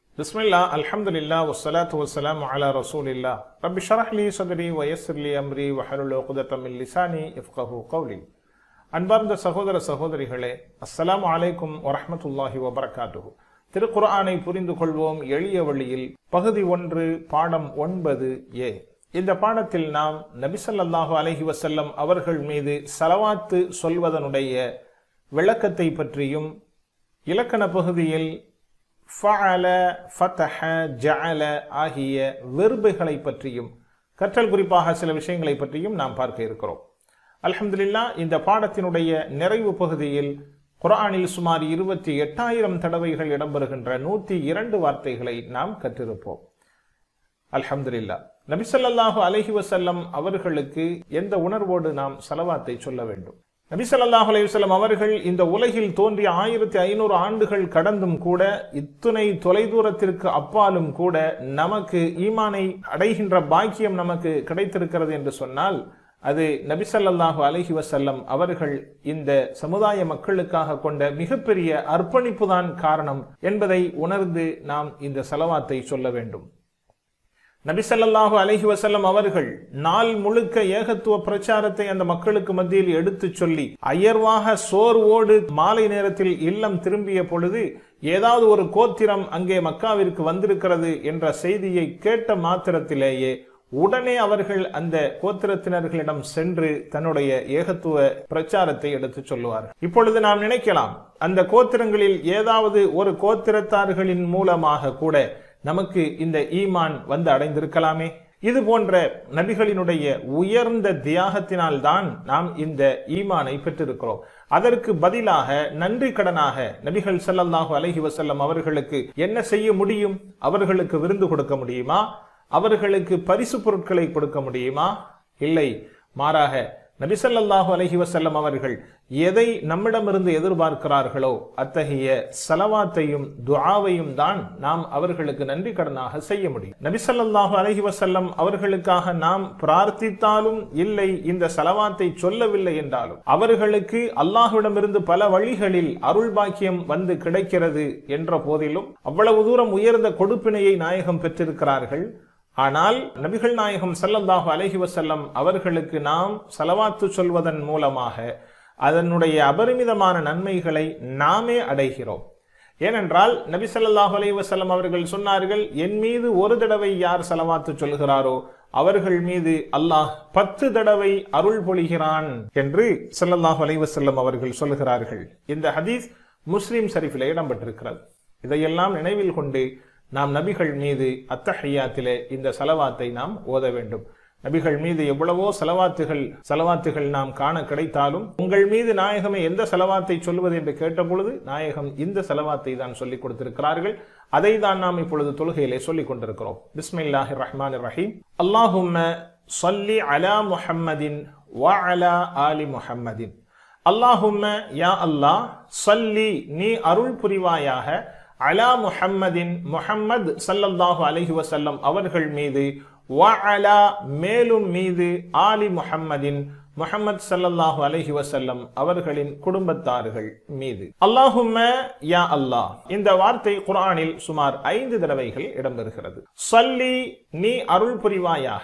بسم الله الحمد لله والصلاة والسلام على رسول الله رب اشرح لي صدري ويسر لي أمري وحلل عقدة من لساني يفقه قولي அன்பார்ந்த சகோதர சகோதரிகளே அஸ்ஸலாமு அலைக்கும் வரஹ்மத்துல்லாஹி வபரகாத்துஹு திருக்குர்ஆனை புரிந்து கொள்வோம் எளிய வழியில் பகுதி ஒன்று பாடம் ஒன்பது ஏ இந்த பாடத்தில் நாம் நபிசல்லாஹு அலைஹி வஸல்லம் அவர்கள் மீது சலவாத்து சொல்வதனுடைய விளக்கத்தை பற்றியும் இலக்கண பகுதியில் ஃபஅல ஃபதஹ ஜஅல ஆகிய வெர்புகளை பற்றியும் கற்றல் குறிப்பாக சில விஷயங்களை பற்றியும் நாம் பார்க்க இருக்கிறோம் அல்ஹம்துலில்லா இந்த பாடத்தினுடைய நிறைவு பகுதியில் குர்ஆனில் சுமார் இருபத்தி எட்டாயிரம் தடவைகள் இடம்பெறுகின்ற நூத்தி இரண்டு வார்த்தைகளை நாம் கற்றிருப்போம் அல்ஹம்துலில்லா நபிசல்லாஹு அலைஹி வஸல்லம் அவர்களுக்கு எந்த உணர்வோடு நாம் சலவாத்தை சொல்ல வேண்டும் நபி ஸல்லல்லாஹு அலைஹி வஸல்லம் அவர்கள் இந்த உலகில் தோன்றிய ஆயிரத்தி ஐநூறு ஆண்டுகள் கடந்தும் கூட இத்துணை தொலைதூரத்திற்கு அப்பாலும் கூட நமக்கு ஈமானை அடைகின்ற பாக்கியம் நமக்கு கிடைத்திருக்கிறது என்று சொன்னால் அது நபி ஸல்லல்லாஹு அலைஹி வஸல்லம் அவர்கள் இந்த சமுதாய மக்களுக்காக கொண்ட மிகப்பெரிய அர்ப்பணிப்பு தான் காரணம் என்பதை உணர்ந்து நாம் இந்த செலவாத்தை சொல்ல வேண்டும் நபிசல்லாஹு அலஹி வசல்லம் அவர்கள் நாள் முழுக்க ஏகத்துவ பிரச்சாரத்தை அந்த மக்களுக்கு மத்தியில் எடுத்துச் சொல்லி அயர்வாக சோர்வோடு மாலை நேரத்தில் இல்லம் திரும்பிய பொழுது ஏதாவது ஒரு கோத்திரம் அங்கே மக்காவிற்கு வந்திருக்கிறது என்ற செய்தியை கேட்ட மாத்திரத்திலேயே உடனே அவர்கள் அந்த கோத்திரத்தினர்களிடம் சென்று தன்னுடைய ஏகத்துவ பிரச்சாரத்தை எடுத்து சொல்லுவார்கள் இப்பொழுது நாம் நினைக்கலாம் அந்த கோத்திரங்களில் ஏதாவது ஒரு கோத்திரத்தார்களின் மூலமாக கூட நமக்கு இந்த ஈமான் வந்து அடைந்திருக்கலாமே இது போன்ற நபிகளினுடைய உயர்ந்த தியாகத்தினால் தான் நாம் இந்த ஈமானை பெற்றிருக்கிறோம் அதற்கு பதிலாக நன்றி கடனாக நபிகள் ஸல்லல்லாஹு அலைஹி வஸல்லம் அவர்களுக்கு என்ன செய்ய முடியும் அவர்களுக்கு விருந்து கொடுக்க முடியுமா அவர்களுக்கு பரிசு பொருட்களை கொடுக்க முடியுமா இல்லை மாறாக நபிசல்லாஹு அலஹி வசல்லம் அவர்கள் எதை நம்மிடமிருந்து எதிர்பார்க்கிறார்களோ அத்தகைய சலவாத்தையும் துஆவையும் தான் நாம் அவர்களுக்கு நன்றி கடனாக செய்ய முடியும் நபிசல்லாஹு அலஹி வசல்லம் அவர்களுக்காக நாம் பிரார்த்தித்தாலும் இல்லை இந்த சலவாத்தை சொல்லவில்லை என்றாலும் அவர்களுக்கு அல்லாஹுவிடமிருந்து பல வழிகளில் அருள் பாக்கியம் வந்து கிடைக்கிறது என்ற போதிலும் அவ்வளவு தூரம் உயர்ந்த கொடுப்பினையை நாயகம் பெற்றிருக்கிறார்கள் ஆனால் நபிகள் நாயகம் சல்லல்லாஹு அலஹி வசல்லம் அவர்களுக்கு நாம் செலவாத்து சொல்வதன் மூலமாக அதனுடைய அபரிமிதமான நன்மைகளை நாமே அடைகிறோம் ஏனென்றால் நபி ஸல்லல்லாஹு அலைஹி வஸல்லம் அவர்கள் சொன்னார்கள் என் மீது ஒரு தடவை யார் செலவாத்து சொல்கிறாரோ அவர்கள் மீது அல்லாஹ் பத்து தடவை அருள் பொழிகிறான் என்று ஸல்லல்லாஹு அலைஹி வஸல்லம் அவர்கள் சொல்கிறார்கள் இந்த ஹதீஸ் முஸ்லிம் ஷரீஃபிலே இடம்பெற்றிருக்கிறது இதையெல்லாம் நினைவில் கொண்டு நாம் நபிகள் மீது அத்தஹையாத்திலே இந்த செலவாத்தை நாம் ஓத வேண்டும் நபிகள் மீது எவ்வளவோ செலவாத்துகள் செலவாத்துகள் நாம் காண கிடைத்தாலும் உங்கள் மீது நாயகமே எந்த செலவாத்தை சொல்வது என்று கேட்டபொழுது நாயகம் இந்த செலவாத்தை தான் சொல்லிக் கொடுத்திருக்கிறார்கள் அதை தான் நாம் இப்பொழுது தொழுகையிலே சொல்லிக் கொண்டிருக்கிறோம் பிஸ்மில்லாஹி ரஹ்மான் ரஹீம் அல்லாஹும்ம சொல்லி அலா முஹம்மதின் வ அலா ஆலி முஹம்மதின் அல்லாஹும்ம யா அல்லாஹ் சொல்லி நீ அருள் புரிவாயாக அலா முஹம்மதின் முஹம்மது சல்லல்லாஹு அலைஹி வசல்லம் அவர்கள் மீது வ அலா மேலும் மீது ஆலி முஹம்மதின் முஹம்மது சல்லல்லாஹு அலைஹி வசல்லம் அவர்களின் குடும்பத்தார்கள் மீது அல்லாஹும்ம யா அல்லாஹ் இந்த வார்த்தை குர்ஆனில் சுமார் ஐந்து தடவைகள் இடம்பெறுகிறது சல்லி நீ அருள் புரிவாயாக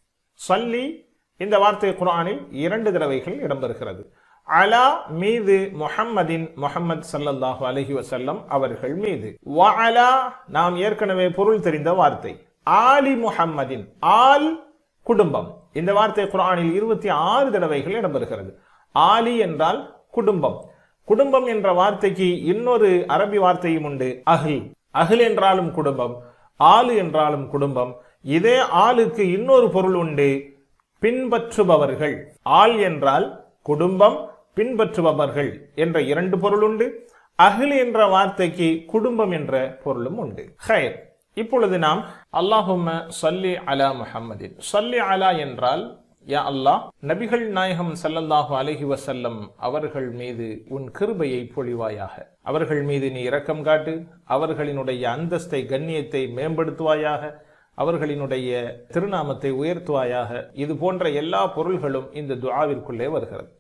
சல்லி இந்த வார்த்தை குர்ஆனில் இரண்டு தடவைகள் இடம்பெறுகிறது அலா மீது முஹம்மதின் முஹம்மது சல்லல்லாஹு அலஹி வசல்லம் அவர்கள் மீது வஅலா நாம் ஏற்கனவே பொருள் தெரிந்த வார்த்தை ஆலி முஹம்மதின் ஆல் குடும்பம் இந்த வார்த்தை குரானில் இருபத்தி ஆறு தடவைகள் இடம்பெறுகிறது ஆலி என்றால் குடும்பம் குடும்பம் என்ற வார்த்தைக்கு இன்னொரு அரபி வார்த்தையும் உண்டு அஹில் அஹில் என்றாலும் குடும்பம் ஆலு என்றாலும் குடும்பம் இதே ஆளுக்கு இன்னொரு பொருள் உண்டு பின்பற்றுபவர்கள் ஆள் என்றால் குடும்பம் பின்பற்றுபவர்கள் என்ற இரண்டு பொருள் உண்டு அகில் என்ற வார்த்தைக்கு குடும்பம் என்ற பொருளும் உண்டு ஹயர் இப்பொழுது நாம் அல்லாஹும்ம சல்லி அலா முஹம்மதின் சல்லி அலா என்றால் யா அல்லாஹ் நபிகள் நாயகம் சல்லல்லாஹு அலஹி வசல்லம் அவர்கள் மீது உன் கிருபையை பொழிவாயாக அவர்கள் மீது நீ இரக்கம் காட்டு அவர்களினுடைய அந்தஸ்தை கண்ணியத்தை மேம்படுத்துவாயாக அவர்களினுடைய திருநாமத்தை உயர்த்துவாயாக இது போன்ற எல்லா பொருள்களும் இந்த துஆவிற்குள்ளே வருகிறது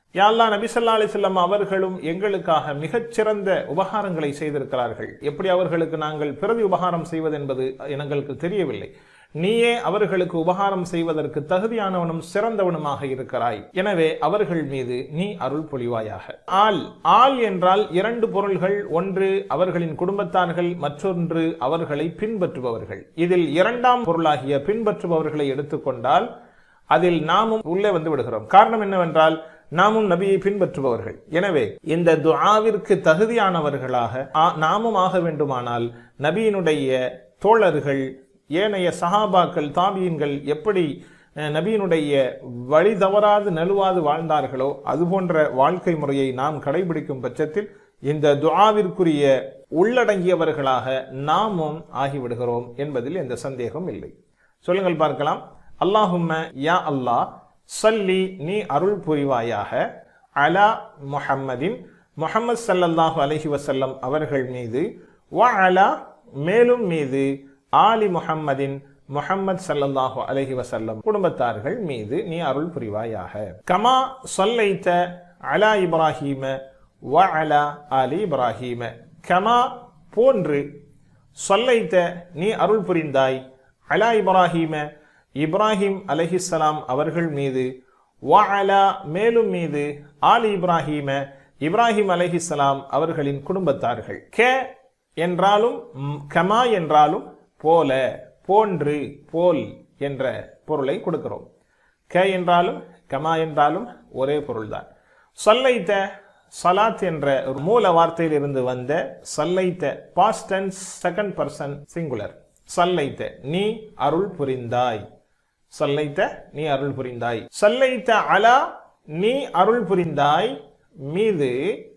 யா அல்லாஹ் நபி ஸல்லல்லாஹு அலைஹி வஸல்லம் அவர்களும் எங்களுக்காக மிகச்சிறந்த உபகாரங்களை செய்திருக்கிறார்கள் எப்படி அவர்களுக்கு நாங்கள் பிரதி உபகாரம் செய்வது என்பது எங்களுக்கு தெரியவில்லை நீயே அவர்களுக்கு உபகாரம் செய்வதற்கு தகுதியானவனும் சிறந்தவனுமாக இருக்கிறாய் எனவே அவர்கள் மீது நீ அருள் பொழிவாயாக ஆள் ஆள் என்றால் இரண்டு பொருள்கள் ஒன்று அவர்களின் குடும்பத்தார்கள் மற்றொன்று அவர்களை பின்பற்றுபவர்கள் இதில் இரண்டாம் பொருளாகிய பின்பற்றுபவர்களை எடுத்துக்கொண்டால் அதில் நாமும் உள்ளே வந்து விடுகிறோம் காரணம் என்னவென்றால் நாமும் நபியை பின்பற்றுபவர்கள் எனவே இந்த துஆவிற்கு தகுதியானவர்களாக ஆ- நாமும் ஆக வேண்டுமானால் நபியினுடைய தோழர்கள் ஏனைய சஹாபாக்கள் தாபியன்கள் எப்படி அஹ், நபியினுடைய வழி தவறாது நழுவாது வாழ்ந்தார்களோ அதுபோன்ற வாழ்க்கை முறையை நாம் கடைபிடிக்கும் பட்சத்தில் இந்த துஆவிற்குரிய உள்ளடங்கியவர்களாக நாமும் ஆகிவிடுகிறோம் என்பதில் எந்த சந்தேகம் இல்லை சொல்லுங்கள் பார்க்கலாம் அல்லாஹும்ம யா அல்லாஹ் சல்லி நீ அருள் புரிவாயாக அலா முஹம்மதின் முஹம்மது ஸல்லல்லாஹு அலைஹி வஸல்லம் அவர்கள் மீது வ அலா மேலும் மீது ஆலி முஹம்மதின் முஹம்மது ஸல்லல்லாஹு அலைஹி வஸல்லம் குடும்பத்தார்கள் மீது நீ அருள் புரிவாயாக கமா சொல்லைத்த அலா இப்ராஹீம வ அலா ஆலி இப்ராஹீம கமா போன்று சொல்லைத்த நீ அருள் புரிந்தாய் அலா இப்ராஹீம இப்ராஹிம் அலைஹிஸ்ஸலாம் அவர்கள் மீது வ அலா மேலும் மீது ஆலி இப்ராஹீம இப்ராஹிம் அலைஹிஸ்ஸலாம் அவர்களின் குடும்பத்தார்கள் கே என்றாலும் ம், கமா என்றாலும் போல போன்று போல் என்ற பொருளை கொடுக்கிறோம் க என்றாலும் கமா என்றாலும் ஒரே பொருள்தான் சொல்லைத்த சலாத் என்ற ஒரு மூல வார்த்தையிலிருந்து வந்த சல்லைத்த past tense second person singular சல்லைத்த நீ அருள் புரிந்தாய் சல்லைத்த நீ அருள் புரிந்தாய் சல்லைத்த அலா நீ அருள் புரிந்தாய் மீது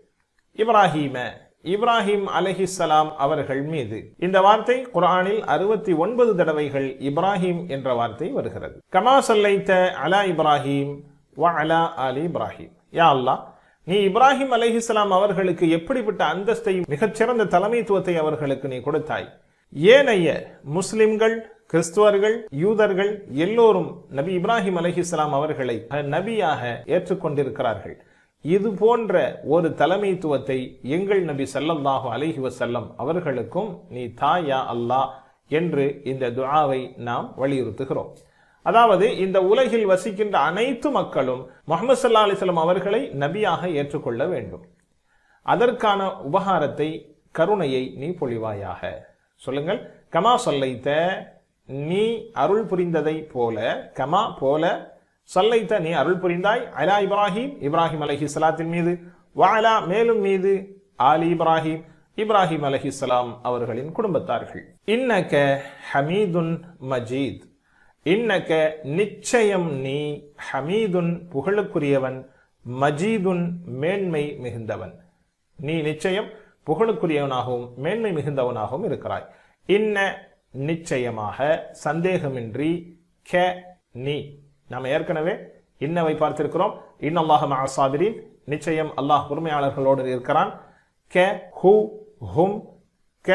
இப்ராஹீம இப்ராஹிம் அலைஹிஸ்ஸலாம் அவர்கள் மீது இந்த வார்த்தை குர்ஆனில் அறுபத்தி ஒன்பது தடவைகள் இப்ராஹிம் என்ற வார்த்தை வருகிறது கமா சல்லைத்த அலா இப்ராஹிம் வ அலா அலி இப்ராஹிம் யா அல்லாஹ் நீ இப்ராஹிம் அலைஹிஸ்ஸலாம் அவர்களுக்கு எப்படிப்பட்ட அந்தஸ்தை மிகச்சிறந்த தலைமைத்துவத்தை அவர்களுக்கு நீ கொடுத்தாய் ஏனைய முஸ்லிம்கள் கிறிஸ்துவர்கள் யூதர்கள் எல்லோரும் நபி இப்ராஹிம் அலைஹிஸ்ஸலாம் அவர்களை நபியாக ஏற்றுக்கொண்டிருக்கிறார்கள் இது போன்ற ஒரு தலைமைத்துவத்தை எங்கள் நபி ஸல்லல்லாஹு அலைஹி வஸல்லம் அவர்களுக்கும் நீ தாயா அல்லாஹ் என்று இந்த துஆவை நாம் வலியுறுத்துகிறோம் அதாவது இந்த உலகில் வசிக்கின்ற அனைத்து மக்களும் முகமது சல்லா அலிஸ்லாம் அவர்களை நபியாக ஏற்றுக்கொள்ள வேண்டும் அதற்கான உபகாரத்தை கருணையை நீ பொழிவாயாக சொல்லுங்கள் கமா சொல்லைத்த நீ அருள் புரிந்ததை போல கமா போல சொல்லைத்த நீ அருள் புரிந்தாய் அலா இப்ராஹிம் இப்ராஹிம் அலஹி சலாத்தின் மீது வாலா மேலும் மீது ஆலி இப்ராஹிம் இப்ராஹிம் அலஹிஸ்ஸலாம் அவர்களின் குடும்பத்தார்கள் இன்னக ஹமீதுன் மஜீத் இன்னக நிச்சயம் நீ ஹமீதுன் புகழுக்குரியவன் மஜீதுன் மேன்மை மிகுந்தவன் நீ நிச்சயம் புகழுக்குரியவனாகவும் மேன்மை மிகுந்தவனாகவும் இருக்கிறாய் இன்ன நிச்சயமாக சந்தேகமின்றி கே நீ நாம் ஏற்கனவே இன்னவை பார்த்திருக்கிறோம் இன்னல்லாஹ மஅசாபிரின் நிச்சயம் அல்லாஹ் பொறுமையாளர்களோடு இருக்கிறான் கே ஹூ ஹும் க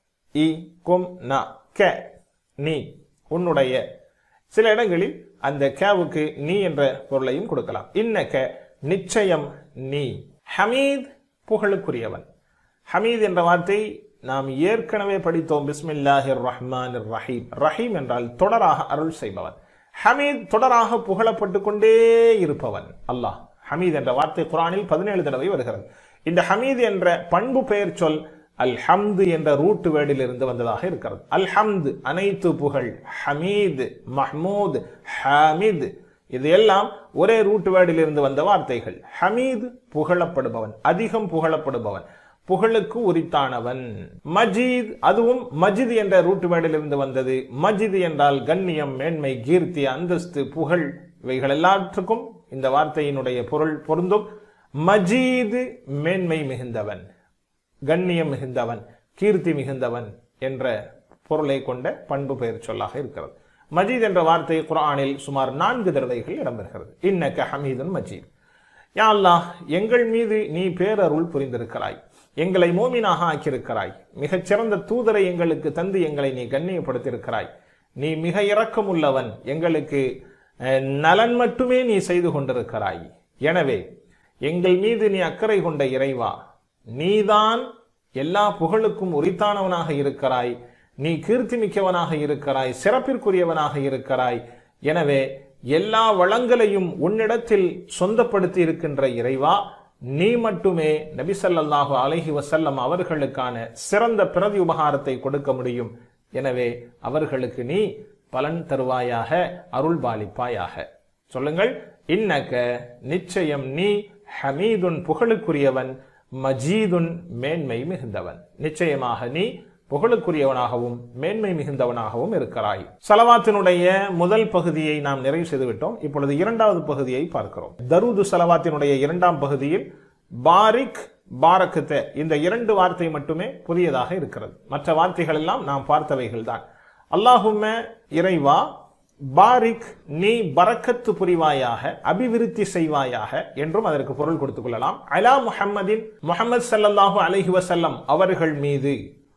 இ கும் ந கே நீ உன்னுடைய சில இடங்களில் அந்த கேவுக்கு நீ என்ற பொருளையும் கொடுக்கலாம் இன்னக்க நிச்சயம் நீ ஹமீத் புகழுக்குரியவன் ஹமீத் என்ற வார்த்தை நாம் ஏற்கனவே படித்தோம் பிஸ்மில்லாஹிர் ரஹ்மான் ரஹீம் ரஹீம் என்றால் தொடராக அருள் செய்பவன் ஹமீத் தொடராக புகழப்பட்டு கொண்டே இருப்பவன் அல்லாஹ் ஹமீத் என்ற வார்த்தை குரானில் பதினேழு தடவை வருகிறது இந்த ஹமீத் என்ற பண்பு பெயர் சொல் அல் ஹம்து என்ற ரூட் வேர்டில் இருந்து வந்ததாக இருக்கிறது அல் ஹம்து அனைத்து புகழ் ஹமீத் மஹ்மூத் ஹமீத் இது எல்லாம் ஒரே ரூட் வேர்டில் இருந்து வந்த வார்த்தைகள் ஹமீத் புகழப்படுபவன் அதிகம் புகழப்படுபவன் புகழுக்கு உரித்தானவன் மஜீத் அதுவும் மஜித் என்ற ரூட் வேர்டில் இருந்து வந்தது மஜித் என்றால் கண்ணியம் மேன்மை கீர்த்தி அந்தஸ்து புகழ் இவைகள் எல்லாற்றுக்கும் இந்த வார்த்தையினுடைய பொருள் பொருந்தும் மஜீது மேன்மை மிகுந்தவன் கண்ணியம் மிகுந்தவன் கீர்த்தி மிகுந்தவன் என்ற பொருளை கொண்ட பண்பு பெயர் சொல்லாக இருக்கிறது மஜீத் என்ற வார்த்தை குர்ஆனில் சுமார் நான்கு தடவைகள் இடம்பெறுகிறது இன்னக்க ஹமீதுன் மஜீத் யா அல்லாஹ் எங்கள் மீது நீ பேரருள் புரிந்திருக்கிறாய் எங்களை மோமினாக ஆக்கியிருக்கிறாய் மிகச்சிறந்த தூதரை எங்களுக்கு தந்து எங்களை நீ கண்ணியப்படுத்தியிருக்கிறாய் நீ மிக இரக்கமுள்ளவன் எங்களுக்கு அஹ், நலன் மட்டுமே நீ செய்து கொண்டிருக்கிறாய் எனவே எங்கள் மீது நீ அக்கறை கொண்ட இறைவா நீதான் எல்லா புகழுக்கும் உரித்தானவனாக இருக்கிறாய் நீ கீர்த்தி மிக்கவனாக இருக்கிறாய் சிறப்பிற்குரியவனாக இருக்கிறாய் எனவே எல்லா வளங்களையும் உன்னிடத்தில் சொந்தப்படுத்தி இருக்கின்ற இறைவா நீ மட்டுமே நபி ஸல்லல்லாஹு அலைஹி வஸல்லம் அவர்களுக்கான சிறந்த பிரதி உபகாரத்தை கொடுக்க முடியும் எனவே அவர்களுக்கு நீ பலன் தருவாயாக அருள் பாலிப்பாயாக சொல்லுங்கள் இன்னக்க நிச்சயம் நீ ஹமீதுன் புகழுக்குரியவன் மஜீதுன் மேன்மை மிகுந்தவன் நிச்சயமாக நீ புகழுக்குரியவனாகவும் மேன்மை மிகுந்தவனாகவும் இருக்கிறாய் சலவாத்தினுடைய முதல் பகுதியை நாம் நிறைவு செய்துவிட்டோம் இப்பொழுது இரண்டாவது பகுதியை பார்க்கிறோம் தரூது சலவாத்தினுடைய இரண்டாம் பகுதியில் பாரிக் பாரக்கத்த இந்த இரண்டு வார்த்தை மட்டுமே புதியதாக இருக்கிறது மற்ற வார்த்தைகள் எல்லாம் நாம் பார்த்தவைகள் தான் அல்லாஹும்ம இறைவா பாரிக் நீ பரக்கத்து புரிவாயாக அபிவிருத்தி செய்வாயாக என்றும் அதற்கு பொருள் கொடுத்துக் கொள்ளலாம் அலா முஹம்மதின் முஹம்மது ஸல்லல்லாஹு அலைஹி வஸல்லம் அவர்கள் மீது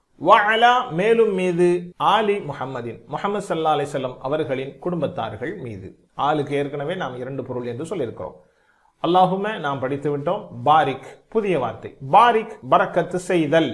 வஅலா மேலும் மீது ஆலி முஹம்மதின் முஹம்மது ஸல்லல்லாஹு அலைஹி வஸல்லம் அவர்களின் குடும்பத்தார்கள் மீது ஆளுக்கு ஏற்கனவே நாம் இரண்டு பொருள் என்று சொல்லியிருக்கிறோம் அல்லாஹும நாம் படித்து விட்டோம் பாரிக் புதிய வார்த்தை பாரிக் பரக்கத்து செய்தல்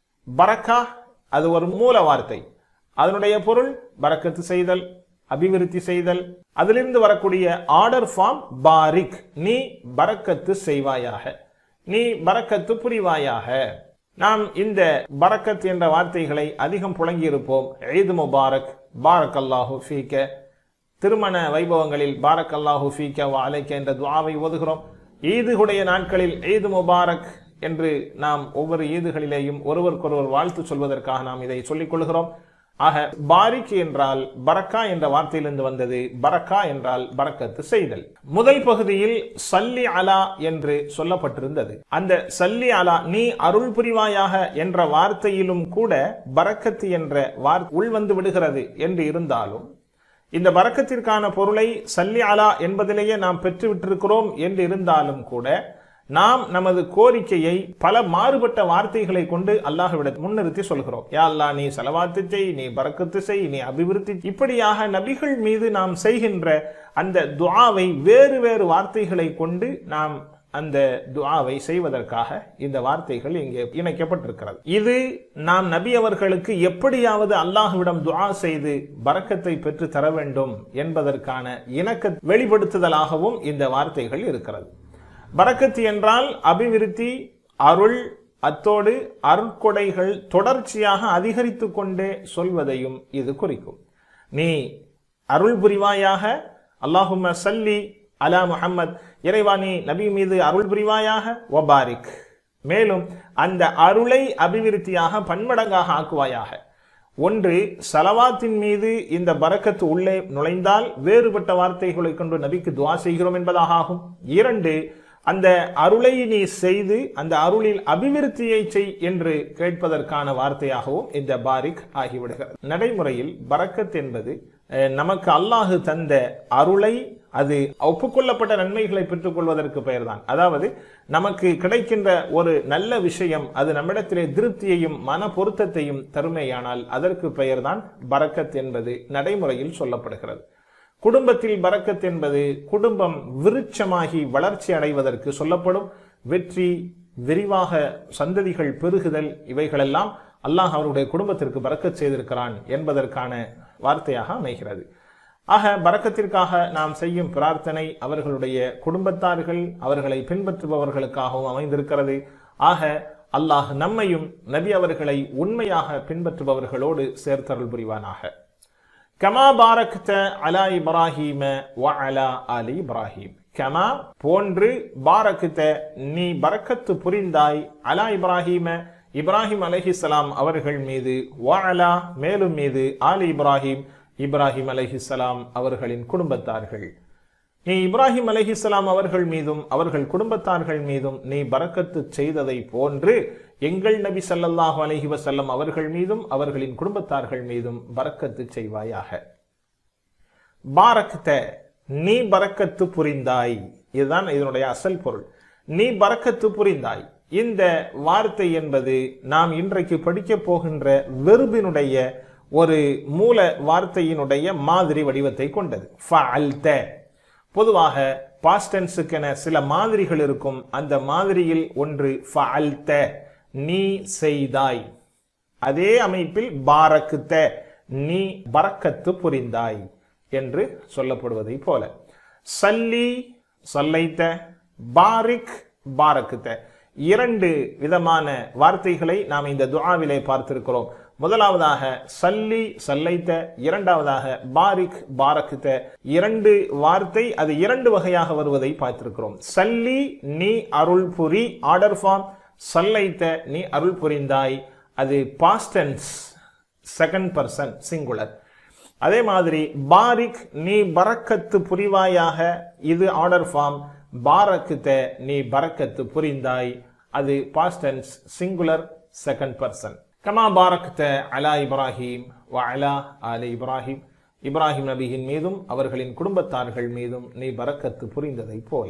பரக்கா அது ஒரு மூல வார்த்தை அதனுடைய பொருள் பரக்கத்து செய்தல் அபிவிருத்தி செய்தல் அதிலிருந்து வரக்கூடிய ஆர்டர் ஃபார்ம் பாரிக் நீ பரக்கத்து செய்வாயாக நீ பரக்கத்து புரிவாயாக நாம் இந்த பரக்கத் என்ற வார்த்தைகளை அதிகம் புழங்கியிருப்போம் ஈத் முபாரக் பாரக் அல்லாஹு ஃபீக்க திருமண வைபவங்களில் பாரக் அல்லாஹு ஃபீக்க வ அலைக்க என்ற துஆவை ஓதுகிறோம் ஈதுடைய நாட்களில் ஈத் முபாரக் என்று நாம் ஒவ்வொரு ஈதுகளிலேயும் ஒருவருக்கொருவர் வாழ்த்து சொல்வதற்காக நாம் இதை சொல்லிக் கொள்கிறோம் ஆக பாரிக் என்றால் பரக்கா என்ற வார்த்தையிலிருந்து வந்தது பரக்கா என்றால் பரக்கத்து செய்தல் முதல் பகுதியில் சல்லி அலா என்று சொல்லப்பட்டிருந்தது அந்த சல்லி அலா நீ அருள் புரிவாயாக என்ற வார்த்தையிலும் கூட பரக்கத்து என்ற வார்த்தை உள்வந்து விடுகிறது என்று இருந்தாலும் இந்த பரக்கத்திற்கான பொருளை சல்லி அலா என்பதிலேயே நாம் பெற்றுவிட்டிருக்கிறோம் என்று இருந்தாலும் கூட நாம் நமது கோரிக்கையை பல மாறுபட்ட வார்த்தைகளை கொண்டு அல்லாஹ்விட முன்னிறுத்தி சொல்கிறோம் யா அல்லாஹ் நீ செலவாத்து செய் நீ பறக்கத்து செய் நீ அபிவிருத்தி இப்படியாக நபிகள் மீது நாம் செய்கின்ற அந்த துஆவை வேறு வேறு வார்த்தைகளை கொண்டு நாம் அந்த துஆவை செய்வதற்காக இந்த வார்த்தைகள் இங்கே இணைக்கப்பட்டிருக்கிறது இது நாம் நபி அவர்களுக்கு எப்படியாவது அல்லாஹ்விடம் துஆ செய்து பரக்கத்தை பெற்று தர வேண்டும் என்பதற்கான இணக்க வெளிப்படுத்துதலாகவும் இந்த வார்த்தைகள் இருக்கிறது பரக்கத்து என்றால் அபிவிருத்தி அருள் அத்தோடு அருட்கொடைகள் தொடர்ச்சியாக அதிகரித்து கொண்டே சொல்வதையும் இது குறிக்கும் நீ அருள் புரிவாயாக அல்லாஹும்ம சல்லி அலா முஹம்மத் இறைவா நீ நபி மீது அருள் புரிவாயாக ஒபாரிக் மேலும் அந்த அருளை அபிவிருத்தியாக பன்மடங்காக ஆக்குவாயாக ஒன்று சலவாத்தின் மீது இந்த பரக்கத்து உள்ளே நுழைந்தால் வேறுபட்ட வார்த்தைகளை கொண்டு நபிக்கு துவா செய்கிறோம் என்பதாக ஆகும் இரண்டு அந்த அருளை நீ செய்து அந்த அருளில் அபிவிருத்தியை செய் என்று கேட்பதற்கான வார்த்தையாகவும் இந்த பாரிக் ஆகிவிடுகிறது நடைமுறையில் பரக்கத் என்பது அஹ், நமக்கு அல்லாஹு தந்த அருளை அது ஒப்புக்கொள்ளப்பட்ட நன்மைகளை பெற்றுக்கொள்வதற்கு பெயர்தான் அதாவது நமக்கு கிடைக்கின்ற ஒரு நல்ல விஷயம் அது நம்மிடத்திலே திருப்தியையும் மன பொருத்தத்தையும் தருமையானால் அதற்கு பெயர்தான் பரக்கத் என்பது நடைமுறையில் சொல்லப்படுகிறது குடும்பத்தில் பரக்கத் என்பது குடும்பம் விருட்சமாகி வளர்ச்சி அடைவதற்கு சொல்லப்படும் வெற்றி விரிவாக சந்ததிகள் பெருகுதல் இவைகளெல்லாம் அல்லாஹ் அவருடைய குடும்பத்திற்கு பரக்கத் செய்திருக்கிறான் என்பதற்கான வார்த்தையாக அமைகிறது ஆக பரக்கத்திற்காக நாம் செய்யும் பிரார்த்தனை அவர்களுடைய குடும்பத்தார்கள் அவர்களை பின்பற்றுபவர்களுக்காகவும் அமைந்திருக்கிறது ஆக அல்லாஹ் நம்மையும் நபி அவர்களை உண்மையாக பின்பற்றுபவர்களோடு சேர்த்தருள் புரிவானாக கமா பாரக்த அலா இப்ராஹீம வ அலா அலி இப்ராஹீம் கமா போன்று பாரக்த நீ பரக்கத்து புரிந்தாய் அலா இப்ராஹீம இப்ராஹிம் அலைஹிஸ்ஸலாம் அவர்கள் மீது வ அலா மேலும் மீது ஆலி இப்ராஹிம் இப்ராஹிம் அலைஹிஸ்ஸலாம் அவர்களின் குடும்பத்தார்கள் நீ இப்ராஹிம் அலைஹிஸ்ஸலாம் அவர்கள் மீதும் அவர்கள் குடும்பத்தார்கள் மீதும் நீ பரக்கத்து செய்ததை போன்று எங்கள் நபி ஸல்லல்லாஹு அலைஹி வஸல்லம் அவர்கள் மீதும் அவர்களின் குடும்பத்தார்கள் மீதும் பரக்கத்து செய்வாயாக பாரக்த நீ பரக்கத்து புரிந்தாய் இதுதான் இதனுடைய அசல் பொருள் நீ பரக்கத்து புரிந்தாய் இந்த வார்த்தை என்பது நாம் இன்றைக்கு படிக்கப் போகின்ற வெறுபினுடைய ஒரு மூல வார்த்தையினுடைய மாதிரி வடிவத்தை கொண்டது ஃபஅல்த பொதுவாக பாஸ்டன்ஸுக்கென சில மாதிரிகள் இருக்கும் அந்த மாதிரியில் ஒன்று ஃபஅல்த நீ செய்தாய் அதே அமைப்பில் பாரக்குத்த நீ பரக்கத்து புரிந்தாய் என்று சொல்லப்படுவதை போல சல்லி சல்லைத்த பாரிக் பாரக்குத்த இரண்டு விதமான வார்த்தைகளை நாம் இந்த துஆவிலே பார்த்திருக்கிறோம் முதலாவதாக சல்லி சல்லைத்த இரண்டாவதாக பாரிக் பாரக்குத்த இரண்டு வார்த்தை அது இரண்டு வகையாக வருவதை பார்த்திருக்கிறோம் சல்லி நீ அருள் புரி ஆர்டர் ஃபார்ம் சல்லைத்த நீ அருள் புரிந்தாய் அது பாஸ்டன்ஸ் செகண்ட் பர்சன் சிங்குலர் அதே மாதிரி பாரிக் நீ பரக்கத்து புரிவாயாக இது ஆர்டர் ஃபார்ம் பாரக்குத்த நீ பரக்கத்து புரிந்தாய் அது past tense singular second person comma பாரக்த அலா இப்ராஹிம் வ அலா ஆலி இப்ராஹிம் இப்ராஹிம் நபியின் மீதும் அவர்களின் குடும்பத்தார்கள் மீதும் நீ பரக்கத்து புரிந்ததைப் போல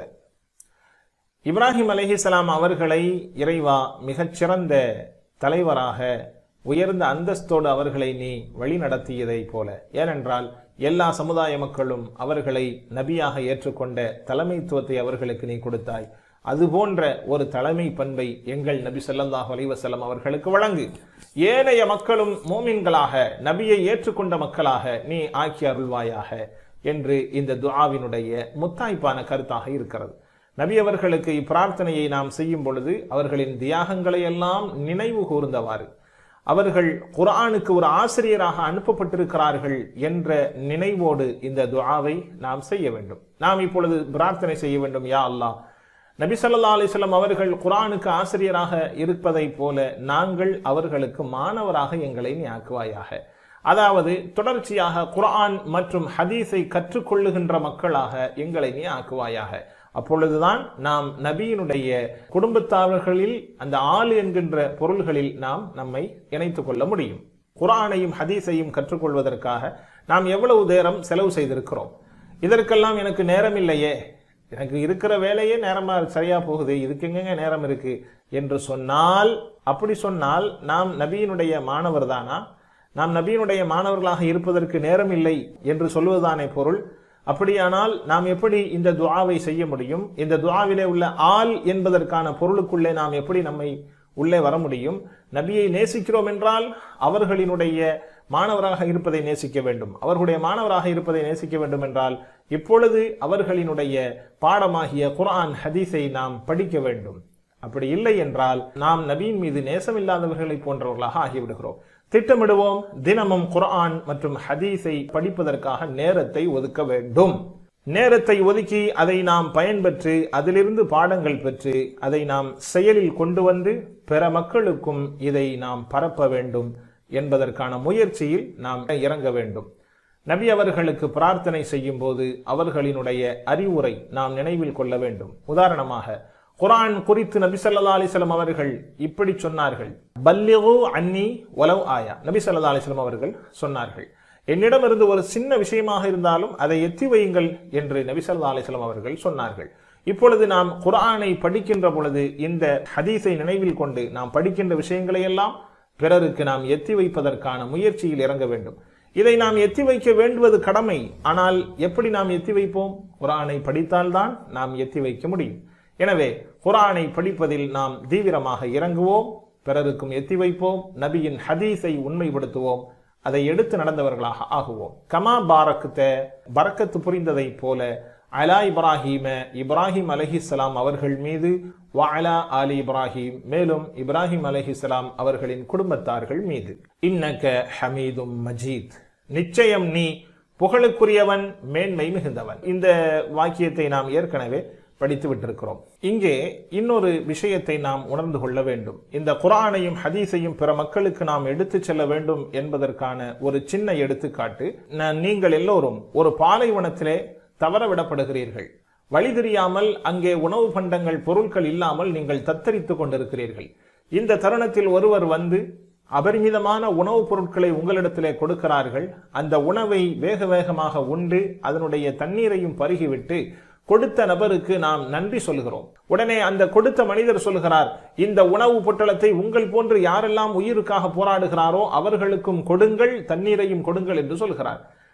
இப்ராஹிம் அலைஹிஸ்ஸலாம் அவர்களை இறைவா மிகச்சிறந்த தலைவராக உயர்ந்த அந்தஸ்தோடு அவர்களை நீ வழி நடத்தியதைப் போல ஏனென்றால் எல்லா சமுதாய மக்களும் அவர்களை நபியாக ஏற்றுக்கொண்ட தலைமைத்துவத்தை அவர்களுக்கு நீ கொடுத்தாய் அதுபோன்ற ஒரு தலைமை பண்பை எங்கள் நபி ஸல்லல்லாஹு அலைஹி வஸல்லம் அவர்களுக்கு வழங்கு ஏனைய மக்களும் மோமின்களாக நபியை ஏற்றுக்கொண்ட மக்களாக நீ ஆக்கி அருள்வாயாக என்று இந்த துஆவினுடைய முத்தாய்ப்பான கருத்தாக இருக்கிறது நபி அவர்களுக்கு இப்பிரார்த்தனையை நாம் செய்யும் பொழுது அவர்களின் தியாகங்களை எல்லாம் நினைவு கூர்ந்தவாறு அவர்கள் குர்ஆனுக்கு ஒரு ஆசிரியராக அனுப்பப்பட்டிருக்கிறார்கள் என்ற நினைவோடு இந்த துஆவை நாம் செய்ய வேண்டும் நாம் இப்பொழுது பிரார்த்தனை செய்ய வேண்டும் யா அல்லாஹ் நபி ஸல்லல்லாஹு அலைஹி வஸல்லம் அவர்கள் குர்ஆனுக்கு ஆசிரியராக இருப்பதைப் போல நாங்கள் அவர்களுக்கு மாணவராக எங்களை நீ ஆக்குவாயாக அதாவது தொடர்ச்சியாக குர்ஆன் மற்றும் ஹதீஸை கற்றுக்கொள்ளுகின்ற மக்களாக எங்களை நீ ஆக்குவாயாக அப்பொழுதுதான் நாம் நபியினுடைய குடும்பத்தாளர்களில் அந்த ஆள் என்கின்ற பொருள்களில் நாம் நம்மை இணைத்துக் கொள்ள முடியும் குர்ஆனையும் ஹதீஸையும் கற்றுக்கொள்வதற்காக நாம் எவ்வளவு நேரம் செலவு செய்திருக்கிறோம் இதற்கெல்லாம் எனக்கு நேரம் இல்லையே எனக்கு இருக்கிற வேலையே நேரமா சரியா போகுது இதுக்கு எங்கெங்க நேரம் இருக்கு என்று சொன்னால் அப்படி சொன்னால் நாம் நபியினுடைய மாணவர் தானா நாம் நபியினுடைய மாணவர்களாக இருப்பதற்கு நேரம் இல்லை என்று சொல்வதுதானே பொருள் அப்படியானால் நாம் எப்படி இந்த துஆவை செய்ய முடியும் இந்த துஆவிலே உள்ள ஆள் என்பதற்கான பொருளுக்குள்ளே நாம் எப்படி நம்மை உள்ளே வர முடியும் நபியை நேசிக்கிறோம் என்றால் அவர்களினுடைய மாணவராக இருப்பதை நேசிக்க வேண்டும் அவர்களுடைய மாணவராக இருப்பதை நேசிக்க வேண்டும் என்றால் இப்பொழுது அவர்களினுடைய பாடமாகிய குர்ஆன் ஹதீஸை நாம் படிக்க வேண்டும் அப்படி இல்லை என்றால் நாம் நபியின் மீது நேசமில்லாதவர்களை போன்றவர்களாக ஆகிவிடுகிறோம் திட்டமிடுவோம் தினமும் குர்ஆன் மற்றும் ஹதீஸை படிப்பதற்காக நேரத்தை ஒதுக்க வேண்டும் நேரத்தை ஒதுக்கி அதை நாம் பயன்பெற்று அதிலிருந்து பாடங்கள் பெற்று அதை நாம் செயலில் கொண்டு வந்து பிற மக்களுக்கும் இதை நாம் பரப்ப வேண்டும் என்பதற்கான முயற்சியில் நாம் இறங்க வேண்டும் நபி அவர்களுக்கு பிரார்த்தனை செய்யும் போது அவர்களினுடைய அறிவுரை நாம் நினைவில் கொள்ள வேண்டும் உதாரணமாக குர்ஆன் குறித்து நபி ஸல்லல்லாஹு அலைஹி வஸல்லம் அவர்கள் இப்படி சொன்னார்கள் பல்லிகு அன்னி வலவ் ஆயா நபி ஸல்லல்லாஹு அலைஹி வஸல்லம் அவர்கள் சொன்னார்கள் என்னிடமிருந்து ஒரு சின்ன விஷயமாக இருந்தாலும் அதை எத்தி வையுங்கள் என்று நபி ஸல்லல்லாஹு அலைஹி வஸல்லம் அவர்கள் சொன்னார்கள் இப்பொழுது நாம் குர்ஆனை படிக்கின்ற பொழுது இந்த ஹதீஸை நினைவில் கொண்டு நாம் படிக்கின்ற விஷயங்களை எல்லாம் பிறருக்கு நாம் எத்தி வைப்பதற்கான முயற்சியில் இறங்க வேண்டும் இதை நாம் எத்தி வைக்க வேண்டுவது கடமை ஆனால் எப்படி நாம் எத்தி வைப்போம் குர்ஆனை படித்தால்தான் நாம் எத்தி வைக்க முடியும் எனவே குர்ஆனை படிப்பதில் நாம் தீவிரமாக இறங்குவோம் பிறருக்கும் எத்தி வைப்போம் நபியின் ஹதீஸை உண்மைப்படுத்துவோம் அதை எடுத்து நடந்தவர்களாக ஆகுவோம் கமா பாரக்குத்த பரக்கத்து புரிந்ததைப் போல அலா இப்ராஹீம இப்ராஹிம் அலஹிஸ்ஸலாம் அவர்கள் மீது வஅலா ஆலி இப்ராஹிம் மேலும் இப்ராஹிம் அலஹிஸ்ஸலாம் அவர்களின் குடும்பத்தார்கள் மீது இன்னக ஹமீதும் மஜீத் நிச்சயம் நீ புகழுக்குரியவன் மேன்மை மிகுந்தவன் இந்த வாக்கியத்தை நாம் ஏற்கனவே படித்து விட்டிருக்கிறோம் இங்கே இன்னொரு விஷயத்தை நாம் உணர்ந்து கொள்ள வேண்டும் இந்த குர்ஆனையும் ஹதீஸையும் பிற மக்களுக்கு நாம் எடுத்துச் செல்ல வேண்டும் என்பதற்கான ஒரு சின்ன எடுத்துக்காட்டு ந- நீங்கள் எல்லோரும் ஒரு பாலைவனத்திலே தவற விடப்படுகிறீர்கள் வழி தெரியாமல் அங்கே உணவு பண்டங்கள் பொருட்கள் இல்லாமல் நீங்கள் தத்தரித்துக் கொண்டிருக்கிறீர்கள் இந்த தருணத்தில் ஒருவர் வந்து அபரிமிதமான உணவுப் பொருட்களை உங்களிடத்திலே கொடுக்கிறார்கள் அந்த உணவை வேக வேகமாக உண்டு அதனுடைய தண்ணீரையும் பருகிவிட்டு கொடுத்த நபருக்கு நாம் நன்றி சொல்கிறோம் உடனே அந்த கொடுத்த மனிதர் சொல்கிறார் இந்த உணவு பொட்டலத்தை உங்கள் போன்று யாரெல்லாம் உயிருக்காக போராடுகிறாரோ அவர்களுக்கும் கொடுங்கள் தண்ணீரையும் கொடுங்கள் என்று சொல்கிறார்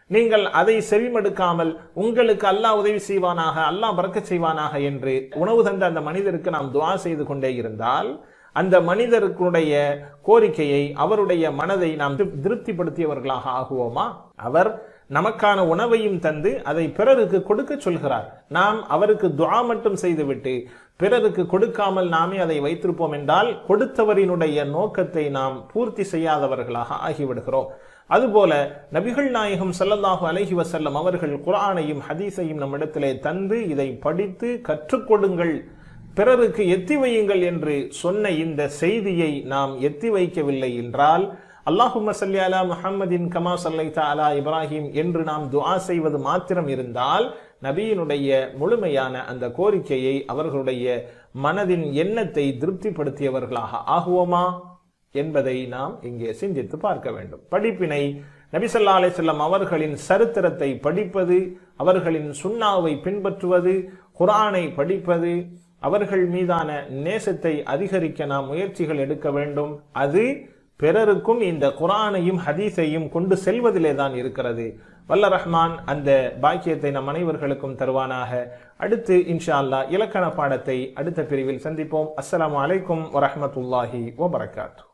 நீங்கள் அதை செவிமடுக்காமல் உங்களுக்கு அல்லாஹ் உதவி செய்வானாக அல்லாஹ் பறக்க செய்வானாக என்று உணவு தந்த அந்த மனிதருக்கு நாம் துவா செய்து கொண்டே இருந்தால் அந்த மனிதருக்குடைய கோரிக்கையை அவருடைய மனதை நாம் திருப்- திருப்திப்படுத்தியவர்களாக ஆகுவோமா அவர் நமக்கான உணவையும் தந்து அதை பிறருக்கு கொடுக்க சொல்கிறார் நாம் அவருக்கு துஆ மட்டும் செய்துவிட்டு பிறருக்கு கொடுக்காமல் நாமே அதை வைத்திருப்போம் என்றால் கொடுத்தவரினுடைய நோக்கத்தை நாம் பூர்த்தி செய்யாதவர்களாக ஆகிவிடுகிறோம் அதுபோல நபிகள் நாயகம் ஸல்லல்லாஹு அலைஹி வஸல்லம் அவர்கள் குர்ஆனையும் ஹதீஸையும் நம்மிடத்திலே தந்து இதை படித்து கற்றுக்கொடுங்கள் பிறருக்கு எத்தி வையுங்கள் என்று சொன்ன இந்த செய்தியை நாம் எத்தி வைக்கவில்லை என்றால் அல்லாஹும்ம ஸல்லி அலா முஹம்மதின் கமா ஸல்லைத அலா இப்ராஹிம் என்று நாம் துஆ செய்வது மாத்திரம் இருந்தால் நபியினுடைய முழுமையான அந்த கோரிக்கையை அவர்களுடைய மனதின் எண்ணத்தை திருப்திப்படுத்தியவர்களாக ஆகுவோமா என்பதை நாம் இங்கே சிந்தித்து பார்க்க வேண்டும் படிப்பினை நபி ஸல்லல்லாஹு அலைஹி வஸல்லம் அவர்களின் சரித்திரத்தை படிப்பது அவர்களின் சுன்னாவை பின்பற்றுவது குர்ஆனை படிப்பது அவர்கள் மீதான நேசத்தை அதிகரிக்க நாம் முயற்சிகள் எடுக்க வேண்டும் அது பிறருக்கும் இந்த குர்ஆனையும் ஹதீஸையும் கொண்டு செல்வதிலே தான் இருக்கிறது வல்ல ரஹ்மான் அந்த பாக்கியத்தை நம் அனைவர்களுக்கும் தருவானாக அடுத்து இன்ஷா அல்லாஹ் இலக்கண பாடத்தை அடுத்த பிரிவில் சந்திப்போம் அஸ்ஸலாமு அலைக்கும் வரஹ்மத்துல்லாஹி வபரகாத்து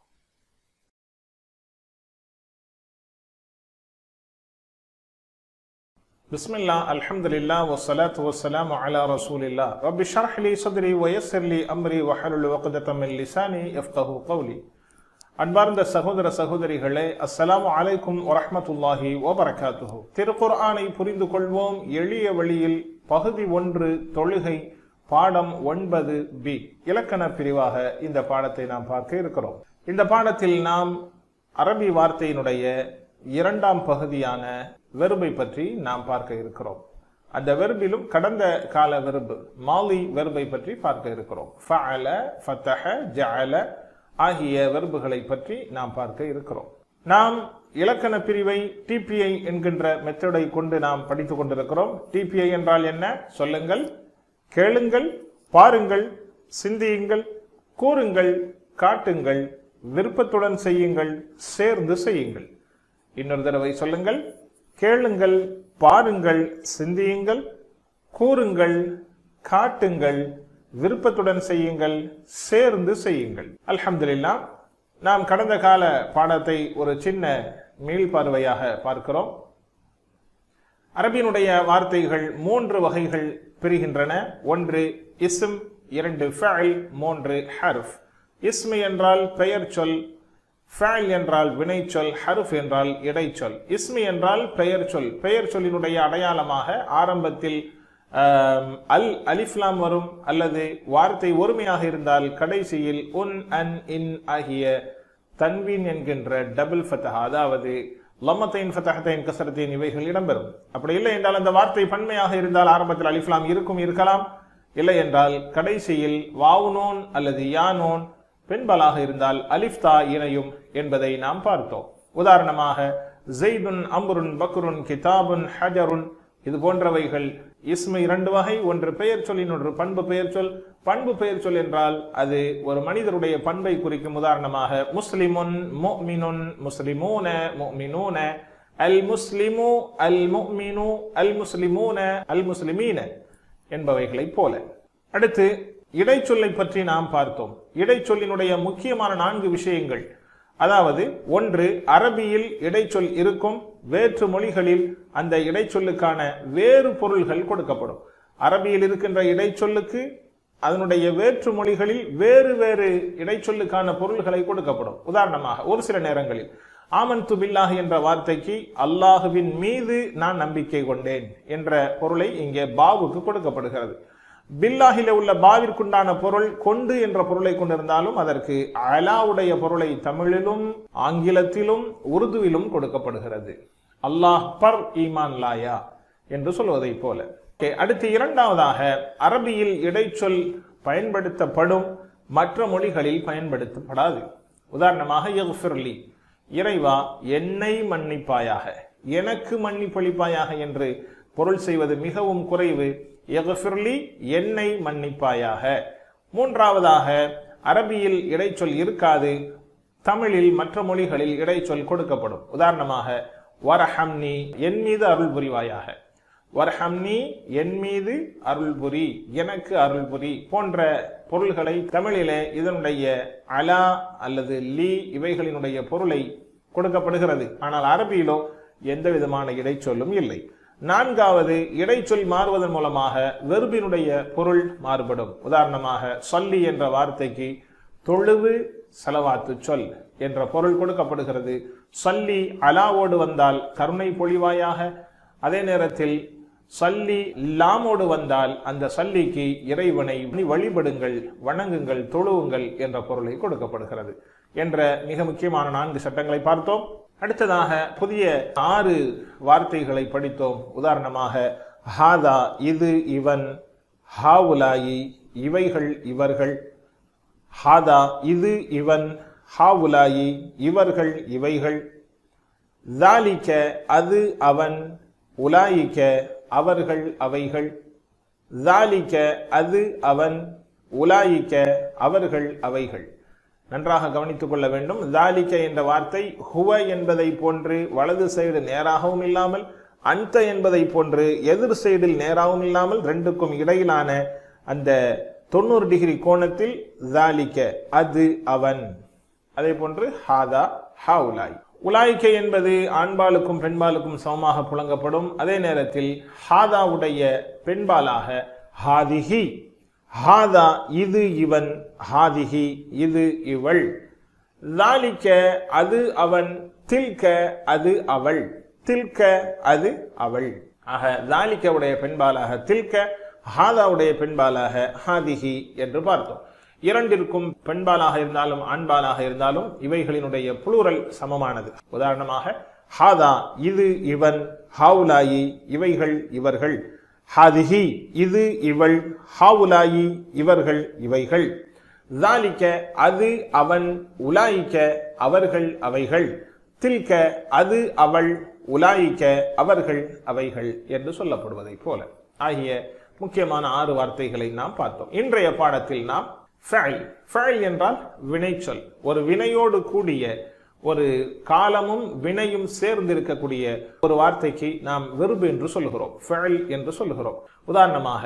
بسم الله الحمد لله والصلاة والسلام على رسول الله رب اشرح لي صدري ويسر لي أمري وحلل عقدة من لساني يفقه قولي அன்பார்ந்த சகோதர சகோதரிகளே அஸ்ஸலாமு அலைக்கும் வரஹ்மத்துல்லாஹி வபரகாத்துஹு திருக்குர்ஆனை புரிந்து கொள்வோம் எளிய வழியில் பகுதி ஒன்று தொழுகை பாடம் ஒன்பது பி இலக்கண பிரிவாக இந்த பாடத்தை நாம் பார்க்க இருக்கிறோம் இந்த பாடத்தில் நாம் அரபி வார்த்தையினுடைய இரண்டாம் பகுதியான வெறுபை பற்றி நாம் பார்க்க இருக்கிறோம் அந்த வெறுபிலும் கடந்த கால வெறுபு மாலி வெறுபை பற்றி பார்க்க இருக்கிறோம் ஃபஅல ஃபத்தஹ ஜஅல ஆகிய வெறுபுகளை பற்றி நாம் பார்க்க இருக்கிறோம் நாம் இலக்கண பிரிவை டிபிஐ என்கின்ற மெத்தடை கொண்டு நாம் படித்துக் கொண்டிருக்கிறோம் டிபிஐ என்றால் என்ன சொல்லுங்கள் கேளுங்கள் பாருங்கள் சிந்தியுங்கள் கூறுங்கள் காட்டுங்கள் விருப்பத்துடன் செய்யுங்கள் சேர்ந்து செய்யுங்கள் இன்னொரு தடவை சொல்லுங்கள் கேளுங்கள் பாருங்கள் சிந்தியுங்கள் கூறுங்கள் காட்டுங்கள் விருப்பத்துடன் செய்யுங்கள் சேர்ந்து செய்யுங்கள் அல்ஹம்துலில்லாஹ் நாம் கடந்த கால பாடத்தை ஒரு சின்ன மீள்பார்வையாக பார்க்கிறோம் அரபியினுடைய வார்த்தைகள் மூன்று வகைகள் பிரிகின்றன ஒன்று இஸ்ம் இரண்டு ஃபஅல் மூன்று ஹர்ஃப் இஸ்மு என்றால் பெயர் சொல் ஃபஅல் என்றால் வினைச்சொல் ஹர்ஃப் என்றால் இடைச்சொல் இஸ்மி என்றால் பெயர் சொல் பெயர் சொல்லினுடைய அடையாளமாக ஆரம்பத்தில் ஆம், அல் அலிஃப்லாம் வரும் அல்லது வார்த்தை ஒருமையாக இருந்தால் கடைசியில் உன் அன் இன் ஆகிய தன்வீன் என்கின்ற டபுள் ஃபத்தஹா அதாவது லம்மத்தைன் ஃபத்தஹத்தைன் கசரத்தைன் இவைகள் இடம்பெறும் அப்படி இல்லை என்றால் அந்த வார்த்தை பன்மையாக இருந்தால் ஆரம்பத்தில் அலிஃப்லாம் இருக்கும் இருக்கலாம் இல்லை என்றால் கடைசியில் வாவுனோன் அல்லது யானோன் பெண்பாலாக இருந்தால் அலிஃப்தா இணையும் என்பதை நாம் பார்த்தோம் உதாரணமாக ஜெய்துன் அம்ருன் பக்ருன் கிதாபுன் ஹஜருன் இது போன்றவைகள் இஸ்மு இரண்டு வகை ஒன்று பெயர் சொல் இன்னொன்று பண்பு பெயர் சொல் பண்பு பெயர் சொல் என்றால் அது ஒரு மனிதருடைய பண்பை குறிக்கும் உதாரணமாக முஸ்லிமுன் முஃமினுன் முஸ்லிமூன முஃமினூன அல் முஸ்லிமு அல் முஃமினு அல் முஸ்லிமூன அல் முஸ்லிமீன என்பவைகளைப் போல அடுத்து இடைச்சொல்லை பற்றி நாம் பார்த்தோம் இடைச்சொல்லினுடைய முக்கியமான நான்கு விஷயங்கள் அதாவது ஒன்று அரபியில் இடைச்சொல் இருக்கும் வேற்று மொழிகளில் அந்த இடைச்சொல்லுக்கான வேறு பொருள்கள் கொடுக்கப்படும் அரபியில் இருக்கின்ற இடைச்சொல்லுக்கு அதனுடைய வேற்று மொழிகளில் வேறு வேறு இடைச்சொல்லுக்கான பொருள்களை கொடுக்கப்படும் உதாரணமாக ஒரு சில நேரங்களில் ஆமன்து பில்லாஹ் என்ற வார்த்தைக்கு அல்லாஹுவின் மீது நான் நம்பிக்கை கொண்டேன் என்ற பொருளை இங்கே பாவுக்கு கொடுக்கப்படுகிறது பில்லாஹில உள்ள பாவிற்குண்டான பொருள் கொண்டு என்ற பொருளை கொண்டிருந்தாலும் அதற்கு அலாவுடைய பொருளை தமிழிலும் ஆங்கிலத்திலும் உருதுவிலும் கொடுக்கப்படுகிறது அல்லாஹ் பர் ஈமான் லாயா என்று சொல்வதைப் போல Okay, அடுத்து இரண்டாவதாக அரபியில் இடைச்சொல் பயன்படுத்தப்படும் மற்ற மொழிகளில் பயன்படுத்தப்படாது உதாரணமாக யஃபிர்லி இறைவா என்னை மன்னிப்பாயாக எனக்கு மன்னிப்பளிப்பாயாக என்று பொருள் செய்வது மிகவும் குறைவு யஃபிர்லி என்னை மன்னிப்பாயாக மூன்றாவதாக அரபியில் இடைச்சொல் இருக்காது தமிழில் மற்ற மொழிகளில் இடைச்சொல் கொடுக்கப்படும் உதாரணமாக வரஹம்னி என் மீது அருள் புரிவாயாக வர்ஹம்னி என் மீது அருள் புரி எனக்கு அருள் புரி போன்ற பொருள்களை தமிழிலே இதனுடைய அலா அல்லது லீ இவைகளினுடைய பொருளை கொடுக்கப்படுகிறது ஆனால் அரபியிலோ எந்த விதமான இடைச்சொல்லும் இல்லை நான்காவது இடைச்சொல் மாறுவதன் மூலமாக வெறுபினுடைய பொருள் மாறுபடும் உதாரணமாக சொல்லி என்ற வார்த்தைக்கு தொழுவு செலவாத்து சொல் என்ற பொருள் கொடுக்கப்படுகிறது சொல்லி அலாவோடு வந்தால் கருணை பொழிவாயாக அதே நேரத்தில் சல்லி லாமோடு வந்தால் அந்த சல்லிக்கு இறைவனை வழிபடுங்கள் வணங்குங்கள் தொழுவுங்கள் என்ற பொருளை கொடுக்கப்படுகிறது என்ற மிக முக்கியமான நான்கு சட்டங்களை பார்த்தோம் அடுத்ததாக புதிய ஆறு வார்த்தைகளை படித்தோம் உதாரணமாக ஹாதா இது இவன் ஹாவுலாயி இவைகள் இவர்கள் ஹாதா இது இவன் ஹாவுலாயி இவர்கள் இவைகள் தாலிக்க அது அவன் உலாயிக்க அவர்கள் அவைகள் தாலிக்க அது அவன் உலாயிக்க அவர்கள் அவைகள் நன்றாக கவனித்துக் கொள்ள வேண்டும் தாலிக்க என்ற வார்த்தை ஹுவ என்பதை போன்று வலது சைடு நேராகவும் இல்லாமல் அந்த என்பதை போன்று எதிர் சைடில் நேராகவும் இல்லாமல் ரெண்டுக்கும் இடையிலான அந்த தொண்ணூறு டிகிரி கோணத்தில் தாலிக்க அது அவன் அதே போன்று ஹாதா ஹாவுலாய் உலாய்க்கை என்பது ஆண்பாலுக்கும் பெண்பாலுக்கும் சமமாக புழங்கப்படும் அதே நேரத்தில் ஹாதாவுடைய பெண்பாலாக ஹாதிஹி ஹாதா இது இவன் ஹாதிஹி இது இவள் லாலிக்க அது அவன் தில்க அது அவள் தில்க அது அவள் ஆக தாலிக்கவுடைய பெண்பாலாக தில்க ஹாதாவுடைய பெண்பாலாக ஹாதிஹி என்று பார்த்தோம் இரண்டிற்கும் பெண்பாலாக இருந்தாலும் ஆண்பாலாக இருந்தாலும் இவைகளினுடைய புளூரல் சமமானது உதாரணமாக ஹாதா இது இவன் ஹாவுலாயி இவைகள் இவர்கள் ஹாதிஹி இது இவள் ஹாவுலாயி இவர்கள் இவைகள் தாலிக்க அது அவன் உலாயிக்க அவர்கள் அவைகள் தில்க அது அவள் உலாயிக்க அவர்கள் அவைகள் என்று சொல்லப்படுவதை போல ஆகிய முக்கியமான ஆறு வார்த்தைகளை நாம் பார்த்தோம் இன்றைய பாடத்தில் நாம் ஃபைல் ஃபைல் என்றால் வினைச்சொல் ஒரு வினையோடு கூடிய ஒரு காலமும் வினையும் சேர்ந்து இருக்கக்கூடிய ஒரு வார்த்தைக்கு நாம் வெறுப்பு என்று சொல்லுகிறோம் ஃபைல் என்று சொல்லுகிறோம் உதாரணமாக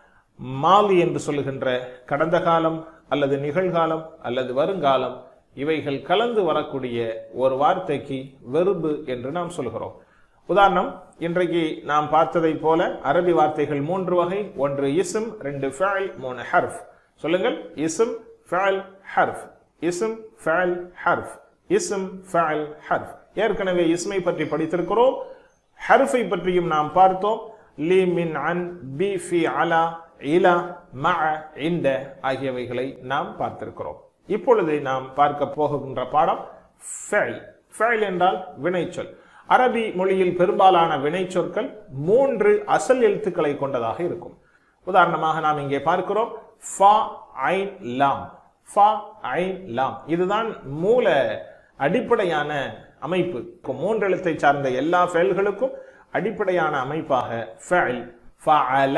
மாலி என்று சொல்லுகின்ற கடந்த காலம் அல்லது நிகழ்காலம் அல்லது வருங்காலம் இவைகள் கலந்து வரக்கூடிய ஒரு வார்த்தைக்கு வெறுப்பு என்று நாம் சொல்கிறோம் உதாரணம் இன்றைக்கு நாம் பார்த்ததை போல அரபி வார்த்தைகள் மூன்று வகை ஒன்று இஸ்ம் ரெண்டு ஃபேல் மூணு ஹர்ஃப் சொல்லுங்கள் இஸ்ம் ஃபேல் ஹர்ஃப் இஸ்ம் ஃபேல் ஹர்ஃப் இஸ்ம் ஃபேல் ஹர்ஃப் ஏற்கனவே இஸ்மை பற்றி படித்திருக்கிறோம் ஹர்ஃபை பற்றியும் நாம் பார்த்தோம் லீ மின் அன் பி ஃபி அலா இலா ம இந்த ஆகியவைகளை நாம் பார்த்திருக்கிறோம் இப்பொழுது நாம் பார்க்க போகின்ற பாடம் ஃபெல் ஃபெல் என்றால் வினைச்சொல் அரபி மொழியில் பெரும்பாலான வினைச்சொற்கள் மூன்று அசல் எழுத்துக்களை கொண்டதாக இருக்கும் உதாரணமாக நாம் இங்கே பார்க்கிறோம் ஃபா ஐன் லாம் ஃபா ஐன் லாம் இதுதான் மூல அடிப்படையான அமைப்பு மூன்று எழுத்தை சார்ந்த எல்லா ஃபெயல்களுக்கும் அடிப்படையான அமைப்பாக ஃபெல் ஃபஅல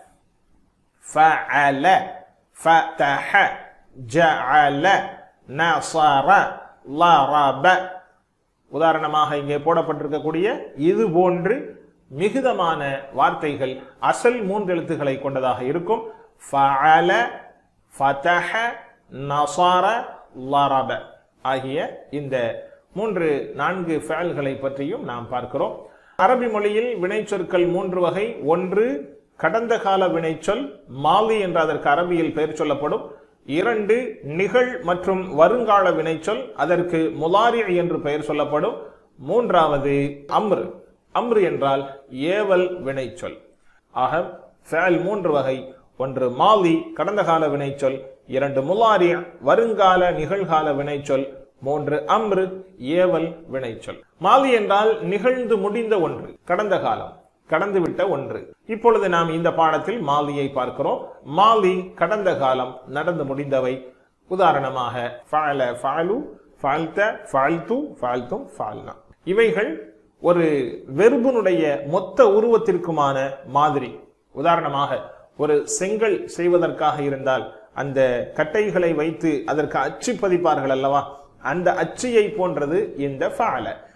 ஃபஅல ஃபதஹ ஜஅல நஸர லரப உதாரணமாக இங்கே போடப்பட்டிருக்கக்கூடிய இது போன்று மிகுதமான வார்த்தைகள் அசல் மூன்று எழுத்துக்களை கொண்டதாக இருக்கும் ஃபஅல ஃபதஹ நஸர லரப ஆகிய இந்த மூன்று நான்கு ஃபேல்களை பற்றியும் நாம் பார்க்கிறோம் அரபி மொழியில் வினைச்சொற்கள் மூன்று வகை ஒன்று கடந்த கால வினைச்சொல் மாலி என்ற அதற்கு அரபியில் பெயர் சொல்லப்படும் இரண்டு நிகழ் மற்றும் வருங்கால வினைச்சொல் அதற்கு முலாரி என்று பெயர் சொல்லப்படும் மூன்றாவது அம்ரு அம்ரு என்றால் ஏவல் வினைச்சொல் ஆக ஃபேல் மூன்று வகை ஒன்று மாலி கடந்த கால வினைச்சொல் இரண்டு முலாரி வருங்கால நிகழ்கால வினைச்சொல் மூன்று அம்ரு ஏவல் வினைச்சொல் மாலி என்றால் நிகழ்ந்து முடிந்த ஒன்று கடந்த காலம் கடந்துவிட்ட ஒன்று இப்பொழுது நாம் இந்த பாடத்தில் மாலியை பார்க்கிறோம் மாலி கடந்த காலம் நடந்து முடிந்தவை உதாரணமாக ஃபஅல ஃபஅலு ஃபஅல்த ஃபஅல்து ஃபஅல்தும் ஃபஅல்னா இவைகள் ஒரு வெறுபனுடைய மொத்த உருவத்திற்குமான மாதிரி உதாரணமாக ஒரு செங்கல் செய்வதற்காக இருந்தால் அந்த கட்டைகளை வைத்து அதற்கு அச்சு பதிப்பார்கள் அல்லவா அந்த அச்சியை போன்றது இந்த ஃபஅல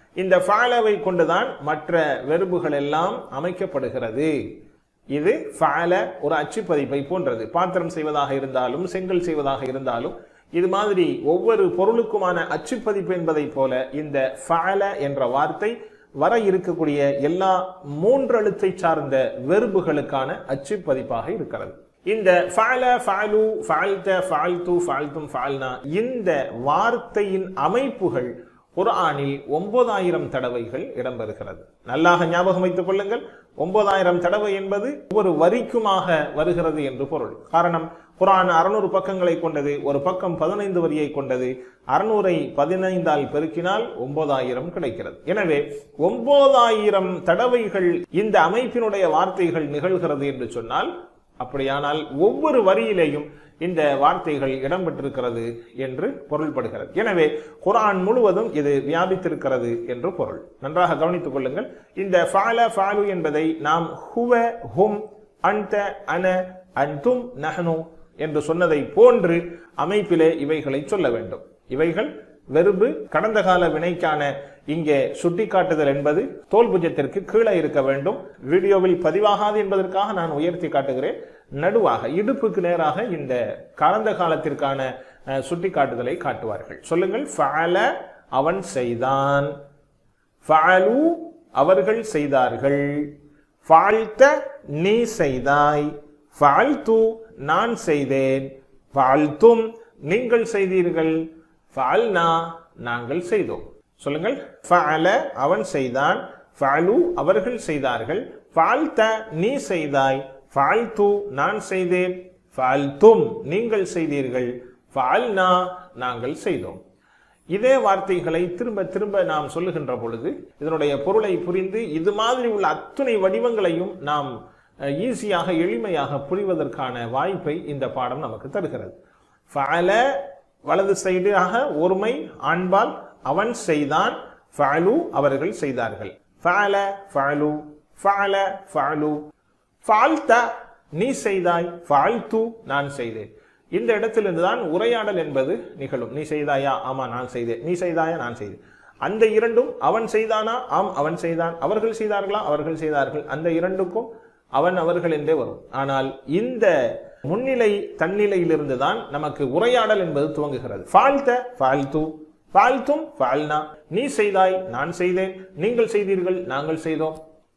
இந்த ஃபாலவை கொண்டுதான் மற்ற வெறுப்புகள் எல்லாம் அமைக்கப்படுகிறது இது ஃபால ஒரு அச்சுப்பதிப்பை போன்றது பாத்திரம் செய்வதாக இருந்தாலும் செங்கல் செய்வதாக இருந்தாலும் இது மாதிரி ஒவ்வொரு பொருளுக்குமான அச்சுப்பதிப்பு என்பதை போல இந்த ஃபால என்ற வார்த்தை வர இருக்கக்கூடிய எல்லா மூன்று எழுத்தை சார்ந்த வெறுப்புகளுக்கான அச்சுப்பதிப்பாக இருக்கிறது இந்த ஃபால ஃபாலு ஃபால்த ஃபால்து ஃபால்தும் ஃபால்னா இந்த வார்த்தையின் அமைப்புகள் குர்ஆனில் ஒன்பதாயிரம் தடவைகள் இடம்பெறுகிறது நல்லாக ஞாபகம் வைத்துக் கொள்ளுங்கள் ஒன்பதாயிரம் தடவை என்பது ஒவ்வொரு வரிக்குமாக வருகிறது என்று பொருள் காரணம் குர்ஆன் அறுநூறு பக்கங்களை கொண்டது ஒரு பக்கம் பதினைந்து வரியை கொண்டது அறுநூறை பதினைந்தால் பெருக்கினால் ஒன்பதாயிரம் கிடைக்கிறது எனவே ஒன்பதாயிரம் தடவைகள் இந்த அமைப்பினுடைய வார்த்தைகள் நிகழ்கிறது என்று சொன்னால் அப்படியானால் ஒவ்வொரு வரியிலேயும் இந்த வார்த்தைகள் இடம்பெற்றிருக்கிறது என்று பொருள்படுகிறது எனவே குர்ஆன் முழுவதும் இது வியாபித்திருக்கிறது என்று பொருள் நன்றாக கவனித்துக் கொள்ளுங்கள் இந்த ஃபால ஃபாலு என்பதை நாம் ஹுவ ஹும் அன்த அன அன்தும் நஹனு என்று சொன்னதை போன்று அமைப்பிலே இவைகளை சொல்ல வேண்டும் இவைகள் வெறுப்பு கடந்த கால வினைக்கான இங்கே சுட்டிக்காட்டுதல் என்பது தோல் புஜத்திற்கு கீழே இருக்க வேண்டும் வீடியோவில் பதிவாகாது என்பதற்காக நான் உயர்த்தி காட்டுகிறேன் நடுவாக இடுப்புக்கு நேராக இந்த கடந்த காலத்திற்கான அஹ், சுட்டிக்காட்டுதலை காட்டுவார்கள் சொல்லுங்கள் ஃபஅல அவன் செய்தான் ஃபஅலு அவர்கள் செய்தார்கள் ஃபால்த நீ செய்தாய் ஃபால்து நான் செய்தேன் ஃபால்தும் நீங்கள் செய்தீர்கள் ஃபால்னா நாங்கள் செய்தோம் சொல்லுங்கள் ஃபஅல அவன் செய்தான் ஃபஅலு அவர்கள் செய்தார்கள் ஃபால்த நீ செய்தாய் ஃபால்து நான் செய்தேன் ஃபால்தும் நீங்கள் செய்தீர்கள் ஃபால்னா நாங்கள் செய்தோம் இதே வார்த்தைகளை திரும்ப திரும்ப நாம் சொல்லுகின்ற பொழுது இதனுடைய பொருளை புரிந்து இது மாதிரி உள்ள அத்துணை வடிவங்களையும் நாம் அஹ், ஈஸியாக எளிமையாக புரிவதற்கான வாய்ப்பை இந்த பாடம் நமக்கு தருகிறது ஃபஅல வலது சைடாக ஒருமை ஆண்பால் அவன் செய்தான் ஃபஅலு அவர்கள் செய்தார்கள் ஃபஅல ஃபஅலு ஃபஅல ஃபஅலு ஃபால்த நீ செய்தாய் ஃபால்து நான் செய்தேன் இந்த இடத்திலிருந்து தான் உரையாடல் என்பது நிகழும் நீ செய்தாயா ஆமா நான் செய்தேன் நீ செய்தாயா நான் செய்தேன் அந்த இரண்டும் அவன் செய்தானா ஆம் அவன் செய்தான் அவர்கள் செய்தார்களா அவர்கள் செய்தார்கள் அந்த இரண்டுக்கும் அவன் அவர்கள் என்றே வரும் ஆனால் இந்த முன்னிலை தன்னிலையிலிருந்து தான் நமக்கு உரையாடல் என்பது துவங்குகிறது ஃபால்த ஃபால்து ஃபால்தும் ஃபால்னா நீ செய்தாய் நான் செய்தேன் நீங்கள் செய்தீர்கள் நாங்கள் செய்தோம்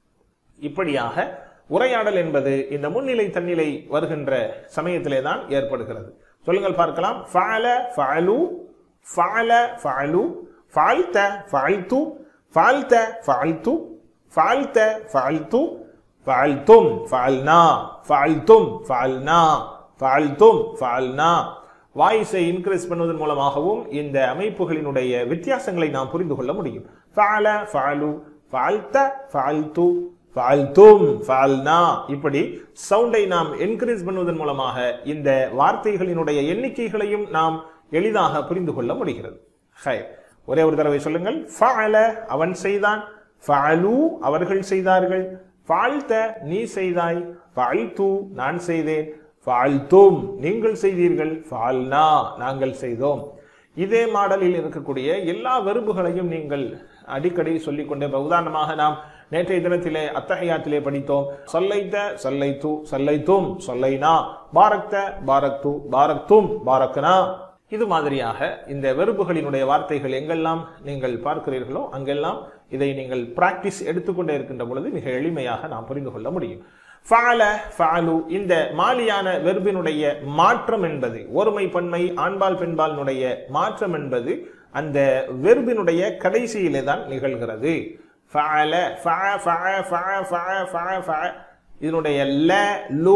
இப்படியாக உரையாடல் என்பது இந்த முன்னிலை தன்னிலை வருகின்ற சமயத்திலே தான் ஏற்படுகிறது சொல்லுங்கள் பார்க்கலாம் ஃபஅல ஃபஅலு ஃபஅல ஃபஅலு ஃபால்த ஃபால்து ஃபால்த ஃபால்து ஃபால்த ஃபால்து ஃபால்தும் ஃபால்னா ஃபால்தும் ஃபால்னா ஃபால்தும் ஃபால்னா வாய்ஸை இன்க்ரீஸ் பண்ணுவதன் மூலமாகவும் இந்த அமைப்புகளினுடைய வித்தியாசங்களை நாம் புரிந்து கொள்ள முடியும் ஃபஅல ஃபஅலு ஃபால்த ஃபால்து ஃபால்தும் ஃபால்னா இப்படி சவுண்டை நாம் என்கரேஜ் பண்ணுவதன் மூலமாக இந்த வார்த்தைகளினுடைய எண்ணிக்கைகளையும் நாம் எளிதாக புரிந்து கொள்ள முடிகிறது ஹை ஒரே ஒரு தடவை சொல்லுங்கள் ஃபஅல அவன் செய்தான் ஃபஅலு அவர்கள் செய்தார்கள் ஃபால்த நீ செய்தாய் ஃபால்து நான் செய்தேன் ஃபால்தும் நீங்கள் செய்தீர்கள் ஃபால்னா நாங்கள் செய்தோம் இதே மாடலில் இருக்கக்கூடிய எல்லா வெறுப்புகளையும் நீங்கள் அடிக்கடி சொல்லிக்கொண்டே ப- உதாரணமாக நாம் நேற்றைய தினத்திலே அத்தகையாத்திலே படித்தோம் சொல்லைத்த சொல்லைத்து சொல்லைத்தும் சொல்லைனா பாரக்த பாரக்து பாரக்தும் பாரக்னா இது மாதிரியாக இந்த வெறுப்புகளினுடைய வார்த்தைகள் எங்கெல்லாம் நீங்கள் பார்க்கிறீர்களோ அங்கெல்லாம் இதை நீங்கள் பிராக்டிஸ் எடுத்துக்கொண்டே இருக்கின்ற பொழுது மிக எளிமையாக நாம் புரிந்து கொள்ள முடியும் ஃபால ஃபாலு இந்த மாலியான வெர்பினுடைய மாற்றம் என்பது ஒருமை பன்மை ஆண்பால் பெண்பாலினுடைய மாற்றம் என்பது அந்த வெர்பினுடைய கடைசியிலே தான் நிகழ்கிறது ஃபஅல ஃபஅ ஃபஅ ஃபஅ ஃபஅ ஃபஅ ஃபஅ இதனுடைய ல லு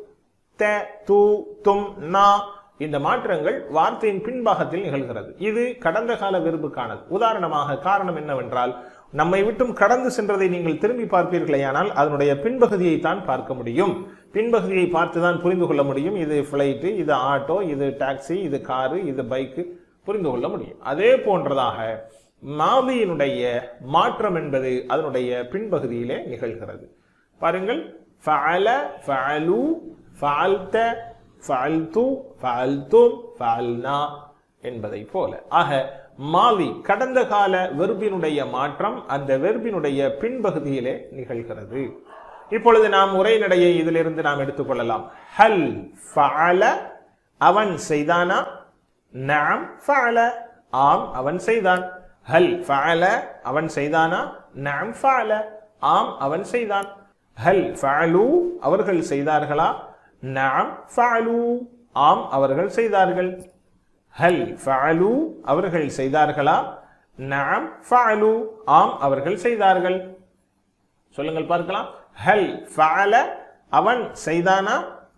த து தும் நா இந்த மாற்றங்கள் வார்த்தையின் பின்பாகத்தில் நிகழ்கிறது இது கடந்த கால வெறுப்புக்கானது உதாரணமாக காரணம் என்னவென்றால் நம்மை விட்டும் கடந்து சென்றதை நீங்கள் திரும்பி பார்ப்பீர்களேயானால் அதனுடைய பின்பகுதியை தான் பார்க்க முடியும் பின்பகுதியை பார்த்து தான் புரிந்து கொள்ள முடியும் இது ஃப்ளைட்டு இது ஆட்டோ இது டாக்ஸி இது காரு இது பைக்கு புரிந்து கொள்ள முடியும் அதே போன்றதாக மாதியினுடைய மாற்றம் என்பது அதனுடைய பின்பகுதியிலே நிகழ்கிறது பாருங்கள் ஃபஅல ஃபஅலு ஃபஅல்த ஃபஅல்து ஃபஅல்தும் ஃபஅல்னா என்பதை போல ஆக மாலி கடந்த கால வெர்பினுடைய மாற்றம் அந்த வெர்பினுடைய பின்பகுதியிலே நிகழ்கிறது இப்பொழுது நாம் உரைநடையை இதிலிருந்து நாம் எடுத்துக்கொள்ளலாம் ஹல் ஃபஅல அவன் செய்தானா நாம் ஃபஅல ஆம் அவன் செய்தான் ஹல் ஃபஅல அவன் செய்தானா நாம் ஃபஅல ஆம் அவன் செய்தான் ஹல் ஃபஅலு அவர்கள் செய்தார்களா நாம் ஃபஅலு ஆம் அவர்கள் செய்தார்கள் ஹல் ஃபஅலு அவர்கள் செய்தார்களா நாம் ஃபஅலு ஆம் அவர்கள் செய்தார்கள் சொல்லுங்கள் பார்க்கலாம் ஹல் ஃபஅல அவன் செய்தானா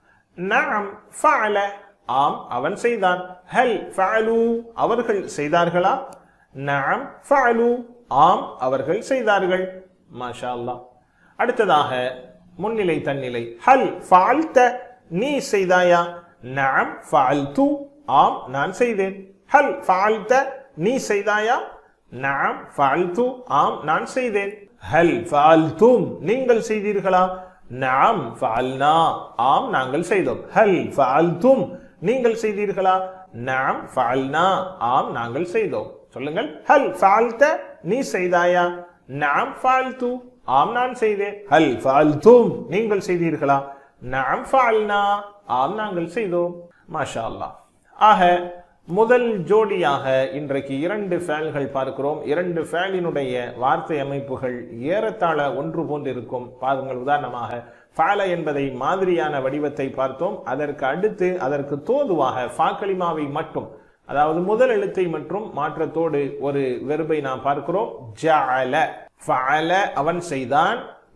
நாம் ஃபஅல ஆம் அவன் செய்தான் ஹல் ஃபஅலு அவர்கள் செய்தார்களா நாம் ஃபஅலு ஆம் அவர்கள் செய்தார்கள் மாஷா அல்லாஹ் அடுத்ததாக முன்னிலை தன்னிலை ஹல் ஃபஅல்த நீ செய்தாயா நாம் ஃபஅல்து ஆம் நான் செய்தேன் ஹல் ஃபஅல்த நீ செய்தாயா நாம் ஃபஅல்து ஆம் நான் செய்தேன் ஹல் ஃபஅல்தும் நீங்கள் செய்தீர்களா நாம் ஃபஅல்னா ஆம் நாங்கள் செய்தோம் ஹல் ஃபஅல்தும் நீங்கள் செய்தீர்களா நாம் ஃபஅல்னா ஆம் நாங்கள் செய்தோம் சொல்லுங்கள் ஹல் ஃபஅல்த நீ செய்தாயா நாம் ஃபஅல்து ஆம் நான் செய்தேன் ஹல் ஃபஅல்தும் நீங்கள் செய்தீர்களா நாம் ஃபஅல்னா ஆம் நாங்கள் செய்தோம் மாஷா அல்லாஹ் ஆக முதல் ஜோடியாக இன்றைக்கு இரண்டு ஃபேல்கள் பார்க்கிறோம் இரண்டு ஃபேலினுடைய வார்த்தை அமைப்புகள் ஏறத்தாழ ஒன்று போன்று இருக்கும் பாருங்கள் உதாரணமாக ஃபால என்பதை மாதிரியான வடிவத்தை பார்த்தோம் அதற்கு அடுத்து அதற்கு தோதுவாக ஃபாக்கலிமாவை மட்டும் அதாவது முதல் எழுத்தை மற்றும் மாற்றத்தோடு ஒரு வெறுபை நாம் பார்க்கிறோம் ஜஅல ஃபஅல அவன் செய்தான்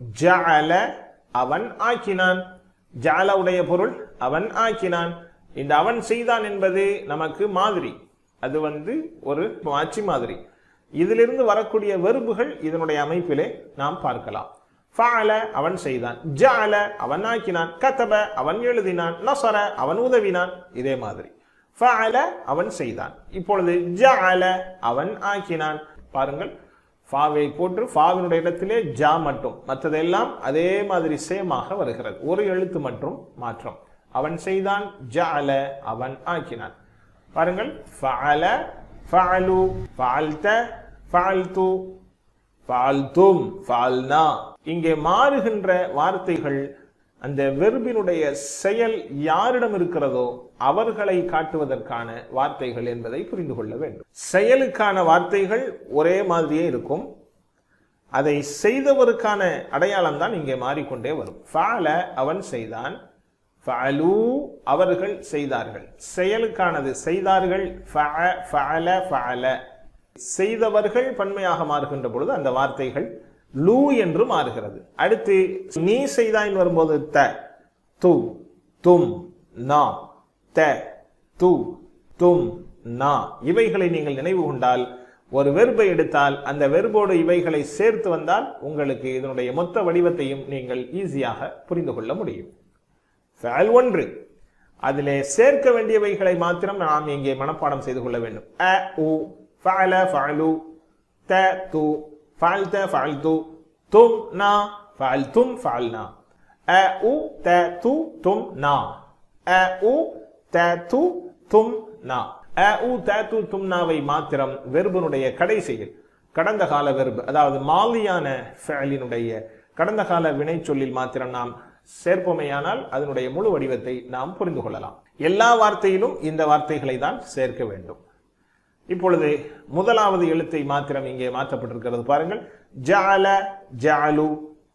ஜஅல அவன் ஆக்கினான் ஜஅல உடைய பொருள் அவன் ஆக்கினான் இந்த அவன் செய்தான் என்பது நமக்கு மாதிரி அது வந்து ஒரு மாட்சி மாதிரி இதிலிருந்து வரக்கூடிய வெறுப்புகள் இதனுடைய அமைப்பிலே நாம் பார்க்கலாம் ஃபஅல அவன் செய்தான் ஜஅல அவன் ஆக்கினான் கதப அவன் எழுதினான் நசர அவன் உதவினான் இதே மாதிரி ஃபஅல அவன் செய்தான் இப்பொழுது ஜஅல அவன் ஆக்கினான் பாருங்கள் ஃபாவை போட்டு ஃபாவினுடைய இடத்திலே ஜா மட்டும் மற்றதெல்லாம் அதே மாதிரி சேமாக வருகிறது ஒரு எழுத்து மற்றும் மாற்றம் அவன் செய்தான் ஜஅல அவன் ஆக்கினான் பாருங்கள் ஃபஅல ஃபஅலு ஃபஅல்த ஃபஅல்து ஃபஅல்தும் ஃபஅல்னா இங்கே மாறுகின்ற வார்த்தைகள் அந்த வெர்பினுடைய செயல் யாரிடம் இருக்கிறதோ அவர்களை காட்டுவதற்கான வார்த்தைகள் என்பதை புரிந்து கொள்ள வேண்டும் செயலுக்கான வார்த்தைகள் ஒரே மாதிரியே இருக்கும் அதை செய்தவருக்கான அடையாளம் தான் இங்கே மாறிக்கொண்டே வரும் ஃபால அவன் செய்தான் ஃபஅலு அவர்கள் செய்தார்கள் செயலுக்கானது செய்தார்கள் ஃபஅ ஃபஅல ஃபஅல செய்தவர்கள் பன்மையாக மாறுகின்ற பொழுது அந்த வார்த்தைகள் லூ என்று மாறுகிறது அடுத்து நீ செய்தாயின் வரும்போது த து தும் நா த து தும் நா இவைகளை நீங்கள் நினைவு கொண்டால் ஒரு வெறுப்பை எடுத்தால் அந்த வெறுப்போடு இவைகளை சேர்த்து வந்தால் உங்களுக்கு இதனுடைய மொத்த வடிவத்தையும் நீங்கள் ஈஸியாக புரிந்து கொள்ள முடியும் ஃபேல் ஒன்று அதிலே சேர்க்க வேண்டியவைகளை மாத்திரம் நாம் இங்கே மனப்பாடம் செய்து கொள்ள வேண்டும் அ உ ஃபஅல ஃபஅலு த து ஃபஅல்த ஃபஅல்து தும் நா ஃபஅல்தும் ஃபஅல்னா அ உ த து தும் நா அ உ த து தும் நா அ உ த து தும் நாவை மாத்திரம் வெர்பனுடைய கடைசியில் கடந்த கால வெர்பு அதாவது மாலியான ஃபேலினுடைய கடந்த கால வினை சொல்லில் மாத்திரம் நாம் சேர்ப்போமேயானால் அதனுடைய முழு வடிவத்தை நாம் புரிந்து கொள்ளலாம் எல்லா வார்த்தையிலும் இந்த வார்த்தைகளை தான் சேர்க்க வேண்டும் இப்பொழுது முதலாவது எழுத்தை மாத்திரம் இங்கே மாற்றப்பட்டிருக்கிறது பாருங்கள் ஜஅல ஜஅலு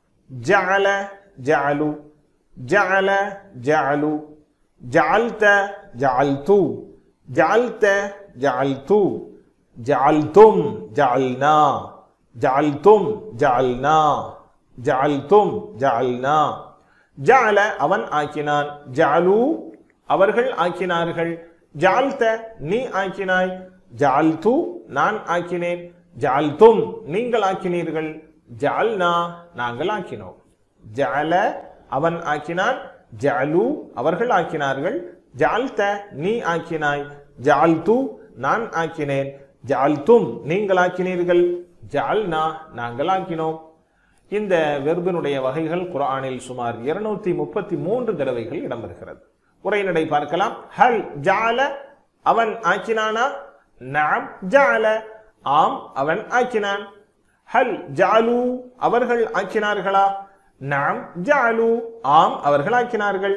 ஜஅல ஜஅலு ஜஅல ஜஅலு ஜஅல்த ஜஅல்து ஜஅல்த ஜஅல்து ஜஅல்தும் ஜஅல்னா ஜஅல்தும் ஜஅல்னா ஜஅல்தும் ஜஅல்னா ஜஅல அவன் ஆக்கினான் ஜஅலு அவர்கள் ஆக்கினார்கள் ஜஅல்த நீ ஆக்கினாய் ஜஅல்து நான் ஆக்கினேன் ஜஅல்தும் நீங்கள் ஆக்கினீர்கள் ஜஅல்னா நாங்கள் ஆக்கினோம் ஜஅல அவன் ஆக்கினான் ஜஅலு அவர்கள் ஆக்கினார்கள் ஜஅல்த நீ ஆக்கினாய் ஜஅல்து நான் ஆக்கினேன் ஜஅல்தும் நீங்கள் ஆக்கினீர்கள் ஜஅல்னா நாங்கள் ஆக்கினோம் இந்த வெர்பினுடைய வகைகள் குர்ஆனில் சுமார் இருநூத்தி முப்பத்தி மூன்று தடவைகள் இடம்பெறுகிறது உரைநடை பார்க்கலாம் ஹல் ஜால அவன் ஆக்கினானா நாம் ஜஅல ஆம் அவன் ஆக்கினான் ஹல் ஜஅலு அவர்கள் ஆக்கினார்களா நாம் ஜஅலு ஆம் அவர்கள் ஆக்கினார்கள்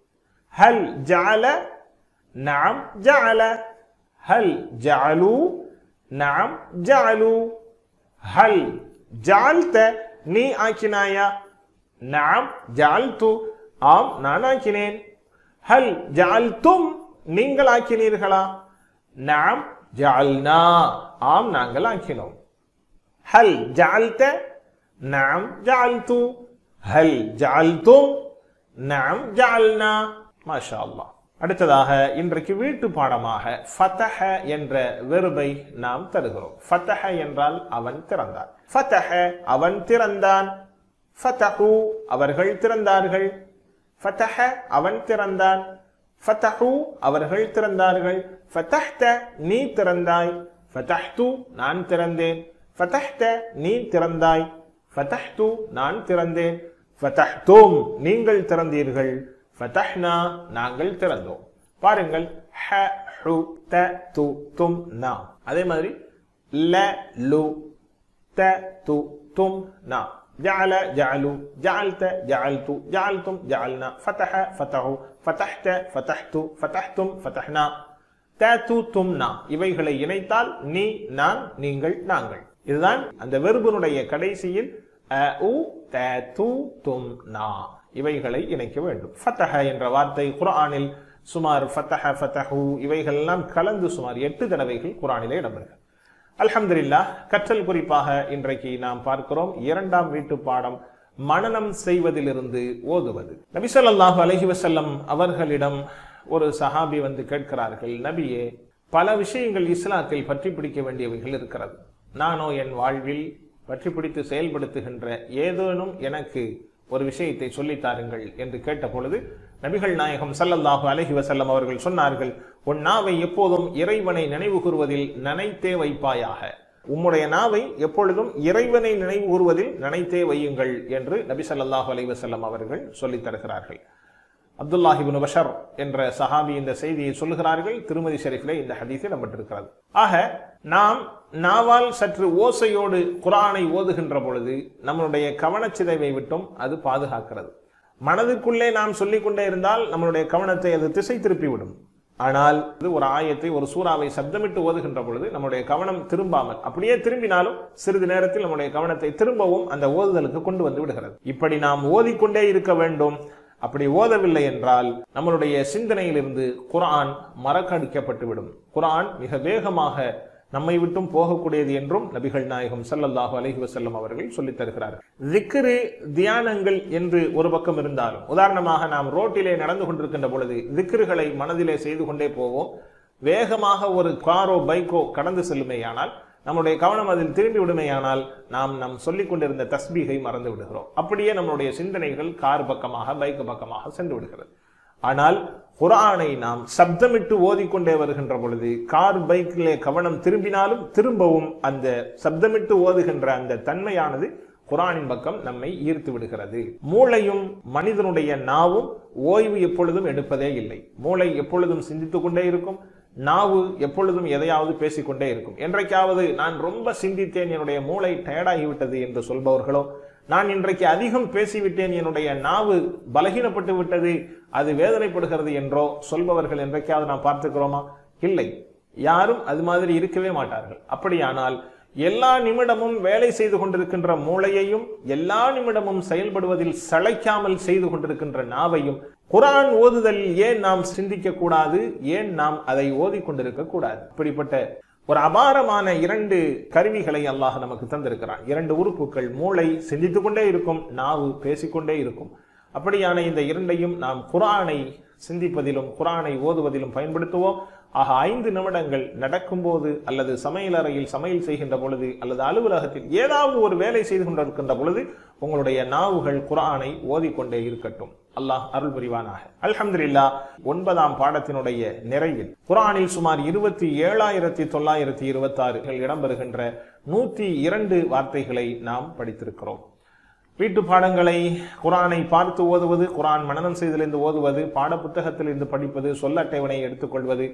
ஹல் ஜஅல நாம் ஜஅல ஹல் ஜஅலு நாம் ஜஅலு ஹல் ஜஅல்த நீ ஆக்கினாயா நாம் ஜஅல்து ஆம் நான் ஆக்கினேன் ஹல் ஜஅல்தும் நீங்கள் ஆக்கினீர்களா நாம் ஜஅல்னா ஆம் நாங்கள் ஆக்கினோம் ஹல் ஜஅல்த நாம் ஜஅல்து ஹல் ஜஅல்தும் நாம் ஜஅல்னா மாஷா அல்லாஹ் அடுத்ததாக இன்றைக்கு வீட்டு பாடமாக ஃபதஹ என்ற வெறுபை நாம் தருகிறோம் ஃபதஹ என்றால் அவன் திறந்தான் ஃபதஹ அவன் திறந்தான் ஃபதஹு அவர்கள் திறந்தார்கள் ஃபதஹ அவன் திறந்தான் ஃபதஹு அவர்கள் திறந்தார்கள் ஃபதஹ்த நீ திறந்தாய் ஃபதஹ்து நான் திறந்தேன் ஃபதஹ்த நீ திறந்தாய் ஃபதஹ்து நான் திறந்தேன் ஃபதஹ்தும் நீங்கள் திறந்தீர்கள் ஃபதஹ்னா நாங்கள் திறந்தோம் பாருங்கள் ஹ ஹு த து தும் நா அதே மாதிரி ல லு த து தும் நா جعل جعلوا جعلت جعلت جعلتم جعلنا فتح فتحوا فتحت فتحت فتحتم فتحنا تاتو தும்னா இவைகளை இணைத்தால் நீ நான் நீங்கள் நாங்கள் இதுதான் அந்த வெறுபனுடைய கடைசியில் அ உ த து தும் நா இவைகளை இணைக்க வேண்டும் ஃபத்தஹ என்ற வார்த்தை குர்ஆனில் சுமார் ஃபத்தஹ ஃபத்தஹு இவைகள் எல்லாம் கலந்து சுமார் எட்டு தடவைகள் குர்ஆனிலே இடம்பெறுகிறது அல்ஹம்துலில்லாஹ் கற்றல் குறிப்பாக இன்றைக்கு நாம் பார்க்கிறோம் இரண்டாம் வீட்டு பாடம் மனனம் செய்வதிலிருந்து ஓதுவது நபி ஸல்லல்லாஹு அலைஹி வஸல்லம் அவர்களிடம் ஒரு சஹாபி வந்து கேட்கிறார்கள் நபியே பல விஷயங்கள் இஸ்லாத்தில் பற்றி பிடிக்க வேண்டியவைகள் இருக்கிறது நானோ என் வாழ்வில் பற்றி பிடித்து செயல்படுத்துகின்ற ஏதேனும் எனக்கு ஒரு விஷயத்தை சொல்லித் தாருங்கள் என்று கேட்ட பொழுது நபிகள் நாயகம் ஸல்லல்லாஹு அலைஹி வஸல்லம் அவர்கள் சொன்னார்கள் உன் நாவை எப்போதும் இறைவனை நினைவு கூறுவதில் நனைத்தே வைப்பாயாக உம்முடைய நாவை எப்பொழுதும் இறைவனை நினைவு கூறுவதில் நனைத்தே வையுங்கள் என்று நபி ஸல்லல்லாஹு அலைஹி வஸல்லம் அவர்கள் சொல்லித் தருகிறார்கள் அப்துல்லாஹிபின் பஷர் என்ற சஹாபி இந்த செய்தியை சொல்லுகிறார்கள் திருமதி ஷெரீஃபிலே இந்த ஹதீஸில் இடம்பெற்றிருக்கிறது ஆக நாம் நாவால் சற்று ஓசையோடு குரானை ஓதுகின்ற பொழுது நம்மளுடைய கவனச்சிதைவை விட்டும் அது பாதுகாக்கிறது மனதுக்குள்ளே நாம் சொல்லிக்கொண்டே இருந்தால் நம்மளுடைய கவனத்தை அது திசை திருப்பிவிடும் ஆனால் இது ஒரு ஆயத்தை ஒரு சூறாவை சப்தமிட்டு ஓதுகின்ற பொழுது நம்முடைய கவனம் திரும்பாமல் அப்படியே திரும்பினாலும் சிறிது நேரத்தில் நம்முடைய கவனத்தை திரும்பவும் அந்த ஓதுதலுக்கு கொண்டு வந்து விடுகிறது இப்படி நாம் ஓதிக்கொண்டே இருக்க வேண்டும் அப்படி ஓதவில்லை என்றால் நம்மளுடைய சிந்தனையிலிருந்து குர்ஆன் மறக்கடிக்கப்பட்டுவிடும் குர்ஆன் மிக வேகமாக நம்மை விட்டும் போகக்கூடியது என்றும் நபிகள் நாயகம் ஸல்லல்லாஹு அலைஹி வஸல்லம் அவர்கள் சொல்லித் தருகிறார்கள் திக்ரு தியானங்கள் என்று ஒரு பக்கம் இருந்தாலும் உதாரணமாக நாம் ரோட்டிலே நடந்து கொண்டிருக்கின்ற பொழுது திக்ருகளை மனதிலே செய்து கொண்டே போவோம் வேகமாக ஒரு காரோ பைக்கோ கடந்து செல்லுமேயானால் நம்முடைய கவனம் அதில் திரும்பி விடுமையானால் நாம் நம் சொல்லிக் கொண்டிருந்த தஸ்பீகை மறந்து விடுகிறோம் அப்படியே நம்முடைய சிந்தனைகள் கார் பக்கமாக பைக் பக்கமாக சென்று விடுகிறது ஆனால் குரானை நாம் சப்தமிட்டு ஓதிக்கொண்டே வருகின்ற பொழுது கார் பைக்கிலே கவனம் திரும்பினாலும் திரும்பவும் அந்த சப்தமிட்டு ஓதுகின்ற அந்த தன்மையானது குரானின் பக்கம் நம்மை ஈர்த்து விடுகிறது மூளையும் மனிதனுடைய நாவும் ஓய்வு எப்பொழுதும் எடுப்பதே இல்லை மூளை எப்பொழுதும் சிந்தித்துக் கொண்டே இருக்கும் நாவு எப்பொழுதும் எதையாவது பேசிக்கொண்டே இருக்கும் என்றைக்காவது நான் ரொம்ப சிந்தித்தேன் என்னுடைய மூளை டயர்டாகிவிட்டது என்று சொல்பவர்களோ நான் இன்றைக்கு அதிகம் பேசிவிட்டேன் என்னுடைய நாவு பலகீனப்பட்டு விட்டது அது வேதனைப்படுகிறது என்றோ சொல்பவர்கள் என்றைக்காவது நாம் பார்த்துக்கிறோமா இல்லை யாரும் அது மாதிரி இருக்கவே மாட்டார்கள் அப்படியானால் எல்லா நிமிடமும் வேலை செய்து கொண்டிருக்கின்ற மூளையையும் எல்லா நிமிடமும் செயல்படுவதில் சளைக்காமல் செய்து கொண்டிருக்கின்ற நாவையும் குரான் ஓதுதலில் ஏன் நாம் சிந்திக்க கூடாது ஏன் நாம் அதை ஓதிக்கொண்டிருக்க கூடாது இப்படிப்பட்ட ஒரு அபாரமான இரண்டு கருவிகளை அல்லாஹ் நமக்கு தந்திருக்கிறான் இரண்டு உறுப்புகள் மூளை சிந்தித்துக் கொண்டே இருக்கும் நாவு பேசிக்கொண்டே இருக்கும் அப்படியான இந்த இரண்டையும் நாம் குரானை சிந்திப்பதிலும் குரானை ஓதுவதிலும் பயன்படுத்துவோம் ஆக ஐந்து நிமிடங்கள் நடக்கும்போது அல்லது சமையல் அறையில் சமையல் செய்கின்ற பொழுது அல்லது அலுவலகத்தில் ஏதாவது ஒரு வேலை செய்து கொண்டிருக்கின்ற பொழுது உங்களுடைய நாவுகள் குரானை ஓதிக்கொண்டே இருக்கட்டும் அல்லாஹ் அருள் புரிவானாக அல்ஹம்துலில்லா ஒன்பதாம் பாடத்தினுடைய நிறைவில் குரானில் சுமார் இருபத்தி ஏழாயிரத்தி தொள்ளாயிரத்தி இருபத்தி ஆறுகள் இடம்பெறுகின்ற நூத்தி இரண்டு வார்த்தைகளை நாம் படித்திருக்கிறோம் வீட்டு பாடங்களை குரானை பார்த்து ஓதுவது குரான் மனனம் செய்தலிருந்து ஓதுவது பாட புத்தகத்திலிருந்து படிப்பது சொல்ல அட்டவணையை எடுத்துக்கொள்வது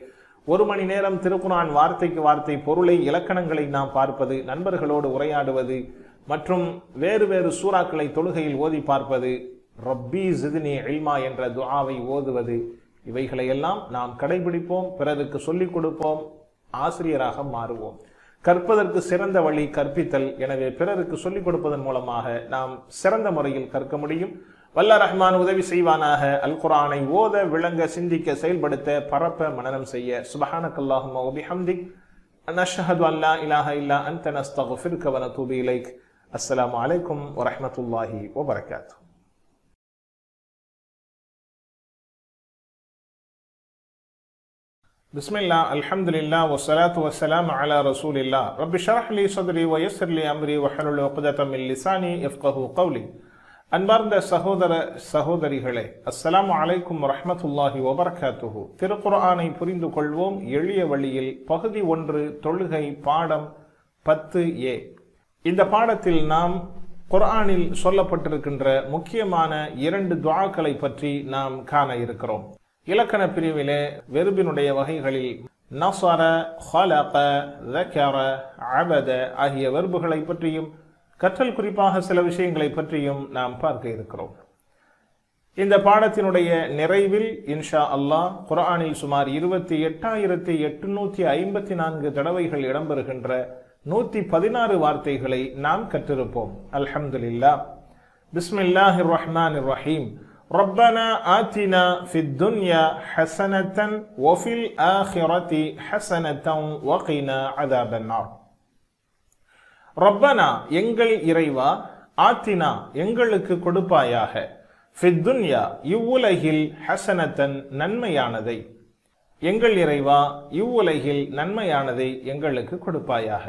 ஒரு மணி நேரம் திருக்குரான் வார்த்தைக்கு வார்த்தை பொருளை இலக்கணங்களை நாம் பார்ப்பது நண்பர்களோடு உரையாடுவது மற்றும் வேறு வேறு சூறாக்களை தொழுகையில் ஓதி பார்ப்பது ரப்பி ஜிதினி இல்மா என்ற துஆவை ஓதுவது இவைகளையெல்லாம் நாம் கடைபிடிப்போம் பிறருக்கு சொல்லிக் கொடுப்போம் ஆசிரியராக மாறுவோம் கற்பதற்கு சிறந்த வழி கற்பித்தல் எனவே பிறருக்கு சொல்லிக் கொடுப்பதன் மூலமாக நாம் சிறந்த முறையில் கற்க முடியும் வல்ல ரஹ்மான் உதவி செய்வானாக அல் குரானை ஓத விளங்க சிந்திக்க செயல்படுத்த பரப்ப மனனம் செய்ய சுபஹானக்கல்லாஹும்ம வபிஹம்திக் நஷ்ஹது அல்லா இலாஹ இல்லா அன்த நஸ்தகுஃபிருக்க வ நதூபு இலைக் அஸ்ஸலாமு அலைக்கும் வரஹ்மத்துல்லாஹி வபரகாத்துஹு بسم الله الحمد لله والصلاة والسلام على رسول الله رب اشرح لي صدري ويسر لي أمري وحلل عقدة من لساني يفقه قولي அன்பார்ந்த சகோதர சகோதரிகளே அஸ்ஸலாமு அலைக்கும் வரஹ்மத்துல்லாஹி வபரகாத்துஹு திருக்குர்ஆனை புரிந்து கொள்வோம் எளிய வழியில் பகுதி ஒன்று தொழுகை பாடம் பத்து ஏ இந்த பாடத்தில் நாம் குர்ஆனில் சொல்லப்பட்டிருக்கின்ற முக்கியமான இரண்டு துஆக்களை பற்றி நாம் காண இருக்கிறோம் இலக்கண பிரிவிலே வெறுபினுடைய வகைகளில் நசர ஹலக ذكر அபத ஆகிய வெறுபுகளை பற்றியும் கற்றல் குறிப்பாக சில விஷயங்களை பற்றியும் நாம் பார்க்க இருக்கிறோம் இந்த பாடத்தினுடைய நிறைவில் இன்ஷா அல்லாஹ் குர்ஆனில் சுமார் இருபத்தி எட்டாயிரத்தி எட்டுநூத்தி ஐம்பத்தி நான்கு தடவைகள் இடம்பெறுகின்ற நூத்தி பதினாறு வார்த்தைகளை நாம் கற்றிருப்போம் அல்ஹம்துலில்லா பிஸ்மில்லாஹிர் ரஹ்மானிர் ரஹீம் ربنا آتنا في الدنيا حسنة وفي الآخرة حسنة وقنا عذاب النار ரப்பனா எங்கள் இறைவா ஆத்தினா எங்களுக்கு கொடுப்பாயாக ஃபித்துன்யா இவ்வுலகில் ஹசனத்தன் நன்மையானதை எங்கள் இறைவா இவ்வுலகில் நன்மையானதை எங்களுக்கு கொடுப்பாயாக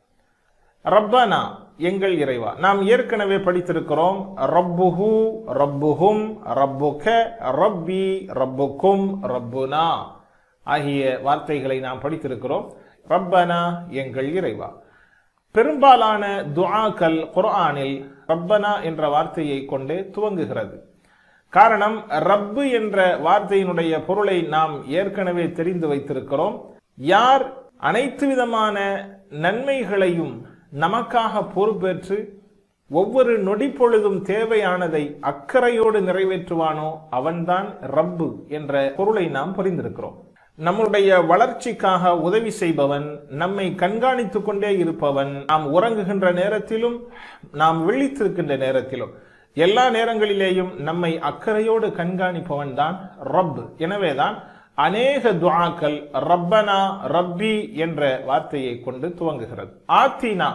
ரப்பனா எங்கள் இறைவா நாம் ஏற்கனவே படித்திருக்கிறோம் ரப்புஹு ரப்புஹும் ரப்புக ரப்பி ரப்புக்கும் ரப்புனா ஆகிய வார்த்தைகளை நாம் படித்திருக்கிறோம் ரப்பனா எங்கள் இறைவா பெரும்பாலான துஆக்கள் குர்ஆனில் ரப்பனா என்ற வார்த்தையை கொண்டு துவங்குகிறது காரணம் ரப்பு என்ற வார்த்தையினுடைய பொருளை நாம் ஏற்கனவே தெரிந்து வைத்திருக்கிறோம் யார் அனைத்து விதமான நன்மைகளையும் நமக்காக பொறுப்பேற்று ஒவ்வொரு நொடி பொழுதும் தேவையானதை அக்கறையோடு நிறைவேற்றுவானோ அவன்தான் ரப்பு என்ற பொருளை நாம் புரிந்திருக்கிறோம் நம்முடைய வளர்ச்சிக்காக உதவி செய்பவன் நம்மை கண்காணித்துக் கொண்டே இருப்பவன் நாம் உறங்குகின்ற நேரத்திலும் நாம் விழித்திருக்கின்ற நேரத்திலும் எல்லா நேரங்களிலேயும் நம்மை அக்கறையோடு கண்காணிப்பவன் தான் ரப் எனவேதான் அநேக துஆக்கள் ரப்பனா ரப்பி என்ற வார்த்தையை கொண்டு துவங்குகிறது ஆத்தினா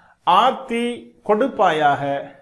ஆத்தி கொடுப்பாயாக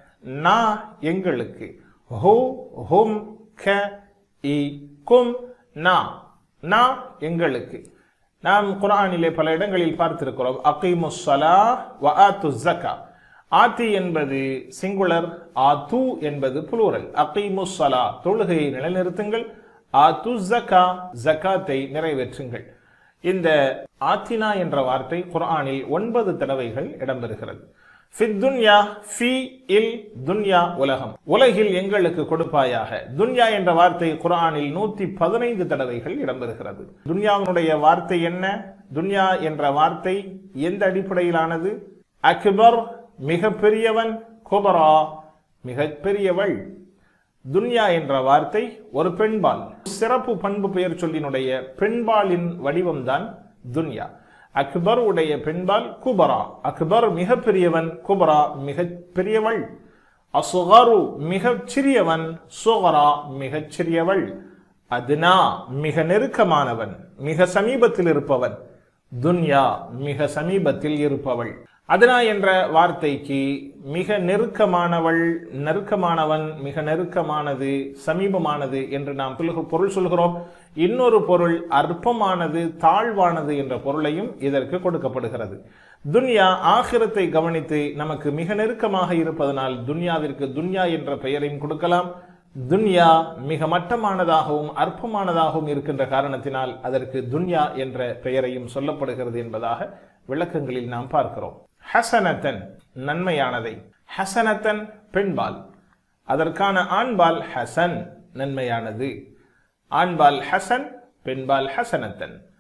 நா எங்களுக்கு ஹோ ஹும் க இ கும் நா நா எங்களுக்கு நாம் குரானிலே பல இடங்களில் பார்த்திருக்கிறோம் அகீமுஸ் ஸலா வ ஆத்து ஜக்கா ஆத்தி என்பது சிங்குலர் ஆத்து என்பது புளூரல் அகீமுஸ் ஸலா தொழுகையை நிலைநிறுத்துங்கள் ஆத்து ஜக்கா ஜக்காத்தை நிறைவேற்றுங்கள் இந்த ஆத்தினா என்ற வார்த்தை குர்ஆனில் ஒன்பது தடவைகள் இடம்பெறுகிறது ஃபித் துன்யா ஃபி இல் துன்யா உலகம் உலகில் எங்களுக்கு கொடுப்பாயாக துன்யா என்ற வார்த்தை குர்ஆனில் நூத்தி பதினைந்து தடவைகள் இடம்பெறுகிறது துன்யாவினுடைய வார்த்தை என்ன துன்யா என்ற வார்த்தை எந்த அடிப்படையிலானது அக்பர் மிக பெரியவன் குபரா மிக பெரியவள் துன்யா என்ற வார்த்தை ஒரு பெண்பால் சிறப்பு பண்பு பெயர் சொல்லினுடைய பெண்பாலின் வடிவம்தான் துன்யா அக்பர் உடைய பெண்பால் குபரா அக்பர் மிக பெரியவன் குபரா மிக பெரியவள் அசுகரு மிகச் சிறியவன் சுகரா மிகச் சிறியவள் அதுனா மிக நெருக்கமானவன் மிக சமீபத்தில் இருப்பவன் துன்யா மிக சமீபத்தில் இருப்பவள் அதுனா என்ற வார்த்தைக்கு மிக நெருக்கமானவள் நெருக்கமானவன் மிக நெருக்கமானது சமீபமானது என்று நாம் பிறகு பொருள் சொல்கிறோம் இன்னொரு பொருள் அற்பமானது தாழ்வானது என்ற பொருளையும் இதற்கு கொடுக்கப்படுகிறது துன்யா ஆகிரத்தை கவனித்து நமக்கு மிக நெருக்கமாக இருப்பதனால் துன்யாவிற்கு துன்யா என்ற பெயரையும் கொடுக்கலாம் துன்யா மிக மட்டமானதாகவும் அற்பமானதாகவும் இருக்கின்ற காரணத்தினால் அதற்கு துன்யா என்ற பெயரையும் சொல்லப்படுகிறது என்பதாக விளக்கங்களில் நாம் பார்க்கிறோம் ஹசனத்தன் நன்மையானதை ஹசனத்தன் பெண்பால் அதற்கான ஆண்பால் ஹசன் நன்மையானது ஆண்பால் ஹசன் பெண்பால் ஹசனத்தன்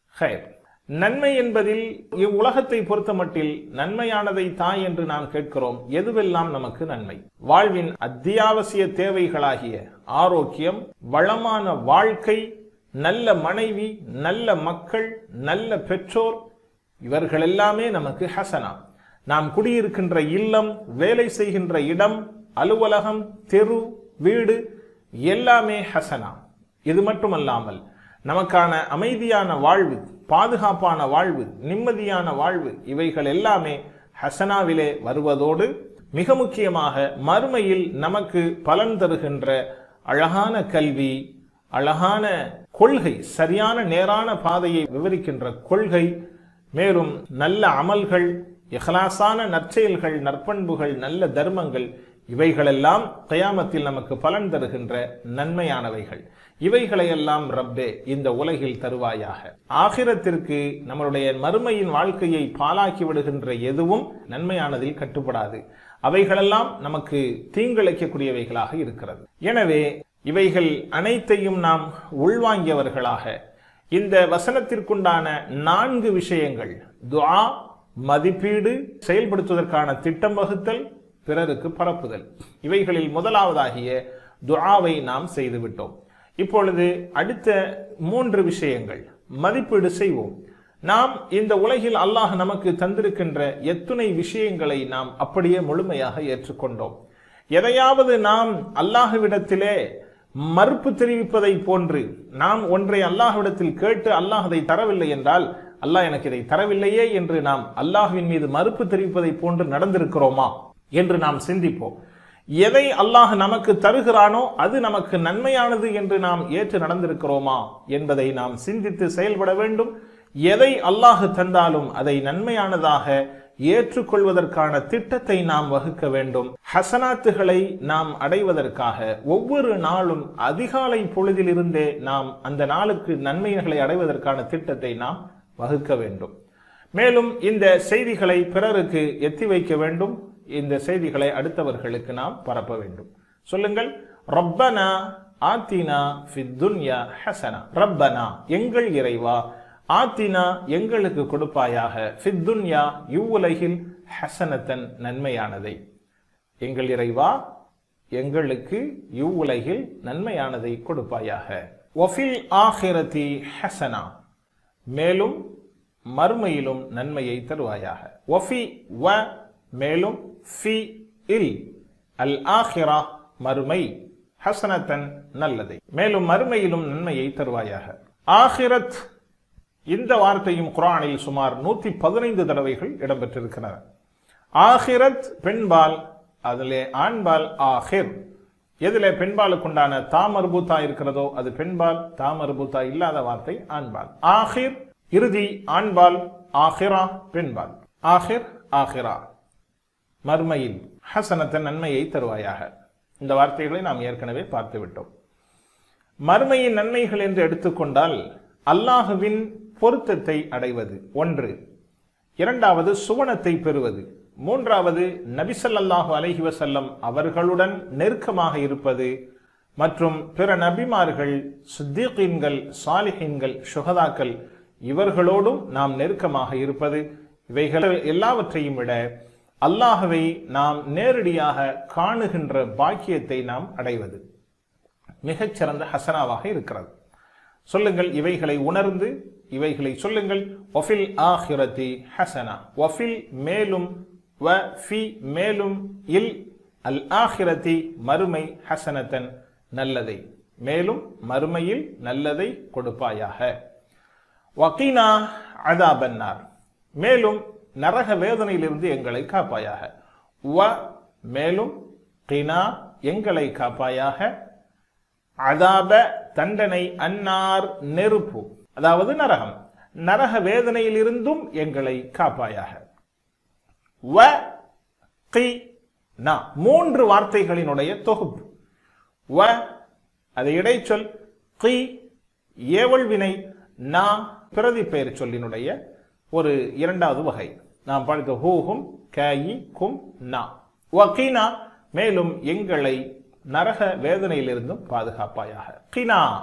ஹைர் நன்மை என்பதில் இவ்வுலகத்தை பொறுத்தமட்டில் நன்மையானதை தாய் என்று நாம் கேட்கிறோம் எதுவெல்லாம் நமக்கு நன்மை வாழ்வின் அத்தியாவசிய தேவைகளாகிய ஆரோக்கியம் வளமான வாழ்க்கை நல்ல மனைவி நல்ல மக்கள் நல்ல பெற்றோர் இவர்கள் எல்லாமே நமக்கு ஹசனா நாம் குடியிருக்கின்ற இல்லம் வேலை செய்கின்ற இடம் அலுவலகம் தெரு வீடு எல்லாமே ஹசனா இது மட்டுமல்லாமல் நமக்கான அமைதியான வாழ்வு பாதுகாப்பான வாழ்வு நிம்மதியான வாழ்வு இவைகள் எல்லாமே ஹசனாவிலே வருவதோடு மிக முக்கியமாக மறுமையில் நமக்கு பலன் தருகின்ற அழகான கல்வி அழகான கொள்கை சரியான நேரான பாதையை விவரிக்கின்ற கொள்கை மேலும் நல்ல அமல்கள் இஹ்லாசான நற்செயல்கள் நற்பண்புகள் நல்ல தர்மங்கள் இவைகளெல்லாம் கயாமத்தில் நமக்கு பலன் தருகின்ற நன்மையானவைகள் இவைகளையெல்லாம் ரப்பே இந்த உலகில் தருவாயாக ஆகிரத்திற்கு நம்மளுடைய மறுமையின் வாழ்க்கையை பாலாக்கி விடுகின்ற எதுவும் நன்மையானதில் கட்டுப்படாது அவைகளெல்லாம் நமக்கு தீங்கிழைக்கக்கூடியவைகளாக இருக்கிறது எனவே இவைகள் அனைத்தையும் நாம் உள்வாங்கியவர்களாக இந்த வசனத்திற்குண்டான நான்கு விஷயங்கள் துஆ மதிப்பீடு செயல்படுத்துவதற்கான திட்டம் வகுத்தல் பிறருக்கு பரப்புதல் இவைகளில் முதலாவதாகிய துஆவை நாம் செய்துவிட்டோம் இப்பொழுது அடுத்த மூன்று விஷயங்கள் மதிப்பீடு செய்வோம் நாம் இந்த உலகில் அல்லாஹ் நமக்கு தந்திருக்கின்ற எத்துணை விஷயங்களை நாம் அப்படியே முழுமையாக ஏற்றுக்கொண்டோம் எதையாவது நாம் அல்லாஹ்விடத்திலே மறுப்பு தெரிவிப்பதை போன்று நாம் ஒன்றை அல்லாஹ்விடத்தில் கேட்டு அல்லாஹ் அதை தரவில்லை என்றால் அல்லாஹ் எனக்கு இதை தரவில்லையே என்று நாம் அல்லாஹ்வின் மீது மறுப்பு தெரிவிப்பதை போன்று நடந்திருக்கிறோமா என்று நாம் சிந்திப்போம் எதை அல்லாஹ் நமக்கு தருகிறானோ அது நமக்கு நன்மையானது என்று நாம் ஏற்று நடந்திருக்கிறோமா என்பதை நாம் சிந்தித்து செயல்பட வேண்டும் எதை அல்லாஹ் தந்தாலும் அதை நன்மையானதாக ஏற்றுக்கொள்வதற்கான திட்டத்தை நாம் வகுக்க வேண்டும் ஹசனாத்துகளை நாம் அடைவதற்காக ஒவ்வொரு நாளும் அதிகாலை பொழுதிலிருந்தே நாம் அந்த நாளுக்கு நன்மைகளை அடைவதற்கான திட்டத்தை நாம் வகுக்க வேண்டும் மேலும் இந்த செய்திகளை பிறருக்கு எத்தி வைக்க வேண்டும் இந்த செய்திகளை அடுத்தவர்களுக்கு நாம் பரப்ப வேண்டும் சொல்லுங்கள் ரப்பனா ஆத்தினா ஃபித் துன்யா ஹசனா ரப்பனா எங்கள் இறைவா ஆத்தினா எங்களுக்கு கொடுப்பாயாக ஃபித் துன்யா இவ்வுலகில் ஹசனத்தன் நன்மையானதை எங்கள் இறைவா எங்களுக்கு இவ்வுலகில் நன்மையானதை கொடுப்பாயாக ஒஃபில் ஆஹிரதி ஹசனா மேலும் மறுமையிலும் நன்மையை தருவாயாக ஒஃபி வ மேலும் ஃபி இல் அல் ஆஹிரா மறுமை ஹசனத்தன் நல்லதை மேலும் மறுமையிலும் நன்மையை தருவாயாக ஆஹிரத் இந்த வார்த்தையும் குரானில் சுமார் நூத்தி பதினைந்து தடவைகள் இடம்பெற்றிருக்கின்றன ஆஹிரத் பெண்பால் அதிலே ஆண்பால் ஆஹிர் எதிலே பெண்பாலுக்குண்டான தாமர்பூத்தா இருக்கிறதோ அது பெண்பால் தாமர்பூத்தா இல்லாத வார்த்தை ஆண்பால் ஆஹிர் இறுதி ஆண்பால் ஆஹிரா பெண்பால் ஆஹிர் ஆஹிரா மர்மையில் ஹசனத்தன் நன்மையை தருவாயாக இந்த வார்த்தைகளை நாம் ஏற்கனவே பார்த்து விட்டோம் மறுமையின் நன்மைகள் என்று எடுத்துக்கொண்டால் அல்லாஹுவின் பொருத்தத்தை அடைவது ஒன்று இரண்டாவது சுவனத்தை பெறுவது மூன்றாவது நபிசல்லாஹு அலைஹி வசல்லம் அவர்களுடன் நெருக்கமாக இருப்பது மற்றும் பிற நபிமார்கள் சுத்தீகீன்கள் சாலிஹீன்கள் சுகதாக்கள் இவர்களோடும் நாம் நெருக்கமாக இருப்பது இவைகள் எல்லாவற்றையும் விட அல்லாஹவை நாம் நேரடியாக காணுகின்ற பாக்கியத்தை நாம் அடைவது மிகச்சிறந்த ஹசனாவாக இருக்கிறது சொல்லுங்கள் இவைகளை உணர்ந்து இவைகளை சொல்லுங்கள் ஒஃபில் ஆஹிரதி ஹசனா ஒஃபில் மேலும் வ ஃபி மேலும் இல் அல் ஆஹிரதி மறுமை ஹசனத்தன் நல்லதை மேலும் மறுமையில் நல்லதை கொடுப்பாயாக வக்கீனா அதாபன்னார் மேலும் நரக வேதனையிலிருந்து எங்களை காப்பாயாக வ மேலும் கினா எங்களை காப்பாயாக அதாப தண்டனை அன்னார் நெருப்பு அதாவது நரகம் நரக வேதனையிலிருந்தும் எங்களை காப்பாயாக வ கி நா மூன்று வார்த்தைகளினுடைய தொகுப்பு வ அது இடைச்சொல் கி ஏவல் வினை நா பிரதி பெயர் சொல்லினுடைய ஒரு இரண்டாவது வகை நாம் படித்த ஹூஹும் கயி கும் நா வக்கீனா மேலும் எங்களை நரக வேதனையிலிருந்தும் பாதுகாப்பாயாக கினா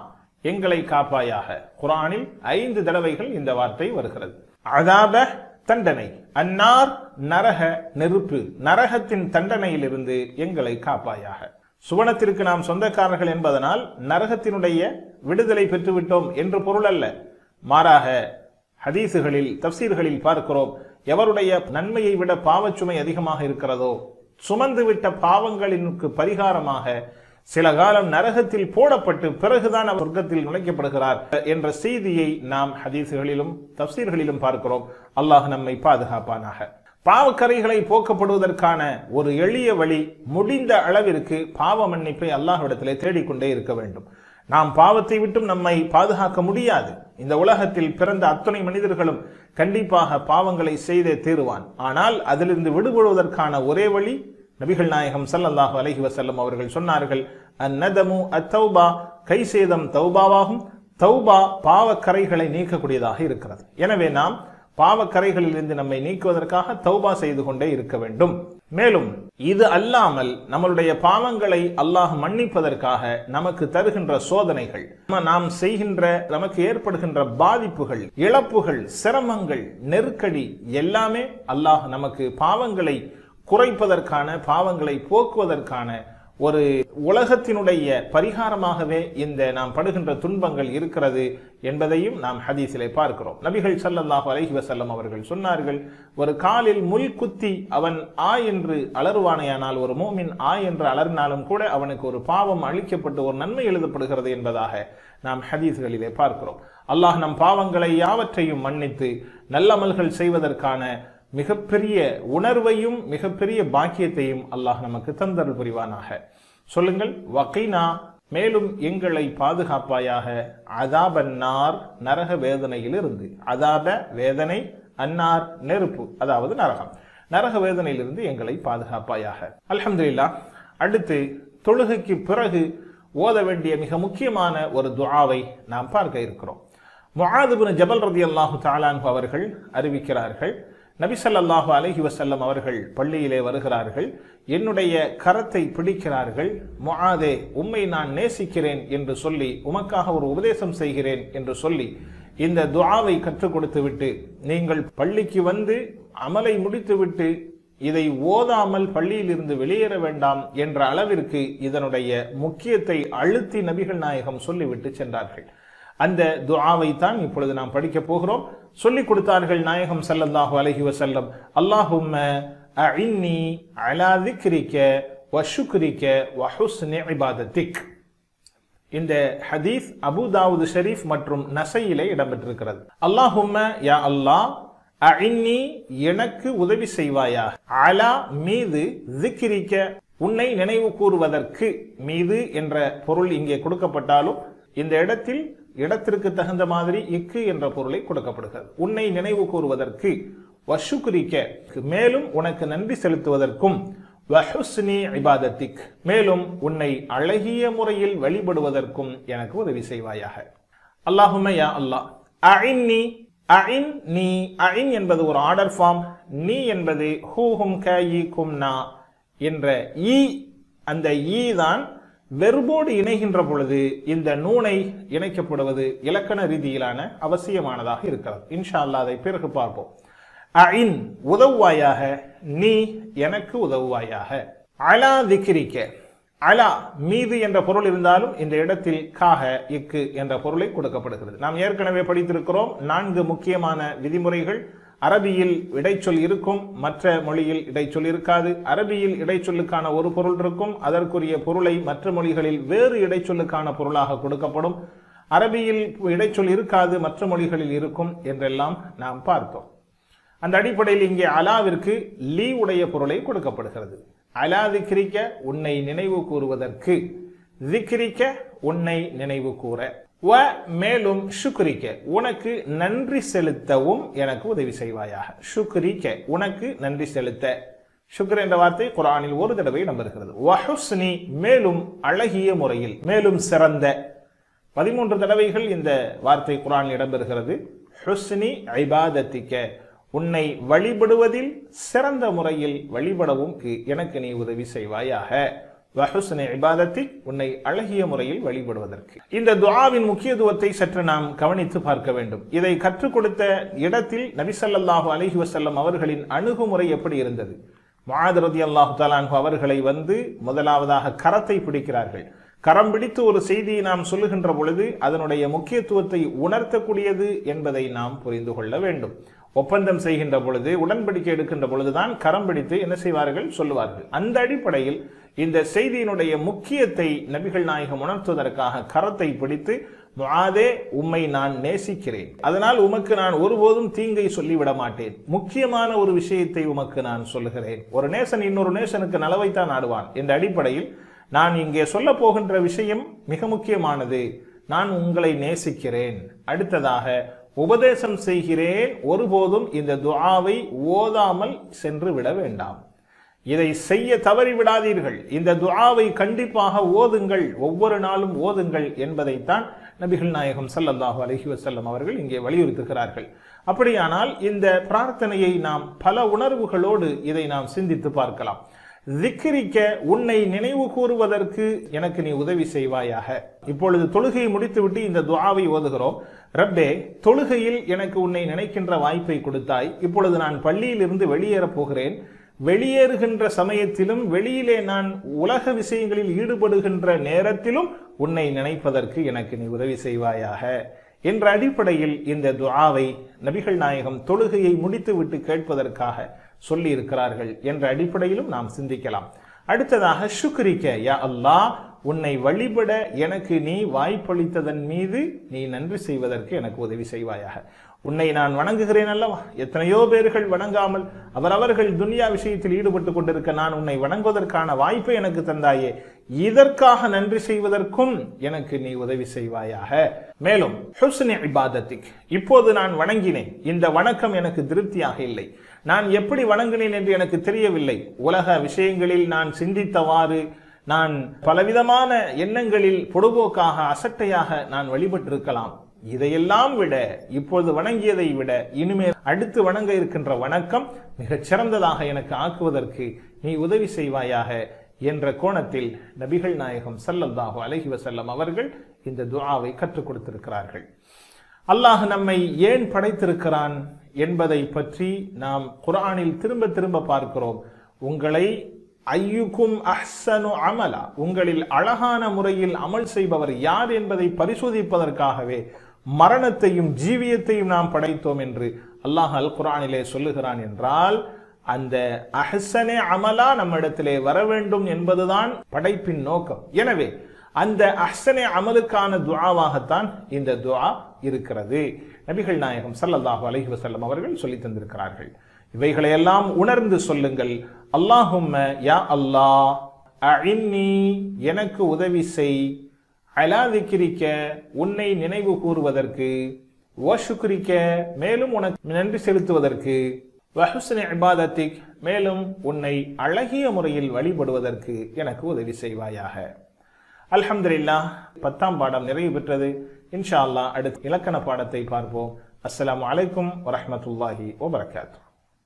எங்களை காப்பாயாக குரானில் ஐந்து தடவைகள் இந்த வார்த்தை வருகிறது அதாப தண்டனை அன்னார் நரக நெருப்பு நரகத்தின் தண்டனையிலிருந்து எங்களை காப்பாயாக சுவனத்திற்கு நாம் சொந்தக்காரர்கள் என்பதனால் நரகத்தினுடைய விடுதலை பெற்றுவிட்டோம் என்று பொருள் அல்ல மாறாக ஹதீசுகளில் தப்சீர்களில் பார்க்கிறோம் எவருடைய நன்மையை விட பாவச்சுமை அதிகமாக இருக்கிறதோ சுமந்துவிட்ட பாவங்களினுக்கு பரிகாரமாக சில காலம் நரகத்தில் போடப்பட்டு பிறகுதான் அவர் சொர்க்கத்தில் நுழைக்கப்படுகிறார் என்ற செய்தியை நாம் ஹதீசுகளிலும் தப்சீர்களிலும் பார்க்கிறோம் அல்லாஹ் நம்மை பாதுகாப்பானாக பாவக்கரைகளை போக்கப்படுவதற்கான ஒரு எளிய வழி முடிந்த அளவிற்கு பாவ மன்னிப்பை அல்லாஹ்விடத்திலே தேடிக்கொண்டே இருக்க வேண்டும் நாம் பாவத்தை விட்டும் நம்மை பாதுகாக்க முடியாது இந்த உலகத்தில் பிறந்த அத்தனை மனிதர்களும் கண்டிப்பாக பாவங்களை செய்தே தீருவான் ஆனால் அதிலிருந்து விடுபடுவதற்கான ஒரே வழி நபிகள் நாயகம் ஸல்லல்லாஹு அலைஹி வஸல்லம் அவர்கள் சொன்னார்கள் அந்நதமு அத்தௌபா கை சேதம் தௌபாவாகும் தௌபா பாவக்கரைகளை நீக்கக்கூடியதாக இருக்கிறது எனவே நாம் பாவக்கரைகளிலிருந்து நம்மை நீக்குவதற்காக தௌபா செய்து கொண்டே இருக்க வேண்டும் மேலும் இது அல்லாமல் நம்மளுடைய பாவங்களை அல்லாஹ் மன்னிப்பதற்காக நமக்கு தருகின்ற சோதனைகள் நம்ம நாம் செய்கின்ற நமக்கு ஏற்படுகின்ற பாதிப்புகள் இழப்புகள் சிரமங்கள் நெருக்கடி எல்லாமே அல்லாஹ் நமக்கு பாவங்களை குறைப்பதற்கான பாவங்களை போக்குவதற்கான ஒரு உலகத்தினுடைய பரிகாரமாகவே இந்த நாம் படுகின்ற துன்பங்கள் இருக்கிறது என்பதையும் நாம் ஹதீஸிலே பார்க்கிறோம் நபிகள் ஸல்லல்லாஹு அலைஹி வஸல்லம் அவர்கள் சொன்னார்கள் ஒரு காலில் முள் குத்தி அவன் ஆ என்று அலறுவானையானால் ஒரு மோமின் ஆ என்று அலறினாலும் கூட அவனுக்கு ஒரு பாவம் அளிக்கப்பட்டு ஒரு நன்மை எழுதப்படுகிறது என்பதாக நாம் ஹதீஸ்களிலே பார்க்கிறோம் அல்லாஹ் நம் பாவங்களை யாவற்றையும் மன்னித்து நல்லமல்கள் செய்வதற்கான மிகப்பெரிய உணர்வையும் மிகப்பெரிய பாக்கியத்தையும் அல்லாஹ் நமக்கு தந்தருள் புரிவானாக சொல்லுங்கள் வகைனா மேலும் எங்களை பாதுகாப்பாயாக அதாபன்னார் நரக வேதனையிலிருந்து அதாப வேதனை அன்னார் நெருப்பு அதாவது நரகம் நரக வேதனையிலிருந்து எங்களை பாதுகாப்பாயாக அல்ஹம்துலில்லாஹ் அடுத்து தொழுகைக்கு பிறகு ஓத வேண்டிய மிக முக்கியமான ஒரு துஆவை நாம் பார்க்க இருக்கிறோம் முஆதுபின் ஜபல் ரதியல்லாஹு தஆலான்ஹு அவர்கள் அறிவிக்கிறார்கள் நபி ஸல்லல்லாஹு அலைஹி வஸல்லம் அவர்கள் பள்ளியிலே வருகிறார்கள் என்னுடைய கரத்தை பிடிக்கிறார்கள் முஆதே உம்மை நான் நேசிக்கிறேன் என்று சொல்லி உமக்காக ஒரு உபதேசம் செய்கிறேன் என்று சொல்லி இந்த துஆவை கற்றுக் கொடுத்துவிட்டு நீங்கள் பள்ளிக்கு வந்து அமலை முடித்துவிட்டு இதை ஓதாமல் பள்ளியிலிருந்து வெளியேற வேண்டாம் என்ற அளவிற்கு இதனுடைய முக்கியத்தை அழுத்தி நபிகள் நாயகம் சொல்லிவிட்டு சென்றார்கள் அந்த துஆவை தான் இப்பொழுது நாம் படிக்க போகிறோம் சொல்லிக் கொடுத்தார்கள் நாயகம் ஸல்லல்லாஹு அலைஹி வஸல்லம் அல்லாஹும்ம அஇன்னி அலா திக்ரிக்க வ ஷுக்ரிக்க வ ஹுஸ்னி இபாதத்திக் இந்த ஹதீஸ் அபு தாவூது ஷரீஃப் மற்றும் நசையிலே இடம்பெற்றிருக்கிறது அல்லாஹும்ம யா அல்லாஹ் அஇன்னி எனக்கு உதவி செய்வாயா அலா மீது திக்ரிக்க உன்னை நினைவு கூறுவதற்கு மீது என்ற பொருள் இங்கே கொடுக்கப்பட்டாலும் இந்த இடத்தில் இடத்திற்கு தகுந்த மாதிரி இக்கு என்ற பொருளை கொடுக்கப்படுகிறது உன்னை நினைவு கூறுவதற்கு வஷுக்குரிக்க மேலும் உனக்கு நன்றி செலுத்துவதற்கும் வஹுஸ்னி இபாதத்திக் மேலும் உன்னை அழகிய முறையில் வழிபடுவதற்கும் எனக்கு உதவி செய்வாயாக அல்லாஹுமே யா அல்லாஹ் அஇன்னி அஇன் நீ அஇன் என்பது ஒரு ஆர்டர் ஃபார்ம் நீ என்பது ஹூஹும் கயி கும்னா என்ற ஈ அந்த ஈ தான் வெறுபோடு இணைகின்ற பொழுது இந்த நூனை இணைக்கப்படுவது இலக்கண ரீதியிலான அவசியமானதாக இருக்கிறது இன்ஷா அல்லாஹ் அதை பிறகு பார்ப்போம் அஇன் உதவுவாயாக நீ எனக்கு உதவுவாயாக அலா திக்ரிக்க அலா மீது என்ற பொருள் இருந்தாலும் இந்த இடத்தில் காக இக்கு என்ற பொருளை கொடுக்கப்படுகிறது நாம் ஏற்கனவே படித்திருக்கிறோம் நான்கு முக்கியமான விதிமுறைகள் அரபியில் இடைச்சொல் இருக்கும் மற்ற மொழியில் இடைச்சொல் இருக்காது அரபியில் இடைச்சொல்லுக்கான ஒரு பொருள் இருக்கும் அதற்குரிய பொருளை மற்ற மொழிகளில் வேறு இடைச்சொல்லுக்கான பொருளாக கொடுக்கப்படும் அரபியில் இடைச்சொல் இருக்காது மற்ற மொழிகளில் இருக்கும் என்றெல்லாம் நாம் பார்த்தோம் அந்த அடிப்படையில் இங்கே அலாவிற்கு லீ உடைய பொருளை கொடுக்கப்படுகிறது அலா திக்ரிக்க உன்னை நினைவு கூறுவதற்கு திக்ரிக்க உன்னை நினைவு கூற வ மேலும் ஷுக்ரிக்க உனக்கு நன்றி செலுத்தவும் எனக்கு உதவி செய்வாயாக ஷுக்ரிக்க உனக்கு நன்றி செலுத்த ஷுக்ர் என்ற வார்த்தை குரானில் ஒரு தடவை இடம்பெறுகிறது வஹுஸ்னி மேலும் அழகிய முறையில் மேலும் சிறந்த பதிமூன்று தடவைகள் இந்த வார்த்தை குரானில் இடம்பெறுகிறது ஹுஸ்னி ஐபாதத்திக்க உன்னை வழிபடுவதில் சிறந்த முறையில் வழிபடவும் எனக்கு நீ உதவி செய்வாயாக வஹுஸ்னி இபாதத்தி உன்னை அழகிய முறையில் வழிபடுவதற்கு இந்த துஆவின் முக்கியத்துவத்தை சற்று நாம் கவனித்து பார்க்க வேண்டும் இதை கற்றுக் கொடுத்த இடத்தில் நபிசல்லாஹு அலைஹி வஸல்லம் அவர்களின் அணுகுமுறை எப்படி இருந்தது முஆத் ரலியல்லாஹு தஆலா அன்ஹு அவர்களை வந்து முதலாவதாக கரத்தை பிடிக்கிறார்கள் கரம் பிடித்து ஒரு செய்தியை நாம் சொல்லுகின்ற பொழுது அதனுடைய முக்கியத்துவத்தை உணர்த்தக்கூடியது என்பதை நாம் புரிந்து கொள்ள வேண்டும் ஒப்பந்தம் செய்கின்ற பொழுது உடன்படிக்கை எடுக்கின்ற பொழுதுதான் கரம் பிடித்து என்ன செய்வார்கள் சொல்லுவார்கள் அந்த அடிப்படையில் இந்த செய்தியினுடைய முக்கியத்தை நபிகள் நாயகம் உணர்த்துவதற்காக கரத்தை பிடித்து முஆதே உம்மை நான் நேசிக்கிறேன் அதனால் உமக்கு நான் ஒருபோதும் தீங்கை சொல்லிவிட மாட்டேன் முக்கியமான ஒரு விஷயத்தை உமக்கு நான் சொல்லுகிறேன் ஒரு நேசன் இன்னொரு நேசனுக்கு நலவைத்தான் ஆடுவான் என்ற அடிப்படையில் நான் இங்கே சொல்ல போகின்ற விஷயம் மிக முக்கியமானது நான் உங்களை நேசிக்கிறேன் அடுத்ததாக உபதேசம் செய்கிறேன் ஒருபோதும் இந்த துஆவை ஓதாமல் சென்று விட வேண்டாம் இதை செய்ய தவறி விடாதீர்கள் இந்த துஆவை கண்டிப்பாக ஓதுங்கள் ஒவ்வொரு நாளும் ஓதுங்கள் என்பதைத்தான் நபிகள் நாயகம் ஸல்லல்லாஹு அலைஹி வஸல்லம் அவர்கள் இங்கே வலியுறுத்துகிறார்கள் அப்படியானால் இந்த பிரார்த்தனையை நாம் பல உணர்வுகளோடு இதை நாம் சிந்தித்து பார்க்கலாம் திக்ரிக்க உன்னை நினைவு கூறுவதற்கு எனக்கு நீ உதவி செய்வாயாக இப்பொழுது தொழுகையை முடித்துவிட்டு இந்த துஆவை ஓதுகிறோம் ரப்பே தொழுகையில் எனக்கு உன்னை நினைக்கின்ற வாய்ப்பை கொடுத்தாய் இப்பொழுது நான் பள்ளியிலிருந்து வெளியேறப் போகிறேன் வெளியேறுகின்ற சமயத்திலும் வெளியிலே நான் உலக விஷயங்களில் ஈடுபடுகின்ற நேரத்திலும் உன்னை நினைப்பதற்கு எனக்கு நீ உதவி செய்வாயாக என்ற அடிப்படையில் இந்த துஆவை நபிகள் நாயகம் தொழுகையை முடித்துவிட்டு கேட்பதற்காக சொல்லி இருக்கிறார்கள் என்ற அடிப்படையிலும் நாம் சிந்திக்கலாம் அடுத்ததாக சுக்ரிக்க யா அல்லாஹ் உன்னை வழிபட எனக்கு நீ வாய்ப்பளித்ததன் மீது நீ நன்றி செய்வதற்கு எனக்கு உதவி செய்வாயாக உன்னை நான் வணங்குகிறேன் அல்லவா எத்தனையோ பேர்கள் வணங்காமல் அவரவர்கள் துன்யா விஷயத்தில் ஈடுபட்டு கொண்டிருக்க நான் உன்னை வணங்குவதற்கான வாய்ப்பை எனக்கு தந்தாயே இதற்காக நன்றி செய்வதற்கும் எனக்கு நீ உதவி செய்வாயாக மேலும் ஹுஸ்னி இபாதத்திக் இப்போது நான் வணங்கினேன் இந்த வணக்கம் எனக்கு திருப்தியாக இல்லை நான் எப்படி வணங்கினேன் என்று எனக்கு தெரியவில்லை உலக விஷயங்களில் நான் சிந்தித்தவாறு நான் பலவிதமான எண்ணங்களில் பொடுபோக்காக அசட்டையாக நான் வழிபட்டிருக்கலாம் இதையெல்லாம் விட இப்பொழுது வணங்கியதை விட இனிமேல் அடுத்து வணங்க இருக்கின்ற வணக்கம் மிகச் சிறந்ததாக எனக்கு ஆக்குவதற்கு நீ உதவி செய்வாயாக என்ற கோணத்தில் நபிகள் நாயகம் ஸல்லல்லாஹு அலைஹி வஸல்லம் அவர்கள் இந்த துஆவை கற்றுக் கொடுத்திருக்கிறார்கள் அல்லாஹ் நம்மை ஏன் படைத்திருக்கிறான் என்பதை பற்றி நாம் குர்ஆனில் திரும்ப திரும்ப பார்க்கிறோம் உங்களை ஐயுக்கும் அஹ்சனு அமலா உங்களில் அழகான முறையில் அமல் செய்பவர் யார் என்பதை பரிசோதிப்பதற்காகவே மரணத்தையும் ஜீவியத்தையும் நாம் படைத்தோம் என்று அல்லாஹ் அல் குர்ஆனிலே சொல்லுகிறான் என்றால் அந்த அஹ்சனே அமலா நம்மிடத்திலே வர வேண்டும் என்பதுதான் படைப்பின் நோக்கம் எனவே அந்த அஹ்சனே அமலுக்கான துஆவாகத்தான் இந்த துஆ இருக்கிறது நபிகள் நாயகம் ஸல்லல்லாஹு அலைஹி வஸல்லம் அவர்கள் சொல்லி தந்திருக்கிறார்கள் இவைகளையெல்லாம் உணர்ந்து சொல்லுங்கள் அல்லாஹும்ம யா அல்லாஹ் அஇன்னி எனக்கு உதவி செய் அலா திக்ரிக்க உன்னை நினைவு கூறுவதற்கு வஷுக்ரிக்க மேலும் உனக்கு நன்றி செலுத்துவதற்கு வஹுஸ்னி இபாதத்திக் மேலும் உன்னை அழகிய முறையில் வழிபடுவதற்கு எனக்கு உதவி செய்வாயாக அல்ஹம்துலில்லாஹ் பத்தாம் பாடம் நிறைவு பெற்றது இன்ஷா அல்லாஹ் அடுத்த இலக்கண பாடத்தை பார்ப்போம் அஸ்ஸலாமு அலைக்கும் வரஹ்மத்துல்லாஹி வபரகாத்துஹு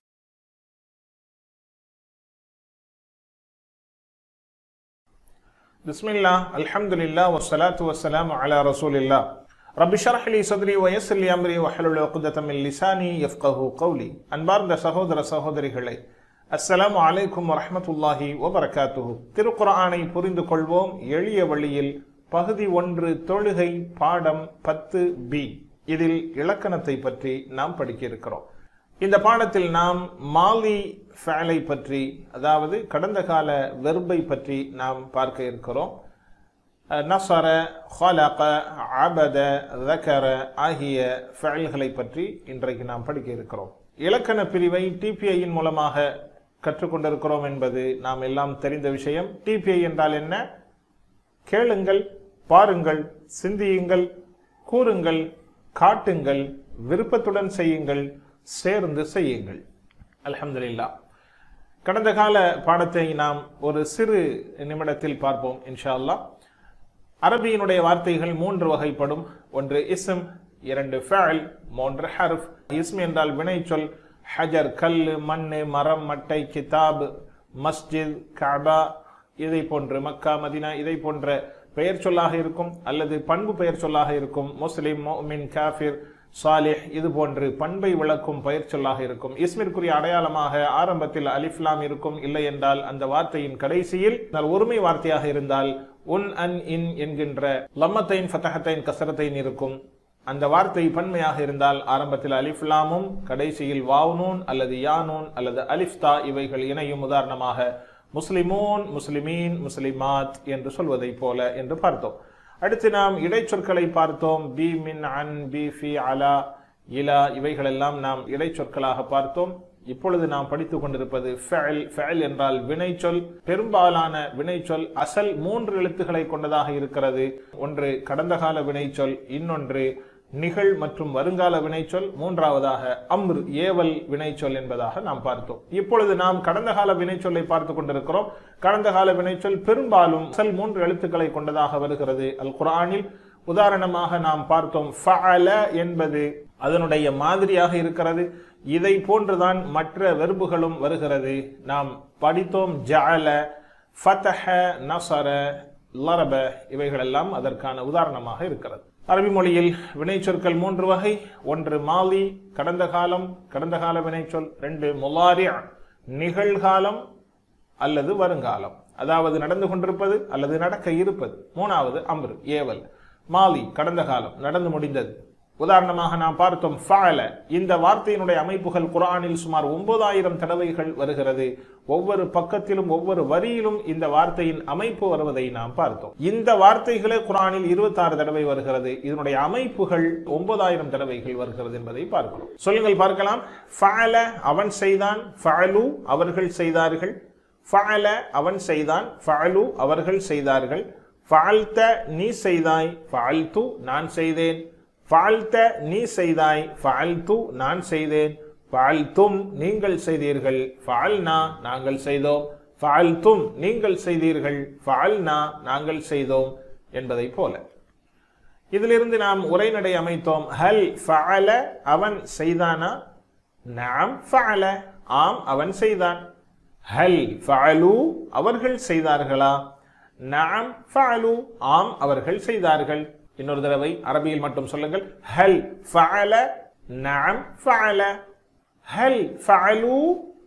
بسم الله الحمد لله والصلاة والسلام على رسول الله رب اشرح لي صدري ويسر لي أمري واحلل عقدة من لساني يفقه قولي அன்பார்ந்த சகோதர சகோதரிகளே அஸ்ஸலாமு அலைக்கும் வரஹ்மத்துல்லாஹி வபரகாத்துஹு திருக்குர்ஆனை புரிந்து கொள்வோம் எளிய வழியில் பகுதி ஒன்று தொழுகை பாடம் பத்து பி இதில் இலக்கணத்தை பற்றி நாம் படிக்க இருக்கிறோம் இந்த பாடத்தில் நாம் மாலி ஃபேலை பற்றி அதாவது கடந்த கால வெர்பை பற்றி நாம் பார்க்க இருக்கிறோம் நசர ஹலக அபத தக்கர ஆகிய ஃபேல்களை பற்றி இன்றைக்கு நாம் படிக்க இருக்கிறோம் இலக்கண பிரிவை டிபிஐயின் மூலமாக கற்றுக்கொண்டிருக்கிறோம் என்பது நாம் எல்லாம் தெரிந்த விஷயம் டிபிஐ என்றால் என்ன கேளுங்கள் பாருங்கள் சிந்தியுங்கள் கூறுங்கள் காட்டுங்கள் விருப்பத்துடன் செய்யுங்கள் சேர்ந்து செய்யுங்கள் அல்ஹம்துலில்லாஹ் கடந்த கால பாடத்தை நாம் ஒரு சிறு நிமிடத்தில் பார்ப்போம் இன்ஷா அல்லாஹ் அரபியினுடைய வார்த்தைகள் மூன்று வகைப்படும் ஒன்று இஸ்ம் இரண்டு ஃபேல் மூன்று ஹர்ஃப் இஸ்ம் என்றால் வினைச்சொல் ஹஜர் கல் மண் மரம் மட்டை கிதாப் மஸ்ஜித் கபா இதை போன்று மக்கா மதினா இதை போன்ற பெயர் சொல்லாக இருக்கும் அல்லது பண்பு பெயர் சொல்லாக இருக்கும் முஸ்லிம் மோமின் காஃபிர் சாலிஹ் இது போன்று பண்பை விளக்கும் பெயர் சொல்லாக இருக்கும் இஸ்மிற்குரிய அடையாளமாக ஆரம்பத்தில் அலிஃப்லாம் இருக்கும் இல்லை என்றால் அந்த வார்த்தையின் கடைசியில் ஆனால் ஒருமை வார்த்தையாக இருந்தால் உன் அன் இன் என்கின்ற லம்மத்தைன் ஃபத்தஹத்தைன் கசரத்தைன் இருக்கும் அந்த வார்த்தை பன்மையாக இருந்தால் ஆரம்பத்தில் அலிஃப்லாமும் கடைசியில் வாவ்னூன் அல்லது யானூன் அல்லது அலிஃப்தா இவைகள் இணையும் உதாரணமாக முஸ்லிமூன் முஸ்லிமீன் முஸ்லிமாத் என்று சொல்வதை போல என்று பார்த்தோம் அடுத்து நாம் இடைச்சொற்களை பார்த்தோம் பி மின் அன் பி ஃபி அலா இலா இவைகளெல்லாம் நாம் இடைச்சொற்களாக பார்த்தோம் இப்பொழுது நாம் படித்துக் கொண்டிருப்பது ஃபெல் ஃபெல் என்றால் வினைச்சொல் பெரும்பாலான வினைச்சொல் அசல் மூன்று எழுத்துக்களை கொண்டதாக இருக்கிறது ஒன்று கடந்த கால வினைச்சொல் இன்னொன்று நிகழ் மற்றும் வருங்கால வினைச்சொல் மூன்றாவதாக அம்ர் ஏவல் வினைச்சொல் என்பதாக நாம் பார்த்தோம் இப்பொழுது நாம் கடந்த கால வினைச்சொல்லை பார்த்து கொண்டிருக்கிறோம் கடந்த கால வினைச்சொல் பெரும்பாலும் அசல் மூன்று எழுத்துக்களை கொண்டதாக வருகிறது அல் குரானில் உதாரணமாக நாம் பார்த்தோம் ஃபஅல என்பது அதனுடைய மாதிரியாக இருக்கிறது இதை போன்றுதான் மற்ற வெறுப்புகளும் வருகிறது நாம் படித்தோம் ஜஅல ஃபதஹ நசர லரப இவைகளெல்லாம் அதற்கான உதாரணமாக இருக்கிறது அரபி மொழியில் வினைச்சொற்கள் மூன்று வகை ஒன்று மாலி கடந்த காலம் கடந்த கால வினைச்சொல் ரெண்டு முலாரி நிகழ்காலம் அல்லது வருங்காலம் அதாவது நடந்து கொண்டிருப்பது அல்லது நடக்க இருப்பது மூணாவது அம்ரு ஏவல் மாலி கடந்த காலம் நடந்து முடிந்தது உதாரணமாக நாம் பார்த்தோம் ஃபஅல இந்த வார்த்தையினுடைய அமைப்புகள் குரானில் சுமார் ஒன்பதாயிரம் தடவைகள் வருகிறது ஒவ்வொரு பக்கத்திலும் ஒவ்வொரு வரியிலும் இந்த வார்த்தையின் அமைப்பு வருவதை நாம் பார்த்தோம் இந்த வார்த்தைகளே குரானில் இருபத்தாறு தடவை வருகிறது இதனுடைய அமைப்புகள் ஒன்பதாயிரம் தடவைகள் வருகிறது என்பதை பார்க்கிறோம் சொல்லுங்கள் பார்க்கலாம் ஃபஅல அவன் செய்தான் ஃபஅலு அவர்கள் செய்தார்கள் ஃபஅல அவன் செய்தான் ஃபஅலு அவர்கள் செய்தார்கள் ஃபஅல்த நீ செய்தாய் ஃபஅல்து நான் செய்தேன் ஃபால்த நீ செய்தாய் ஃபால்து நான் செய்தேன் ஃபால்தும் நீங்கள் செய்தீர்கள் ஃபால்னா நாங்கள் செய்தோம் ஃபால்தும் நீங்கள் செய்தீர்கள் ஃபால்னா நாங்கள் செய்தோம் என்பதை போல இதிலிருந்து நாம் உரைநடை அமைத்தோம் ஹல் ஃபஅல அவன் செய்தானா நாம் ஃபஅல ஆம் அவன் செய்தான் ஹல் ஃபஅலு அவர்கள் செய்தார்களா நாம் ஃபஅலு ஆம் அவர்கள் செய்தார்கள் இன்னொரு தடவை அரபியில் மட்டும் சொல்லுங்கள் ஹல் ஃபஅல நாம் ஃபஅல ஹல் ஃபஅலு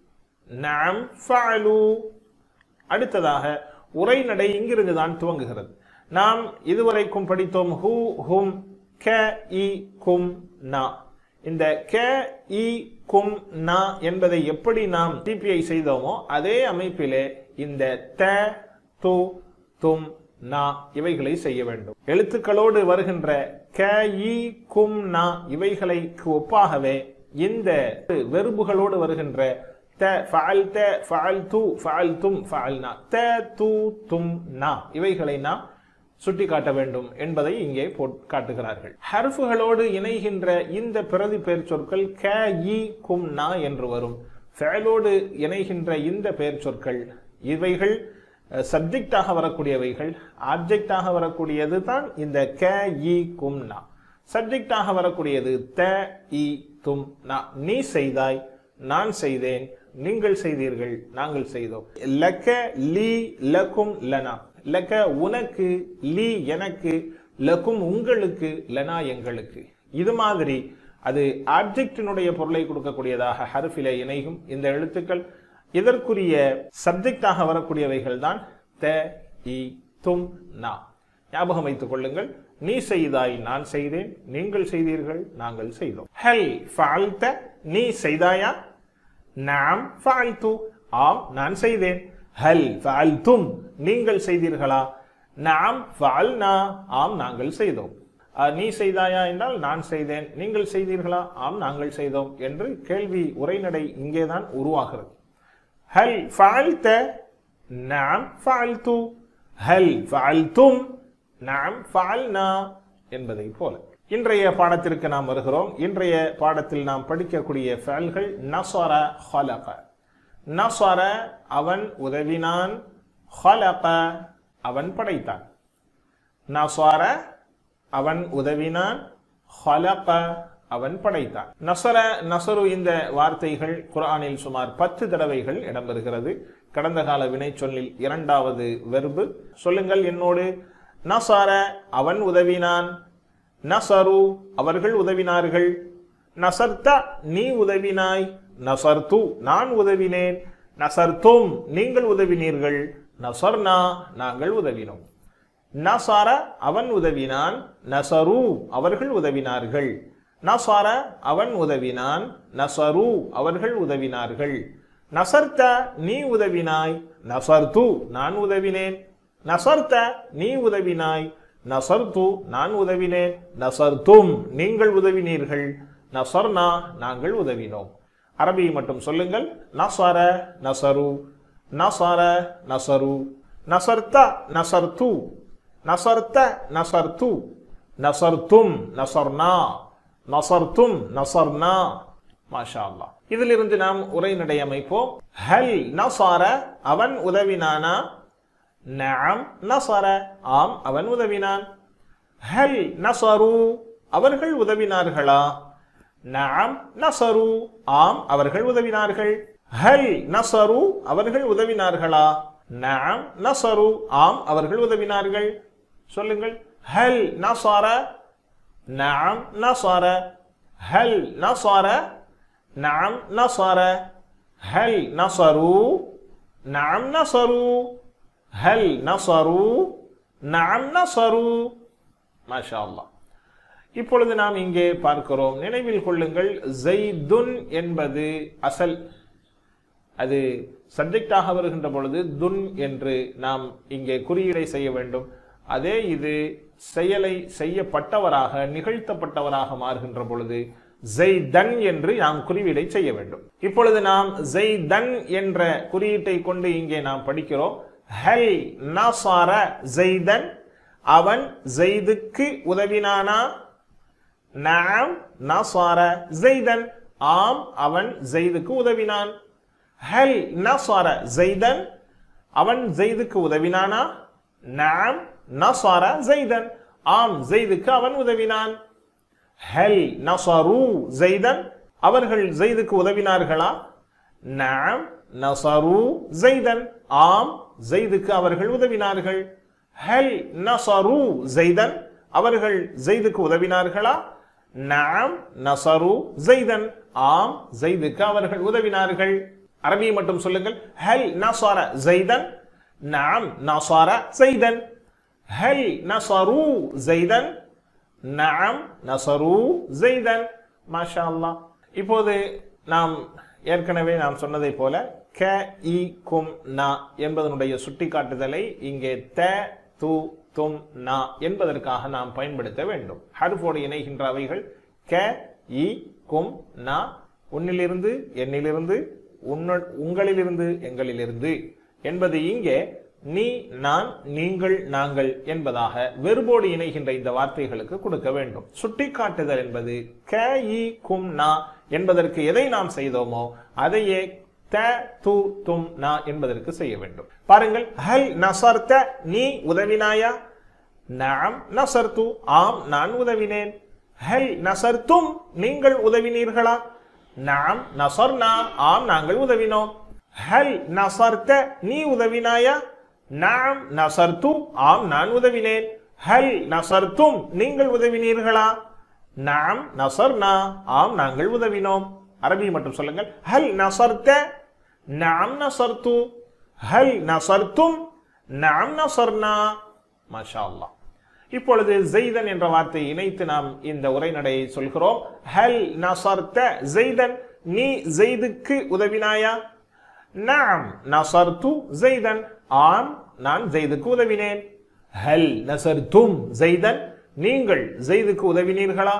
நாம் ஃபஅலு அடுத்ததாக உரைநடை இங்கிருந்து தான் துவங்குகிறது நாம் இதுவரைக்கும் படித்தோம் ஹூ ஹும் க இ கும் நா இந்த க இ கும் நா என்பதை எப்படி நாம் டிபிஐ செய்தோமோ அதே அமைப்பிலே இந்த த து தும் நா இவைகளை செய்ய வேண்டும் எழுத்துக்களோடு வருகின்ற க இ கும் நா இவைகளுக்கு ஒப்பாகவே இந்த வெறுப்புகளோடு வருகின்ற த ஃபஅல் த ஃபஅல் து ஃபஅல் தும் ஃபஅல்னா த து தும் நா இவைகளை நாம் சுட்டி காட்ட வேண்டும் என்பதை இங்கே போட் காட்டுகிறார்கள் ஹர்ஃபுகளோடு இணைகின்ற இந்த பிரதி பெயர் சொற்கள் க இ கும் நா என்று வரும் ஃபேலோடு இணைகின்ற இந்த பெயர் சொற்கள் இவைகள் சப்ஜெக்டாக வரக்கூடியவைகள் ஆப்ஜெக்டாக வரக்கூடியது தான் இந்த க இ கும் நா சப்ஜெக்டாக வரக்கூடியது த இ தும் நா நீ செய்தாய் நான் செய்தேன் நீங்கள் செய்தீர்கள் நாங்கள் செய்தோம் லக்க லீ லக்கும் லனா லக்க உனக்கு லீ எனக்கு லக்கும் உங்களுக்கு லனா எங்களுக்கு இது மாதிரி அது ஆப்ஜெக்டினுடைய பொருளை கொடுக்கக்கூடியதாக ஹர்ஃபிலே இணையும் இந்த எழுத்துக்கள் இதற்குரிய சப்ஜெக்டாக வரக்கூடியவைகள் தான் த இ தும் நா ஞாபகம் வைத்துக் கொள்ளுங்கள் நீ செய்தாய் நான் செய்தேன் நீங்கள் செய்தீர்கள் நாங்கள் செய்தோம் ஹல் ஃபால்த நீ செய்தாயா நாம் ஃபால்து ஆம் நான் செய்தேன் ஹல் ஃபால்தும் நீங்கள் செய்தீர்களா நாம் ஃபால்னா ஆம் நாங்கள் செய்தோம் அஹ், நீ செய்தாயா என்றால் நான் செய்தேன் நீங்கள் செய்தீர்களா ஆம் நாங்கள் செய்தோம் என்று கேள்வி உரைநடை இங்கேதான் உருவாகிறது ஹல் ஃபால்த நாம் ஃபால்து ஹல் ஃபால்தும் நாம் ஃபால்னா என்பதை போல இன்றைய பாடத்திற்கு நாம் வருகிறோம் இன்றைய பாடத்தில் நாம் படிக்கக்கூடிய ஃபேல்கள் நசர ஹலக நசர அவன் உதவினான் ஹலக அவன் படைத்தான் நசர அவன் உதவினான் ஹலக அவன் படைத்தான் நசர நசரு இந்த வார்த்தைகள் குர்ஆனில் சுமார் பத்து தடவைகள் இடம்பெறுகிறது கடந்த கால வினை சொல்லில் இரண்டாவது வெர்பு சொல்லுங்கள் என்னோடு நசார அவன் உதவினான் நசரு அவர்கள் உதவினார்கள் நசர்த்த நீ உதவினாய் நசர்து நான் உதவினேன் நசர்த்தும் நீங்கள் உதவினீர்கள் நசர்னா நாங்கள் உதவினோம் நசார அவன் உதவினான் நசரு அவர்கள் உதவினார்கள் நசார அவன் உதவினான் நசரு அவர்கள் உதவினார்கள் நசர்த்த நீ உதவினாய் நசர்து நான் உதவினேன் நசர்த்த நீ உதவினாய் நசர்து நான் உதவினேன் நசர்தும் நீங்கள் உதவினீர்கள் நசர்னா நாங்கள் உதவினோம் அரபி மட்டும் சொல்லுங்கள் நசர நசரு நசர நசரு நசர்த்த நசர்து நசர்த்த நசர்து நசர்த்தும் நசர்னா நசர்த்தும் நசர்னா மாஷா அல்லாஹ் இதிலிருந்து நாம் உரைநடை அமைப்போம் ஹல் நசார அவன் உதவினானா நஅம் நசர ஆம் அவன் உதவினான் ஹல் நசரு அவர்கள் உதவினார்களா நஅம் நசரு ஆம் அவர்கள் உதவினார்கள் ஹல் நசரு அவர்கள் உதவினார்களா நஅம் நசரு ஆம் அவர்கள் உதவினார்கள் சொல்லுங்கள் ஹல் நசர நஅம் நசர ஹல் நசர நஅம் நசர ஹல் நசரு நஅம் நசரு ஹல் நசரு நஅம் நசரு மாஷா அல்லாஹ் இப்பொழுது நாம் இங்கே பார்க்கிறோம் நினைவில் கொள்ளுங்கள் ஜெய்துன் என்பது அசல் அது சப்ஜெக்டாக வருகின்ற பொழுது துன் என்று நாம் இங்கே குறியீடை செய்ய வேண்டும் அதே இது செயலை செய்யப்பட்டவராக நிகழ்த்தப்பட்டவராக மாறுகின்ற பொழுது ஜெய்தன் என்று நாம் குறியீடை செய்ய வேண்டும் இப்பொழுது நாம் ஜெய்தன் என்ற குறியீட்டை கொண்டு இங்கே நாம் படிக்கிறோம் ஹல் நசார ஜெய்தன் அவன் ஜெய்துக்கு உதவினானா நாம் நசார ஜெய்தன் ஆம் அவன் ஜெய்துக்கு உதவினான் ஹல் நசார ஜெய்தன் அவன் ஜெய்துக்கு உதவினானா நாம் நசார ஜெய்தன் ஆம் ஜெய்துக்கு அவன் உதவினான் ஹல் நசரு ஜெய்தன் அவர்கள் ஜெய்துக்கு உதவினார்களா நாம் நசரு ஜெய்தன் ஆம் ஜெய்துக்கு அவர்கள் உதவினார்கள் ஹல் நசரு ஜெய்தன் அவர்கள் ஜெய்துக்கு உதவினார்களா நாம் நசரு ஜெய்தன் ஆம் ஜெய்துக்கு அவர்கள் உதவினார்கள் அரபி மட்டும் சொல்லுங்கள் ஹல் நசார ஜெய்தன் நாம் நசார ஜெய்தன் ஹல் நசரு ஜெய்தன் நாம் நசரு ஜெய்தன் மாஷா அல்லாஹ் இப்போது நாம் ஏற்கனவே நாம் சொன்னதை போல க இ கும் நா என்பதனுடைய சுட்டிக்காட்டுதலை இங்கே த து தும் நா என்பதற்காக நாம் பயன்படுத்த வேண்டும் ஹர்ஃபோடு இணைகின்ற அவைகள் க இ கும் நா உன்னிலிருந்து என்னிலிருந்து உன்ன உங்களிலிருந்து எங்களிலிருந்து என்பது இங்கே நீ நான் நீங்கள் நாங்கள் என்பதாக வெறுபோடு இணைகின்ற இந்த வார்த்தைகளுக்கு கொடுக்க வேண்டும் சுட்டிக்காட்டுதல் என்பது க இ கும் நா என்பதற்கு எதை நாம் செய்தோமோ அதையே த து தும் நா என்பதற்கு செய்ய வேண்டும் பாருங்கள் ஹல் நசர்த்த நீ உதவினாயா நாம் நசர்த்து ஆம் நான் உதவினேன் ஹல் நசர்த்தும் நீங்கள் உதவினீர்களா நாம் நசர்னா ஆம் நாங்கள் உதவினோம் ஹல் நசர்த்த நீ உதவினாயா நாம் நசர்த்து ஆம் நான் உதவினேன் ஹல் நசர்த்தும் நீங்கள் உதவினீர்களா நாம் நசர்னா ஆம் நாங்கள் உதவினோம் அரபி மட்டும் சொல்லுங்கள் ஹல் நசர்த்த நாம் நசர்த்து ஹல் நசர்த்தும் நாம் நசர்னா மாஷா அல்லாஹ் இப்பொழுது ஜெய்தன் என்ற வார்த்தையை இணைத்து நாம் இந்த உரைநடையை சொல்கிறோம் ஹல் நசர்த்த ஜெய்தன் நீ ஜெய்துக்கு உதவினாயா நாம் நசர்து ஜெய்தன் ஆம் நான் ஜெய்துக்கு உதவினேன் ஹல் நசர்தும் ஜெய்தன் நீங்கள் ஜெய்துக்கு உதவினீர்களா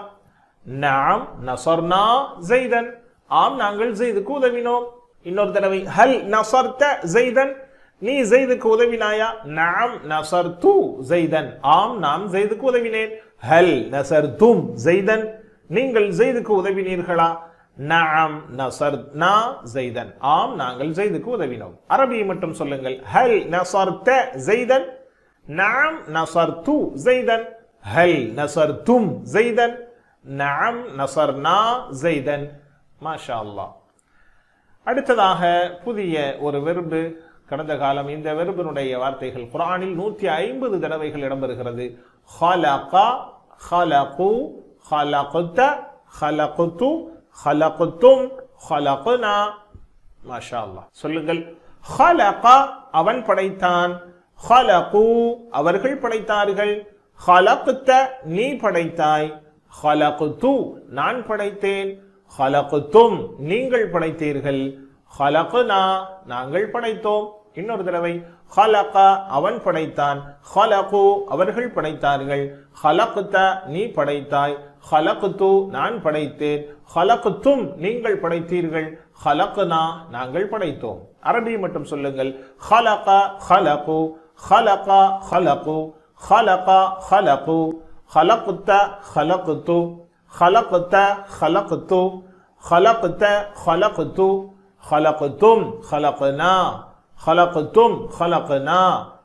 நாம் நசர்னா ஜெய்தன் ஆம் நாங்கள் ஜெய்துக்கு உதவினோம் இன்னொரு தடவை ஹல் நசர்த்த ஜெய்தன் நீ ஜெய்துக்கு உதவினாயா நாம் நசர்து ஜெய்தன் ஆம் நான் ஜெய்துக்கு உதவினேன் ஹல் நசர்தும் ஜெய்தன் நீங்கள் ஜெய்துக்கு உதவினீர்களா நாம் நசர்னா ஜெய்தன் ஆம் நாங்கள் ஜெய்துக்கு உதவினோம் அரபி மட்டும் சொல்லுங்கள் ஹல் நசர்த்த ஜெய்தன் நாம் நசர்து ஜெய்தன் ஹல் நசர்தும் ஜெய்தன் நாம் நசர்னா ஜெய்தன் மாஷா அல்லாஹ் அடுத்ததாக புதிய ஒரு வெர்பு கடந்த காலம் இந்த வெறுபினுடைய வார்த்தைகள் குரானில் நூற்றி ஐம்பது தடவைகள் இடம்பெறுகிறது ஹலகா ஹலகு ஹலகுத்த ஹலகுத்து ஹலகுத்தும் ஹலகுனா மாஷா அல்லாஹ் சொல்லுங்கள் ஹலகா அவன் படைத்தான் ஹலகு அவர்கள் படைத்தார்கள் ஹலகுத்த நீ படைத்தாய் ஹலகுத்து நான் படைத்தேன் ஹலகுத்தும் நீங்கள் படைத்தீர்கள் ஹலகுனா நாங்கள் படைத்தோம் இன்னொரு தடவை ஹலக அவன் படைத்தான் ஹலகு அவர்கள் படைத்தார்கள் ஹலகுத்த நீ படைத்தாய் ஹலகுத்து நான் படைத்தேன் ஹலகுத்தும் நீங்கள் படைத்தீர்கள் ஹலகுனா நாங்கள் படைத்தோம் அரபி மட்டும் சொல்லுங்கள் ஹலக ஹலகு ஹலக ஹலகு ஹலக ஹலகு ஹலகுத்த ஹலகுத்து خلقت خلقت خلقت خلقت خلقتم خلقنا خلقتم خلقنا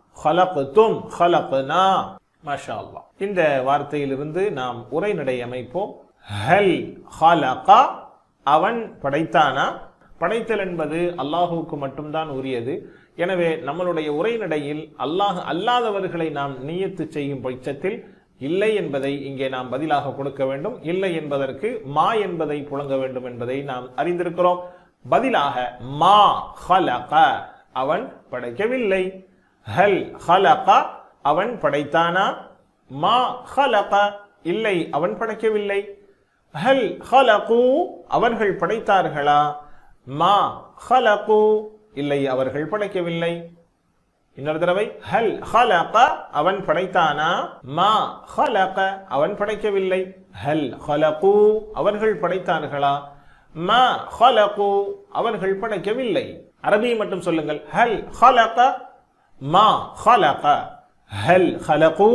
خلقتم خلقنا மாஷா அல்லாஹ் இந்த வார்த்தையிலிருந்து நாம் உரைநடை அமைப்போம் ஹல் ஹலகா அவன் படைத்தானா படைத்தல் என்பது அல்லாஹுவுக்கு மட்டும்தான் உரியது எனவே நம்மளுடைய உரைநடையில் அல்லாஹ் அல்லாதவர்களை நாம் நியத்து செய்யும் பட்சத்தில் இல்லை என்பதை இங்கே நாம் பதிலாக கொடுக்க வேண்டும் இல்லை என்பதற்கு மா என்பதை புழங்க வேண்டும் என்பதை நாம் அறிந்திருக்கிறோம் பதிலாக மா ஹலக அவன் படைக்கவில்லை ஹல் ஹலக அவன் படைத்தானா மா ஹலக இல்லை அவன் படைக்கவில்லை ஹல் ஹலகு அவர்கள் படைத்தார்களா மா ஹலகு இல்லை அவர்கள் படைக்கவில்லை இன்னொரு தடவை ஹல் ஹலக அவன் படைத்தானா மா ஹலக அவன் படைக்கவில்லை ஹல் ஹலகு அவர்கள் படைத்தார்களா மா ஹலகு அவர்கள் படைக்கவில்லை அரபி மட்டும் சொல்லுங்கள் ஹல் ஹலக மா ஹலக ஹல் ஹலகு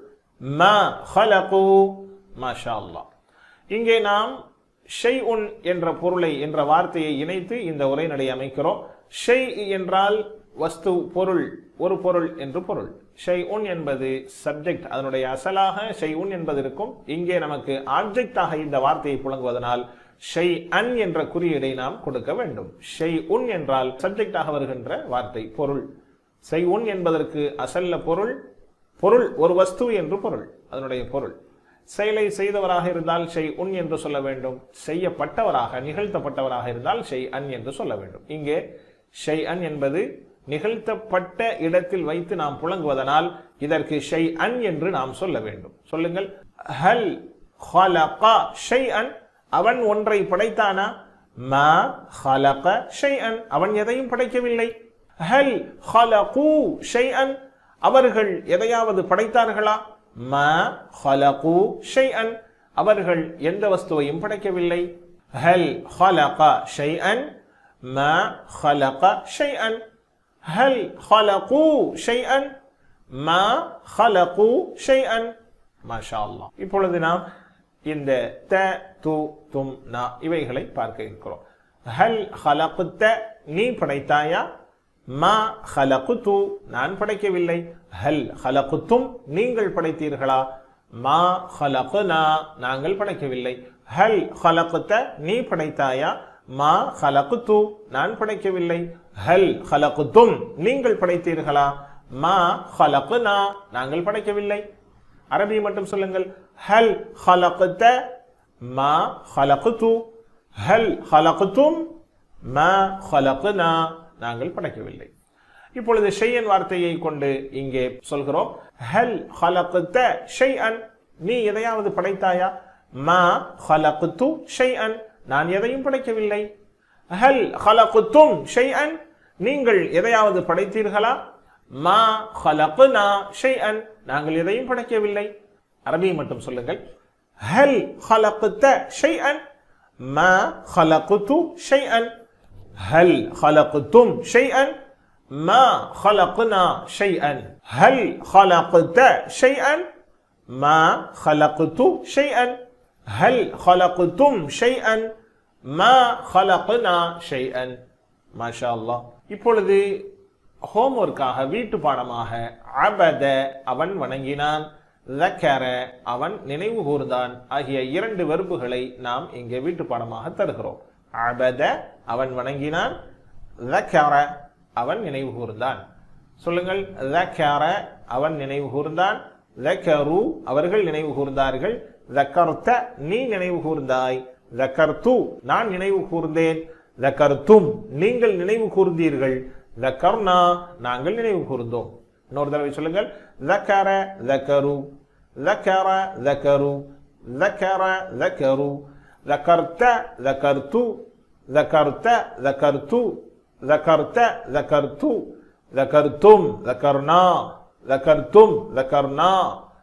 மா ஹலகு மாஷா அல்லாஹ் இங்கே நாம் ஷெய் உன் என்ற பொருளை என்ற வார்த்தையை இணைத்து இந்த உரைநடை அமைக்கிறோம் ஷெய் என்றால் வஸ்து பொருள் ஒரு பொருள் என்று பொருள் ஷெய் உன் என்பது சப்ஜெக்ட் அதனுடைய அசலாக ஷெய் உன் என்பது இருக்கும் இங்கே நமக்கு ஆப்ஜெக்டாக இந்த வார்த்தையை புழங்குவதனால் ஷெய் அன் என்ற குறியீடை நாம் கொடுக்க வேண்டும் ஷெய் உன் என்றால் சப்ஜெக்டாக வருகின்ற வார்த்தை பொருள் செய் உன் என்பதற்கு அசல்ல பொருள் பொருள் ஒரு வஸ்து என்று பொருள் அதனுடைய பொருள் செயலை செய்தவராக இருந்தால் செய் உன் என்று சொல்ல வேண்டும் செய்யப்பட்டவராக நிகழ்த்தப்பட்டவராக இருந்தால் ஷெய் அன் என்று சொல்ல வேண்டும் இங்கே ஷெய் அன் என்பது நிகழ்த்தப்பட்ட இடத்தில் வைத்து நாம் புழங்குவதனால் இதற்கு ஷெய் அன் என்று நாம் சொல்ல வேண்டும் சொல்லுங்கள் ஹல் ஹலகா ஷெய் அன் அவன் ஒன்றை படைத்தானா மா ஹலக ஷெய் அன் அவன் எதையும் படைக்கவில்லை ஹல் ஹலகு ஷெய் அன் அவர்கள் எதையாவது படைத்தார்களா மா ஹலகு ஷெய் அன் அவர்கள் எந்த வஸ்துவையும் படைக்கவில்லை ஹல் ஹலக ஷெய் அன் மா ஹலக ஷெய் அன் ஹல் ஹலகு ஷெய் அன் மா ஹலகு ஷெய் அன் மாஷா அல்லாஹ் இப்பொழுது நாம் இந்த த து தும் நா இவைகளை பார்க்க இருக்கிறோம் ஹல் ஹலகுத்த நீ படைத்தாயா மா ஹலகுத்து நான் படைக்கவில்லை ஹல் ஹலகுத்தும் நீங்கள் படைத்தீர்களா மா ஹலகுனா நாங்கள் படைக்கவில்லை ஹல் ஹலகுத்த நீ படைத்தாயா மா ஹலகுத்து நான் படைக்கவில்லை ஹல் ஹலகுத்தும் நீங்கள் படைத்தீர்களா மா ஹலகுனா நாங்கள் படைக்கவில்லை அரபி மட்டும் சொல்லுங்கள் ஹல் ஹலகுத்த மா ஹலகுத்து ஹல் ஹலகுத்தும் மா ஹலகுனா நாங்கள் படைக்கவில்லை இப்பொழுது ஷெய்யன் வார்த்தையை கொண்டு இங்கே சொல்கிறோம் ஹல் ஹலகுத்த ஷெய்அன் நீ எதையாவது படைத்தாயா மா ஹலகுத்து ஷெய்அன் நான் எதையும் படைக்கவில்லை ஹல் ஹலகுத்தும் ஷெய்அன் நீங்கள் எதையாவது படைத்தீர்களா மா ஹலகுனா ஷெய்அன் நாங்கள் எதையும் படைக்கவில்லை அரபி மட்டும் சொல்லுங்கள் ஹல் ஹலகுத்த ஷெய்அன் மா ஹலகுத்து ஷெய்அன் هل خلقتم شيئا ما خلقنا شيئا هل خلقت شيئا ما خلقت شيئا هل خلقتم شيئا ما خلقنا شيئا ما شاء الله இப்பொழுது ஹோம்ஒர்க்காக வீட்டு பாடமாக அபத அவன் வணங்கினான் ذكر அவன் நினைவு கூர்ந்தான் ஆகிய இரண்டு வெறுப்புகளை நாம் இங்கே வீட்டு பாடமாக தருகிறோம் அபத அவன் வணங்கினான் ذكر அவன் நினைவு கூர்ந்தான் சொல்லுங்கள் ذكر அவன் நினைவு கூர்ந்தான் ذكروا அவர்கள் நினைவு கூர்ந்தார்கள் ذكرت நீ நினைவு கூர்ந்தாய் ذكرت நான் நினைவு கூர்ந்தேன் ذكرتم நீங்கள் நினைவு கூர்ந்தீர்கள் ذكرنا நாங்கள் நினைவு கூர்ந்தோம் இன்னொரு தடவை சொல்லுங்கள் ذكر ذكروا ذكر ذكروا ذكر ذكروا ذكرت ذكرت ذكرت ذكرت ذكرت ذكرت ذكرتم ذكرنا ذكرتم ذكرنا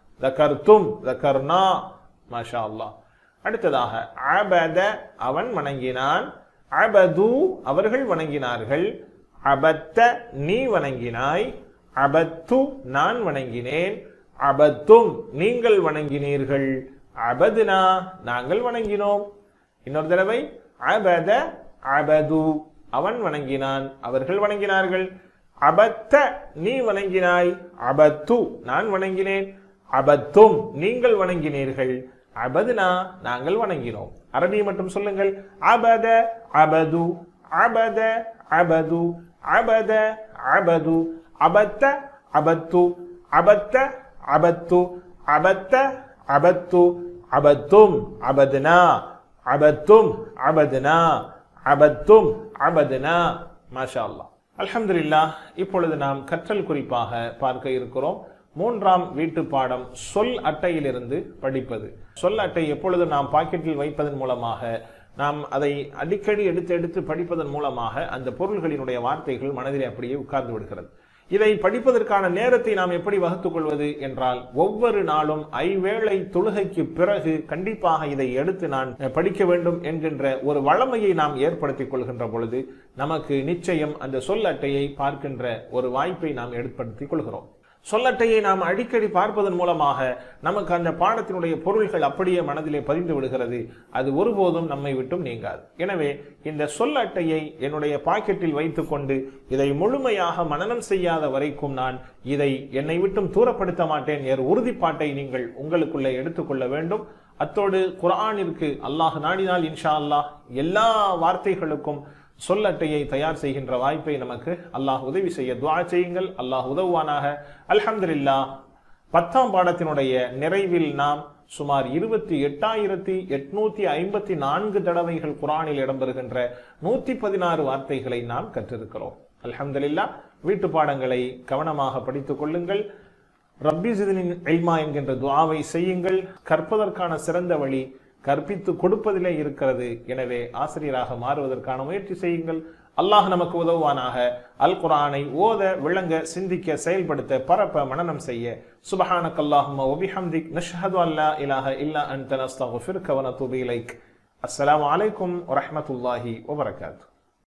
ذكرتم ذكرنا ما شاء الله அடுத்ததாக அபத அவன் வணங்கினான் அபது அவர்கள் வணங்கினார்கள் அபத்த நீ வணங்கினாய் அபத்து நான் வணங்கினேன் அபத்தும் நீங்கள் வணங்கினீர்கள் அபதுனா நாங்கள் வணங்கினோம் இன்னொரு தடவை அபத அபது அவன் வணங்கினான் அவர்கள் வணங்கினார்கள் அபத்த நீ வணங்கினாய் அபத்து நான் வணங்கினேன் அபத்தும் நீங்கள் வணங்கினீர்கள் அபதுனா நாங்கள் வணங்கினோம் அரபி மட்டும் சொல்லுங்கள் அபத அபது அபத அபது அபத அபது அபத்த அபத்து அபத்த அபத்து அபத்த அபத்து அபத்தும் அபதுனா அபத்தும் அபதுனா அபத்தும் அபதுனா மாஷா அல்லாஹ் அல்ஹம்துலில்லாஹ் இப்பொழுது நாம் கற்றல் குறிப்பாக பார்க்க இருக்கிறோம் மூன்றாம் வீட்டு பாடம் சொல் அட்டையிலிருந்து படிப்பது சொல் அட்டை எப்பொழுது நாம் பாக்கெட்டில் வைப்பதன் மூலமாக நாம் அதை அடிக்கடி எடுத்து எடுத்து படிப்பதன் மூலமாக அந்த பொருள்களினுடைய வார்த்தைகள் மனதிலே அப்படியே உட்கார்ந்து விடுகிறது இதை படிப்பதற்கான நேரத்தை நாம் எப்படி வகுத்துக் கொள்வது என்றால் ஒவ்வொரு நாளும் ஐவேளை தொழுகைக்கு பிறகு கண்டிப்பாக இதை எடுத்து நான் படிக்க வேண்டும் என்கின்ற ஒரு வளமையை நாம் ஏற்படுத்திக் கொள்கின்ற பொழுது நமக்கு நிச்சயம் அந்த சொல் அட்டையை பார்க்கின்ற ஒரு வாய்ப்பை நாம் ஏற்படுத்திக் கொள்கிறோம் சொல்லட்டையை நாம் அடிக்கடி பார்ப்பதன் மூலமாக நமக்கு அந்த பாடத்தினுடைய பொருள்கள் அப்படியே மனதிலே பதிந்து விடுகிறது அது ஒருபோதும் நம்மை விட்டும் நீங்காது எனவே இந்த சொல் அட்டையை என்னுடைய பாக்கெட்டில் வைத்துக்கொண்டு இதை முழுமையாக மனனம் செய்யாத வரைக்கும் நான் இதை என்னை விட்டும் தூரப்படுத்த மாட்டேன் என்ற உறுதிப்பாட்டை நீங்கள் உங்களுக்குள்ளே எடுத்துக்கொள்ள வேண்டும் அத்தோடு குர்ஆனிற்கு அல்லாஹ் நாடினால் இன்ஷா அல்லாஹ் எல்லா வார்த்தைகளுக்கும் சொல்லட்டையை தயார் செய்கின்ற வாய்ப்பை நமக்கு அல்லாஹ் உதவி செய்ய துவா செய்யுங்கள் அல்லாஹ் உதவுவானாக அல்ஹம்துலில்லாஹ் பத்தாம் பாடத்தினுடைய நிறைவில் நாம் சுமார் இருபத்தி எட்டாயிரத்தி எட்நூத்தி ஐம்பத்தி நான்கு தடவைகள் குரானில் இடம்பெறுகின்ற நூத்தி பதினாறு வார்த்தைகளை நாம் கற்றிருக்கிறோம் அல்ஹம்துலில்லாஹ் வீட்டு பாடங்களை கவனமாக படித்துக் கொள்ளுங்கள் ரப்பி ஜிதனின் எல்மா என்கின்ற துஆவை செய்யுங்கள் கற்பதற்கான சிறந்த வழி கற்பித்து கொடுப்பதிலே இருக்கிறது எனவே ஆசிரியராக மாறுவதற்கான முயற்சி செய்யுங்கள் அல்லாஹ் நமக்கு உதவுவானாக அல் குரானை ஓத விளங்க சிந்திக்க செயல்படுத்த பரப்ப மனனம் செய்ய சுபஹானக் அல்லாஹும்ம வபிஹம்திக் நஷ்ஹது அல்லா இலாஹ இல்லா அன்த நஸ்தகுஃபிருக்க வ நதூபு இலைக் அஸ்ஸலாமு அலைக்கும் வரஹ்மத்துல்லாஹி வபரகாத்துஹு